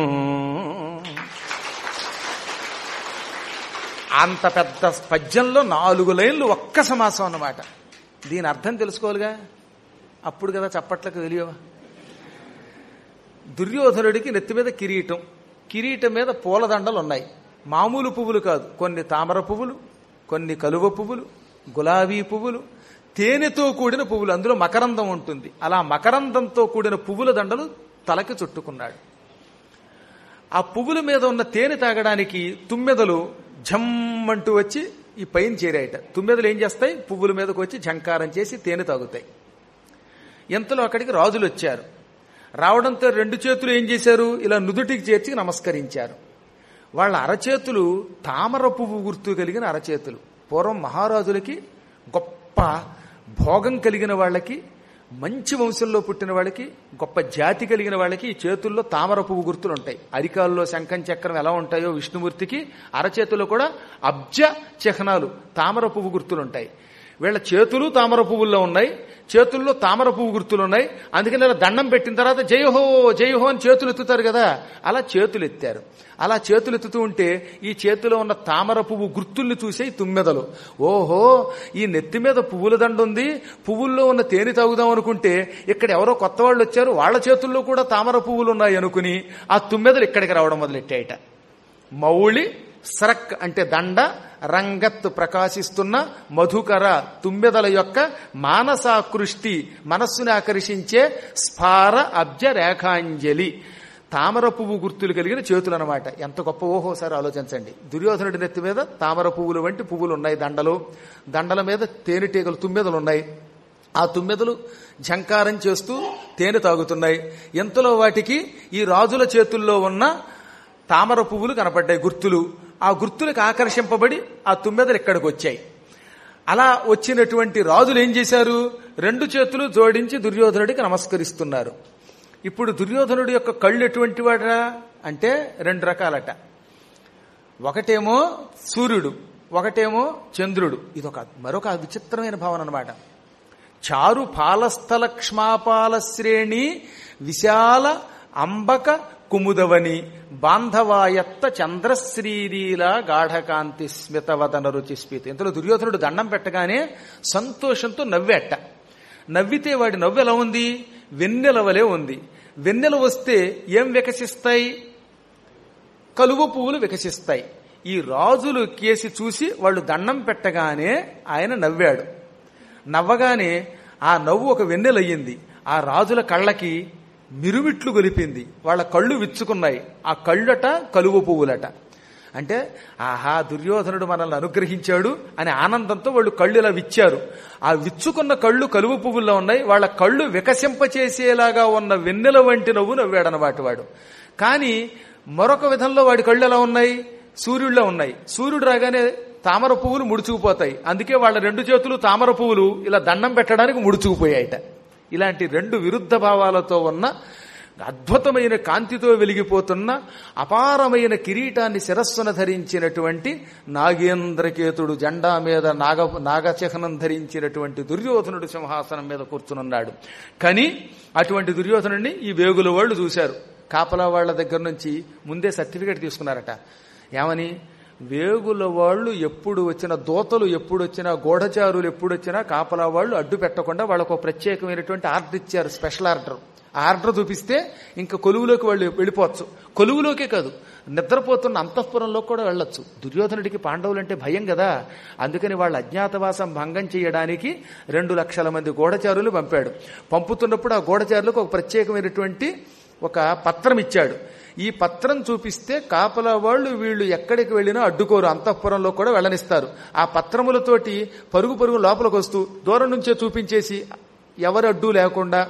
అంత పెద్ద పద్యంలో నాలుగు లైన్లు ఒక్క సమాసం అన్నమాట దీని అర్థం తెలుసుకోవాలిగా అప్పుడు కదా చప్పట్లకు తెలియవా దుర్యోధనుడికి నెత్తి మీద కిరీటం కిరీటం మీద పూలదండలు ఉన్నాయి మామూలు పువ్వులు కాదు కొన్ని తామర పువ్వులు కొన్ని కలువ పువ్వులు గులాబీ పువ్వులు తేనెతో కూడిన పువ్వులు అందులో మకరందం ఉంటుంది అలా మకరందంతో కూడిన పువ్వుల దండలు తలకి చుట్టుకున్నాడు ఆ పువ్వుల మీద ఉన్న తేనె తాగడానికి తుమ్మెదలు ఝమ్మంటూ వచ్చి ఈ పైన చేరాయట తుమ్మెదలు ఏం చేస్తాయి పువ్వుల మీదకి వచ్చి ఝంకారం చేసి తేనె తాగుతాయి ఎంతలో అక్కడికి రాజులు వచ్చారు రావడంతో రెండు చేతులు ఏం చేశారు ఇలా నుదుటికి చేర్చి నమస్కరించారు వాళ్ళ అరచేతులు తామర పువ్వు గుర్తు కలిగిన అరచేతులు పూర్వం మహారాజులకి గొప్ప భోగం కలిగిన వాళ్ళకి మంచి వంశంలో పుట్టిన వాళ్ళకి గొప్ప జాతి కలిగిన వాళ్ళకి ఈ చేతుల్లో తామర పువ్వు గుర్తులు ఉంటాయి అరికాల్లో శంఖం చక్రం ఎలా ఉంటాయో విష్ణుమూర్తికి అరచేతుల్లో కూడా అబ్జ చిహ్నాలు తామర పువ్వు గుర్తులు ఉంటాయి వీళ్ళ చేతులు తామర పువ్వుల్లో ఉన్నాయి చేతుల్లో తామర పువ్వు గుర్తులు ఉన్నాయి అందుకని ఇలా దండం పెట్టిన తర్వాత జయహో జయహో అని చేతులు ఎత్తుతారు కదా అలా చేతులు ఎత్తారు అలా చేతులు ఎత్తుతూ ఉంటే ఈ చేతిలో ఉన్న తామర పువ్వు గుర్తుల్ని చూసే ఈ తుమ్మెదలు ఓహో ఈ నెత్తి మీద పువ్వుల దండ ఉంది పువ్వుల్లో ఉన్న తేనె తాగుదాం అనుకుంటే ఇక్కడ ఎవరో కొత్త వాళ్ళు వచ్చారు వాళ్ళ చేతుల్లో కూడా తామర పువ్వులు ఉన్నాయి అనుకుని ఆ తుమ్మెదలు ఇక్కడికి రావడం మొదలెట్టాయట మౌళి స్రక్ అంటే దండ రంగత్ ప్రకాశిస్తున్న మధుకర తుమ్మెదల యొక్క మానసాకృష్టి మనస్సుని ఆకర్షించే స్ఫార అబ్జ రేఖాంజలి తామర పువ్వు గుర్తులు కలిగిన చేతులు అనమాట ఎంత గొప్ప ఓహో సార్ ఆలోచించండి దుర్యోధనుడి నెత్తి మీద తామర పువ్వులు వంటి పువ్వులు ఉన్నాయి దండలు దండల మీద తేనెటీగలు తుమ్మెదలు ఉన్నాయి ఆ తుమ్మెదలు ఝంకారం చేస్తూ తేనె తాగుతున్నాయి ఎంతలో వాటికి ఈ రాజుల చేతుల్లో ఉన్న తామర పువ్వులు కనపడ్డాయి గుర్తులు ఆ గుర్తులకు ఆకర్షింపబడి ఆ తుమ్మెదలు ఇక్కడికి వచ్చాయి అలా వచ్చినటువంటి రాజులు ఏం చేశారు రెండు చేతులు జోడించి దుర్యోధనుడికి నమస్కరిస్తున్నారు ఇప్పుడు దుర్యోధనుడి యొక్క కళ్ళు ఎటువంటి వాడరా అంటే రెండు రకాలట ఒకటేమో సూర్యుడు ఒకటేమో చంద్రుడు ఇదొక మరొక విచిత్రమైన భావన అనమాట చారు పాలస్థల క్ష్మాపాల శ్రేణి విశాల అంబక కుముదవని బాంధవాయత్త చంద్రశ్రీలీల గాఢకాంతి స్మితవదన రుచి స్మిత ఇంతలో దుర్యోధనుడు దండం పెట్టగానే సంతోషంతో నవ్వేట నవ్వితే వాడి నవ్వు ఎలా ఉంది వెన్నెల వలె ఉంది వెన్నెల వస్తే ఏం వికసిస్తాయి కలువ పువ్వులు వికసిస్తాయి ఈ రాజులు కేసి చూసి వాళ్ళు దండం పెట్టగానే ఆయన నవ్వాడు నవ్వగానే ఆ నవ్వు ఒక వెన్నెలయ్యింది ఆ రాజుల కళ్ళకి మిరుమిట్లు గొలిపింది వాళ్ళ కళ్ళు విచ్చుకున్నాయి ఆ కళ్ళట కలువ పువ్వులట అంటే ఆహా దుర్యోధనుడు మనల్ని అనుగ్రహించాడు అనే ఆనందంతో వాళ్ళు కళ్ళు ఇలా విచ్చారు ఆ విచ్చుకున్న కళ్ళు కలువ పువ్వుల్లో ఉన్నాయి వాళ్ళ కళ్ళు వికసింపచేసేలాగా ఉన్న వెన్నెల వంటి నవ్వు నవ్వాడనమాట వాడు కానీ మరొక విధంలో వాడి కళ్ళు ఎలా ఉన్నాయి సూర్యుడిలో ఉన్నాయి సూర్యుడు రాగానే తామర పువ్వులు ముడుచుకుపోతాయి అందుకే వాళ్ళ రెండు చేతులు తామర పువ్వులు ఇలా దండం పెట్టడానికి ముడుచుకుపోయాయట ఇలాంటి రెండు విరుద్ధ భావాలతో ఉన్న అద్భుతమైన కాంతితో వెలిగిపోతున్న అపారమైన కిరీటాన్ని శిరస్సున ధరించినటువంటి నాగేంద్రకేతుడు జెండా మీద నాగ నాగచిహ్నం ధరించినటువంటి దుర్యోధనుడు సింహాసనం మీద కూర్చునున్నాడు కానీ అటువంటి దుర్యోధనుడిని ఈ వేగుల వాళ్ళు చూశారు కాపలా వాళ్ళ దగ్గర నుంచి ముందే సర్టిఫికేట్ తీసుకున్నారట ఏమని వేగుల వాళ్ళు ఎప్పుడు వచ్చిన దోతలు ఎప్పుడు వచ్చినా గూఢచారులు ఎప్పుడు వచ్చినా కాపలా వాళ్ళు అడ్డు పెట్టకుండా వాళ్ళకు ఒక ప్రత్యేకమైనటువంటి ఆర్డర్ ఇచ్చారు స్పెషల్ ఆర్డర్ ఆ ఆర్డర్ చూపిస్తే ఇంకా కొలువులోకి వాళ్ళు వెళ్ళిపోవచ్చు కొలువులోకే కాదు నిద్రపోతున్న అంతఃపురంలో కూడా వెళ్ళొచ్చు దుర్యోధనుడికి పాండవులు అంటే భయం కదా అందుకని వాళ్ళ అజ్ఞాతవాసం భంగం చేయడానికి రెండు లక్షల మంది గూఢచారులు పంపాడు పంపుతున్నప్పుడు ఆ గూఢచారులకు ఒక ప్రత్యేకమైనటువంటి ఒక పత్రం ఇచ్చాడు ఈ పత్రం చూపిస్తే కాపలా వాళ్ళు వీళ్ళు ఎక్కడికి వెళ్ళినా అడ్డుకోరు అంతఃపురంలో కూడా వెళ్ళనిస్తారు ఆ పత్రములతోటి పరుగు పరుగు లోపలికి వస్తూ దూరం నుంచే చూపించేసి ఎవరు అడ్డు లేకుండా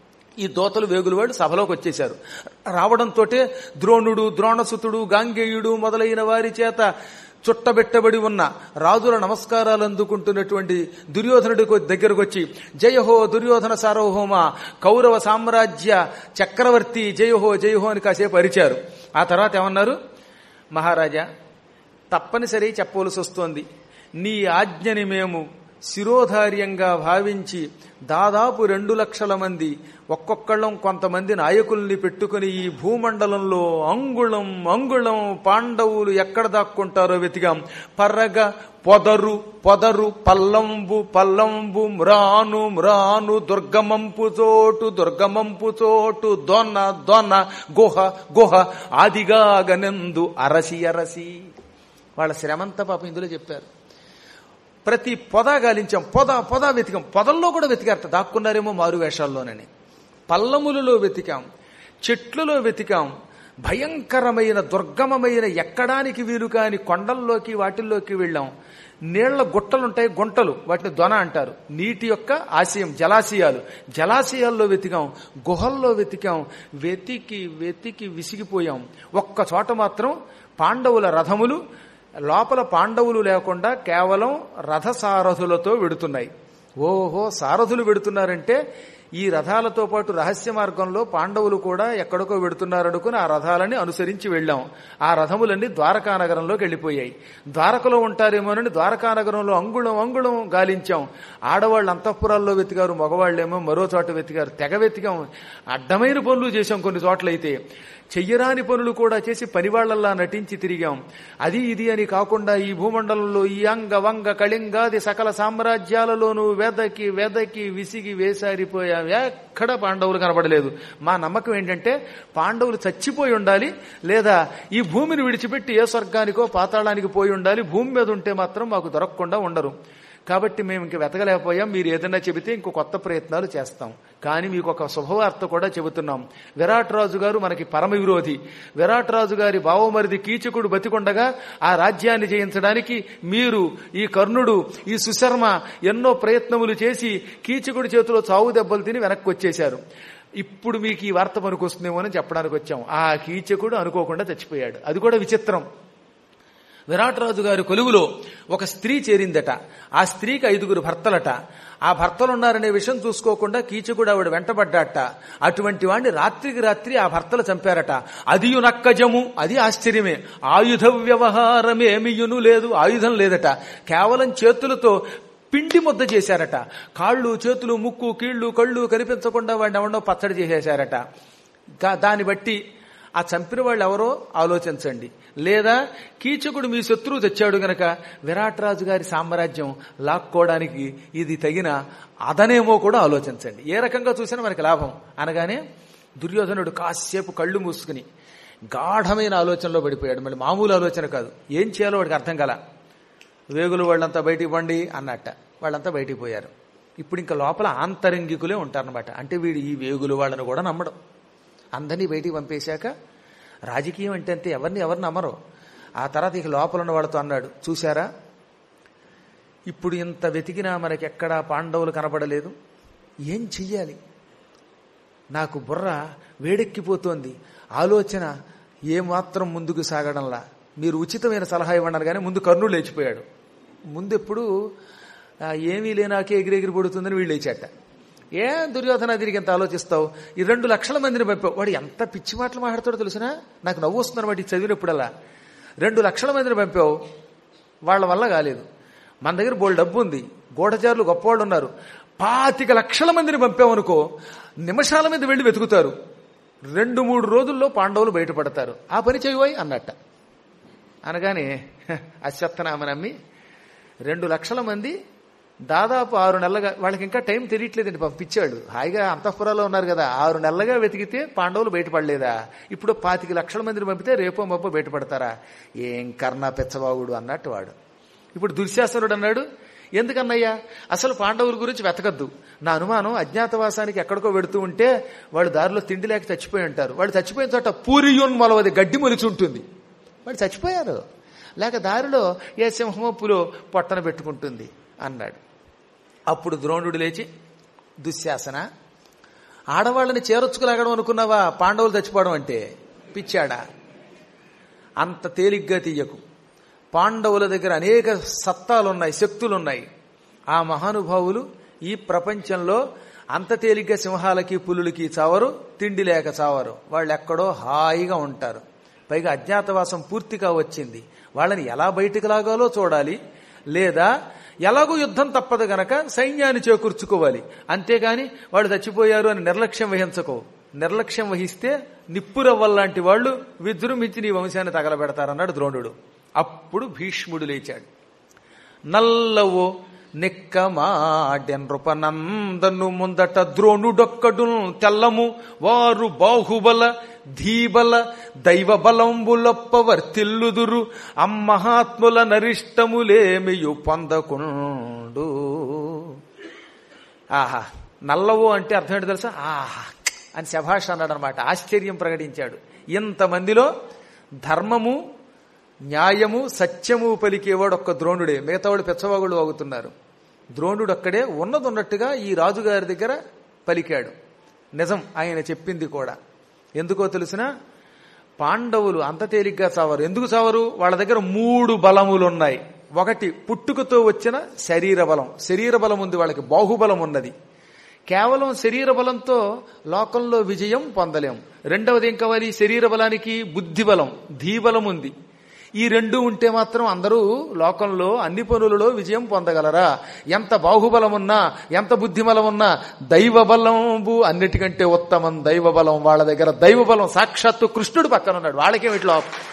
ఈ దోతలు వేగులు వాళ్ళు సభలోకి వచ్చేశారు రావడంతో ద్రోణుడు ద్రోణసుతుడు గాంగేయుడు మొదలైన వారి చేత చుట్టబెట్టబడి ఉన్న రాజుల నమస్కారాలు అందుకుంటున్నటువంటి దుర్యోధనుడి దగ్గరకు వచ్చి జయహో దుర్యోధన సార్వభౌమ కౌరవ సామ్రాజ్య చక్రవర్తి జయహో జయహో అని కాసేపు అరిచారు ఆ తర్వాత ఏమన్నారు మహారాజా తప్పనిసరి చెప్పవలసి వస్తోంది నీ ఆజ్ఞని మేము శిరోధార్యంగా భావించి దాదాపు రెండు లక్షల మంది ఒక్కొక్కళ్ళం కొంతమంది నాయకుల్ని పెట్టుకుని ఈ భూమండలంలో అంగుళం అంగుళం పాండవులు ఎక్కడ దాక్కుంటారో వెతికాం పర్రగ పొదరు పొదరు పల్లంబు పల్లంబు మ్రాను మ్రాను దుర్గమంపు చోటు దుర్గమంపు చోటు దొన్న దొన్న గుహ గుహ ఆదిగా గనెందు అరసి అరసి వాళ్ళ శ్రమంతా పాపం ఇందులో చెప్పారు ప్రతి పొద గాలించాం పొద పొద వెతికాం పొదల్లో కూడా వెతికారట దాక్కున్నారేమో మారు వేషాల్లోనని పల్లములలో వెతికాం చెట్లలో వెతికాం భయంకరమైన దుర్గమమైన ఎక్కడానికి వీలు కాని కొండల్లోకి వాటిల్లోకి వెళ్ళాం నీళ్ల గుట్టలుంటాయి గుంటలు వాటిని దొన అంటారు నీటి యొక్క ఆశయం జలాశయాలు జలాశయాల్లో వెతికాం గుహల్లో వెతికాం వెతికి వెతికి విసిగిపోయాం ఒక్క చోట మాత్రం పాండవుల రథములు లోపల పాండవులు లేకుండా కేవలం రథసారథులతో వెడుతున్నాయి ఓహో సారథులు వెడుతున్నారంటే ఈ రథాలతో పాటు రహస్య మార్గంలో పాండవులు కూడా ఎక్కడికో వెడుతున్నారనుకుని ఆ రథాలని అనుసరించి వెళ్ళాం ఆ రథములన్నీ ద్వారకా నగరంలోకి వెళ్ళిపోయాయి ద్వారకలో ఉంటారేమోనని ద్వారకా నగరంలో అంగుళం అంగుళం గాలించాం ఆడవాళ్ళు అంతఃపురాల్లో వెతికారు మగవాళ్ళేమో మరో చోట వెతికారు తెగ వెతికాం అడ్డమైన పనులు చేశాం కొన్ని చోట్లయితే చెయ్యరాని పనులు కూడా చేసి పనివాళ్లల్లా నటించి తిరిగాం అది ఇది అని కాకుండా ఈ భూమండలంలో ఈ అంగ వంగ కళింగాది సకల సామ్రాజ్యాలలోనూ వెదకి వెదకి విసిగి వేసారిపోయాం ఎక్కడ పాండవులు కనబడలేదు మా నమ్మకం ఏంటంటే పాండవులు చచ్చిపోయి ఉండాలి లేదా ఈ భూమిని విడిచిపెట్టి ఏ స్వర్గానికో పాతాళానికి పోయి ఉండాలి భూమి మీద ఉంటే మాత్రం మాకు దొరకకుండా ఉండరు కాబట్టి మేము ఇంక వెతకలేకపోయాం మీరు ఏదైనా చెబితే ఇంకో కొత్త ప్రయత్నాలు చేస్తాం కానీ మీకు ఒక శుభవార్త కూడా చెబుతున్నాం విరాట్ రాజు గారు మనకి పరమ విరోధి విరాట్ రాజు గారి బావమరిది కీచకుడు బతికొండగా ఆ రాజ్యాన్ని జయించడానికి మీరు ఈ కర్ణుడు ఈ సుశర్మ ఎన్నో ప్రయత్నములు చేసి కీచకుడి చేతిలో చావు దెబ్బలు తిని వెనక్కి వచ్చేశారు ఇప్పుడు మీకు ఈ వార్త పనికొస్తుందేమో అని చెప్పడానికి వచ్చాం ఆ కీచకుడు అనుకోకుండా చచ్చిపోయాడు అది కూడా విచిత్రం విరాట్ రాజు గారి కొలువులో ఒక స్త్రీ చేరిందట ఆ స్త్రీకి ఐదుగురు భర్తలట ఆ భర్తలున్నారనే విషయం చూసుకోకుండా కీచకుడు ఆవిడ వెంటబడ్డాట అటువంటి వాడిని రాత్రికి రాత్రి ఆ భర్తలు చంపారట అదియు నక్కజము అది ఆశ్చర్యమే ఆయుధ వ్యవహారమేమియును లేదు ఆయుధం లేదట కేవలం చేతులతో పిండి ముద్ద చేశారట కాళ్ళు చేతులు ముక్కు కీళ్లు కళ్ళు కనిపించకుండా వాడిని ఎవడో పచ్చడి చేసేశారట దాన్ని బట్టి ఆ చంపిన వాళ్ళు ఎవరో ఆలోచించండి లేదా కీచకుడు మీ శత్రువు తెచ్చాడు గనక విరాట్ రాజు గారి సామ్రాజ్యం లాక్కోవడానికి ఇది తగిన అదనేమో కూడా ఆలోచించండి ఏ రకంగా చూసినా మనకి లాభం అనగానే దుర్యోధనుడు కాసేపు కళ్ళు మూసుకుని గాఢమైన ఆలోచనలో పడిపోయాడు మళ్ళీ మామూలు ఆలోచన కాదు ఏం చేయాలో వాడికి అర్థం కల వేగులు వాళ్ళంతా బయటికి పండి అన్నట్ట వాళ్ళంతా బయటికి పోయారు ఇప్పుడు ఇంకా లోపల ఆంతరంగికులే ఉంటారనమాట అంటే వీడు ఈ వేగులు వాళ్ళని కూడా నమ్మడం అందరినీ బయటికి పంపేశాక రాజకీయం అంటే అంతే ఎవరిని ఎవరిని అమ్మరు ఆ తర్వాత ఇక లోపల ఉన్న వాళ్ళతో అన్నాడు చూశారా ఇప్పుడు ఇంత వెతికినా మనకి ఎక్కడా పాండవులు కనబడలేదు ఏం చెయ్యాలి నాకు బుర్ర వేడెక్కిపోతోంది ఆలోచన ఏమాత్రం ముందుకు సాగడంలా మీరు ఉచితమైన సలహా ఇవ్వన్నారు కానీ ముందు కర్నూలు లేచిపోయాడు ముందు ఎప్పుడు ఆ, ఏమీ లేనాకే ఎగిరెగిరి పడుతుందని వీళ్ళు లేచాట ఏ దుర్యోధన తిరిగి ఎంత ఆలోచిస్తావు ఈ రెండు లక్షల మందిని పంపావు వాడు ఎంత పిచ్చి మాటలు మాట్లాడతాడో తెలుసునా నాకు నవ్వు వస్తున్నారు వాటి చదివినప్పుడల్లా రెండు లక్షల మందిని పంపావు వాళ్ళ వల్ల కాలేదు మన దగ్గర బోల్ డబ్బు ఉంది గూఢచారులు గొప్పవాళ్ళు ఉన్నారు పాతిక లక్షల మందిని పంపామనుకో నిమిషాల మీద వెళ్ళి వెతుకుతారు రెండు మూడు రోజుల్లో పాండవులు బయటపడతారు ఆ పని చేయబోయి అన్నట్ట అనగానే అశ్వత్థనామ నమ్మి రెండు లక్షల మంది దాదాపు ఆరు నెలలుగా వాళ్ళకి ఇంకా టైం తెలియట్లేదండి పంపించాడు హాయిగా అంతఃపురాలో ఉన్నారు కదా ఆరు నెలలుగా వెతికితే పాండవులు బయటపడలేదా ఇప్పుడు పాతిక లక్షల మందిని పంపితే రేపో మప్పో బయటపడతారా ఏం కర్ణ పెచ్చబాగుడు అన్నట్టు వాడు ఇప్పుడు దుశ్శాసనుడు అన్నాడు ఎందుకన్నయ్యా అసలు పాండవుల గురించి వెతకద్దు నా అనుమానం అజ్ఞాతవాసానికి ఎక్కడికో వెడుతూ ఉంటే వాళ్ళు దారిలో తిండి లేక చచ్చిపోయి ఉంటారు వాళ్ళు చచ్చిపోయిన చోట పూరియోన్ మొలవది గడ్డి మొలిచి ఉంటుంది వాళ్ళు చచ్చిపోయారు లేక దారిలో ఏ సింహమో పులో పొట్టన పెట్టుకుంటుంది అన్నాడు అప్పుడు ద్రోణుడు లేచి దుశ్శాసన ఆడవాళ్ళని చేరొచ్చుకులాగడం అనుకున్నావా పాండవులు చచ్చిపోవడం అంటే పిచ్చాడా అంత తేలిగ్గా తీయకు పాండవుల దగ్గర అనేక సత్తాలున్నాయి శక్తులున్నాయి ఆ మహానుభావులు ఈ ప్రపంచంలో అంత తేలిగ్గా సింహాలకి పులులకి చావరు తిండి లేక చావరు వాళ్ళు ఎక్కడో హాయిగా ఉంటారు పైగా అజ్ఞాతవాసం పూర్తిగా వచ్చింది వాళ్ళని ఎలా బయటకు లాగాలో చూడాలి లేదా ఎలాగో యుద్ధం తప్పదు గనక సైన్యాన్ని చేకూర్చుకోవాలి అంతేగాని వాళ్ళు చచ్చిపోయారు అని నిర్లక్ష్యం వహించకో నిర్లక్ష్యం వహిస్తే నిప్పురవ్వల్లాంటి వాళ్ళు విజృంభించి నీ వంశాన్ని తగలబెడతారన్నాడు ద్రోణుడు అప్పుడు భీష్ముడు లేచాడు నల్లవో నిక్కమాడెన్రుపనందను ముందట ద్రోణుడొక్కడు తెల్లము వారు బాహుబల ధీబల దైవ బలంబులొప్ప వర్తిల్లుదురు అమ్మహాత్ముల నరిష్టములేమియు పొందకుండు ఆహా నల్లవు అంటే అర్థం ఏంటో తెలుసా ఆహా అని శభాష్ అన్నాడు అనమాట ఆశ్చర్యం ప్రకటించాడు ఇంతమందిలో ధర్మము న్యాయము సత్యము పలికేవాడు ఒక్క ద్రోణుడే మిగతావాడు పెచ్చవాగుడు వాగుతున్నారు ద్రోణుడు అక్కడే ఉన్నదున్నట్టుగా ఈ రాజుగారి దగ్గర పలికాడు నిజం ఆయన చెప్పింది కూడా ఎందుకో తెలిసిన పాండవులు అంత తేలిగ్గా చావరు ఎందుకు చావరు వాళ్ళ దగ్గర మూడు బలములున్నాయి ఒకటి పుట్టుకతో వచ్చిన శరీర బలం శరీర బలం ఉంది వాళ్ళకి బాహుబలం ఉన్నది కేవలం శరీర బలంతో లోకంలో విజయం పొందలేం రెండవది ఏం కావాలి శరీర బలానికి బుద్ధి బలం ధీబలం ఉంది ఈ రెండు ఉంటే మాత్రం అందరూ లోకంలో అన్ని పనులలో విజయం పొందగలరా ఎంత బాహుబలం ఉన్నా ఎంత బుద్ధిబలం ఉన్నా దైవ బలంబు అన్నిటికంటే ఉత్తమం దైవ బలం వాళ్ళ దగ్గర దైవ బలం సాక్షాత్తు కృష్ణుడు పక్కన ఉన్నాడు వాళ్ళకేం ఇట్లా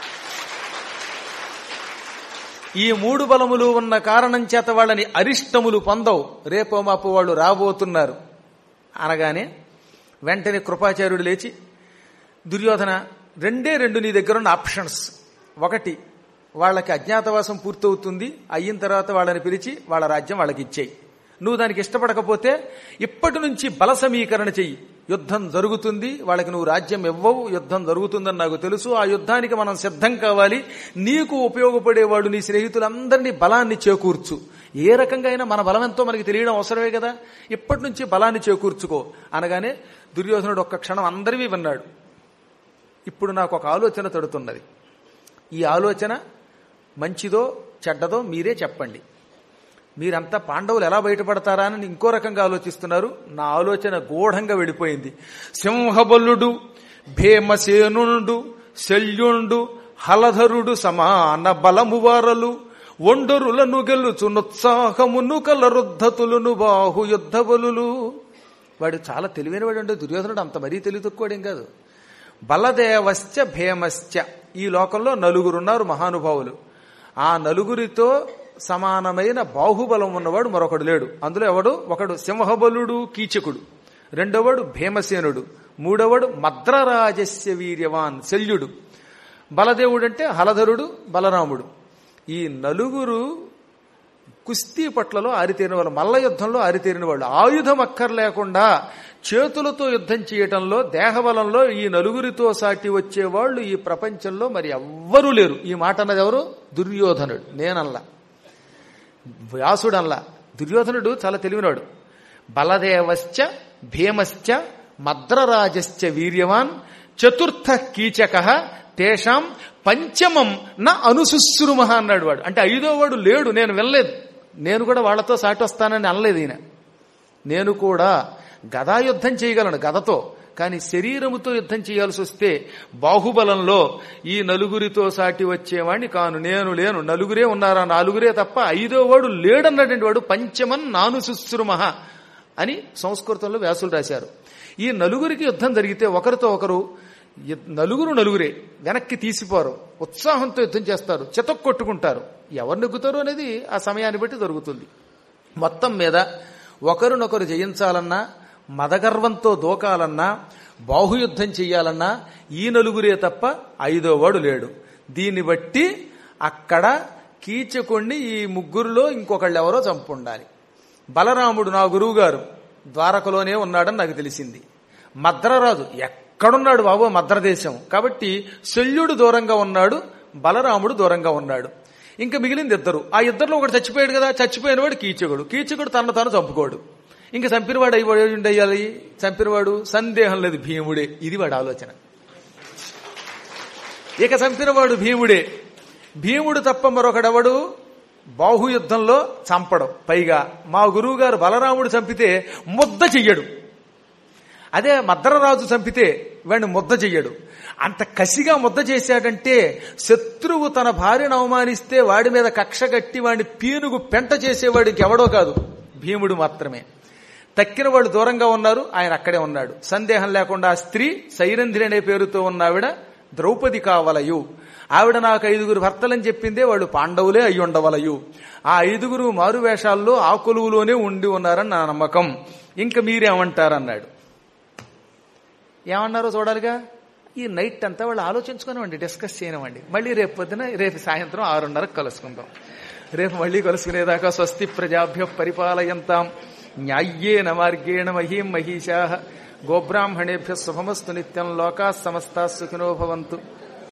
ఈ మూడు బలములు ఉన్న కారణం చేత వాళ్ళని అరిష్టములు పొందవు రేపో మాపు వాళ్ళు రాబోతున్నారు అనగానే వెంటనే కృపాచార్యుడు లేచి దుర్యోధన రెండే రెండు నీ దగ్గర ఉన్న ఆప్షన్స్ ఒకటి వాళ్ళకి అజ్ఞాతవాసం పూర్తవుతుంది అయిన తర్వాత వాళ్ళని పిలిచి వాళ్ళ రాజ్యం వాళ్ళకి ఇచ్చేయి నువ్వు దానికి ఇష్టపడకపోతే ఇప్పటి నుంచి బల సమీకరణ చెయ్యి యుద్ధం జరుగుతుంది వాళ్ళకి నువ్వు రాజ్యం ఇవ్వవు యుద్ధం జరుగుతుందని నాకు తెలుసు ఆ యుద్ధానికి మనం సిద్ధం కావాలి నీకు ఉపయోగపడేవాడు నీ స్నేహితులందరినీ బలాన్ని చేకూర్చు ఏ రకంగా అయినా మన బలం ఎంతో మనకి తెలియడం అవసరమే కదా ఇప్పటి నుంచి బలాన్ని చేకూర్చుకో అనగానే దుర్యోధనుడు ఒక్క క్షణం అందరివి విన్నాడు ఇప్పుడు నాకు ఒక ఆలోచన తడుతున్నది ఈ ఆలోచన మంచిదో చెడ్డదో మీరే చెప్పండి మీరంతా పాండవులు ఎలా బయటపడతారా అని ఇంకో రకంగా ఆలోచిస్తున్నారు నా ఆలోచన గూఢంగా వెళ్ళిపోయింది సింహబలుడు భీమసేనుండు శల్యుండు హలధరుడు సమాన బలము వారలు ఒండరులను గెలుచునుత్సాహమును కలరుద్ధతులను బాహు యుద్ధ బలులు వాడు చాలా తెలివైన వాడు అంటే దుర్యోధనుడు అంత మరీ తెలివి తక్కువడేం కాదు బలదేవశ్చ భీమశ్చ ఈ లోకంలో నలుగురున్నారు మహానుభావులు ఆ నలుగురితో సమానమైన బాహుబలం ఉన్నవాడు మరొకడు లేడు అందులో ఎవడు ఒకడు సింహబలుడు కీచకుడు రెండవడు భీమసేనుడు మూడవడు మద్రరాజస్య వీర్యవాన్ శల్యుడు బలదేవుడు అంటే హలధరుడు బలరాముడు ఈ నలుగురు కుస్తీ పట్లలో ఆరితేరిన వాళ్ళు మల్ల యుద్ధంలో ఆరితేరిన వాళ్ళు ఆయుధం అక్కర్లేకుండా చేతులతో యుద్ధం చేయటంలో దేహబలంలో ఈ నలుగురితో సాటి వచ్చేవాళ్ళు ఈ ప్రపంచంలో మరి ఎవ్వరూ లేరు ఈ మాట అన్నది ఎవరు దుర్యోధనుడు నేనల్లా వ్యాసుడల్లా దుర్యోధనుడు చాలా తెలివినాడు బలదేవశ్చ భీమశ్చ మద్రరాజశ్చ వీర్యవాన్ చతుర్థ కీచక తేషాం పంచమం నా అనుశుశ్రుమహ అన్నాడు వాడు అంటే ఐదో వాడు లేడు నేను వెళ్ళలేదు నేను కూడా వాళ్ళతో సాటి వస్తానని అనలేదు ఈయన నేను కూడా గదాయుద్ధం చేయగలను గదతో కానీ శరీరముతో యుద్ధం చేయాల్సి వస్తే బాహుబలంలో ఈ నలుగురితో సాటి వచ్చేవాడిని కాను నేను లేను నలుగురే ఉన్నారా నాలుగురే తప్ప ఐదో వాడు లేడన్నటువంటి వాడు పంచమన్ నాను శుశ్రుమహ అని సంస్కృతంలో వ్యాసులు రాశారు ఈ నలుగురికి యుద్ధం జరిగితే ఒకరితో ఒకరు యుద్- నలుగురు నలుగురే వెనక్కి తీసిపోరు ఉత్సాహంతో యుద్ధం చేస్తారు చెతక్ కొట్టుకుంటారు ఎవరు నెగ్గుతారు అనేది ఆ సమయాన్ని బట్టి జరుగుతుంది మొత్తం మీద ఒకరినొకరు జయించాలన్నా మదగర్వంతో దూకాలన్నా బాహుయుద్ధం చెయ్యాలన్నా ఈ నలుగురే తప్ప ఐదో వాడు లేడు దీన్ని బట్టి అక్కడ కీచకుణ్ణి ఈ ముగ్గురులో ఇంకొకళ్ళు ఎవరో చంపుండాలి బలరాముడు నా గురువు గారు ద్వారకలోనే ఉన్నాడని నాకు తెలిసింది మద్రరాజు ఎక్కడున్నాడు బాబు మద్రదేశం కాబట్టి శల్యుడు దూరంగా ఉన్నాడు బలరాముడు దూరంగా ఉన్నాడు ఇంకా మిగిలింది ఇద్దరు ఆ ఇద్దరిలో ఒకటి చచ్చిపోయాడు కదా చచ్చిపోయిన వాడు కీచకుడు కీచకుడు తన తాను చంపుకోడు ఇంకా చంపినవాడు అయ్యి అయ్యాలి చంపినవాడు సందేహం లేదు భీముడే ఇది వాడి ఆలోచన ఇక చంపినవాడు భీముడే భీముడు తప్ప మరొకడెవడు బాహుయుద్ధంలో చంపడం పైగా మా గురువు గారు బలరాముడు చంపితే ముద్ద చెయ్యడు అదే మద్రరాజు చంపితే వాడిని ముద్ద చెయ్యడు అంత కసిగా ముద్ద చేశాడంటే శత్రువు తన భార్యను అవమానిస్తే వాడి మీద కక్ష కట్టి వాడిని పీనుగు పెంట చేసేవాడు ఇంకెవడో కాదు భీముడు మాత్రమే తక్కిన వాళ్ళు దూరంగా ఉన్నారు ఆయన అక్కడే ఉన్నాడు సందేహం లేకుండా ఆ స్త్రీ సైరంధ్రి అనే పేరుతో ఉన్న ఆవిడ ద్రౌపది కావలయు ఆవిడ నాకు ఐదుగురు భర్తలని చెప్పిందే వాళ్ళు పాండవులే అయి ఉండవలయు ఆ ఐదుగురు మారువేషాల్లో ఆ కొలువులోనే ఉండి ఉన్నారని నా నమ్మకం ఇంకా మీరేమంటారన్నాడు ఏమన్నారో చూడాలిగా ఈ నైట్ అంతా వాళ్ళు ఆలోచించుకున్నామండి డిస్కస్ చేయనివ్వండి మళ్ళీ రేపు పొద్దున రేపు సాయంత్రం ఆరున్నరకు కలుసుకుందాం రేపు మళ్ళీ కలుసుకునేదాకా స్వస్తి ప్రజాభ్య పరిపాలయంతాం న్యాయ్యేన మార్గేణ మహీం మహిషా గోబ్రాహ్మణేభ్య శుభమస్తు నిత్యం లోకా సమస్తా సుఖినో భవంతు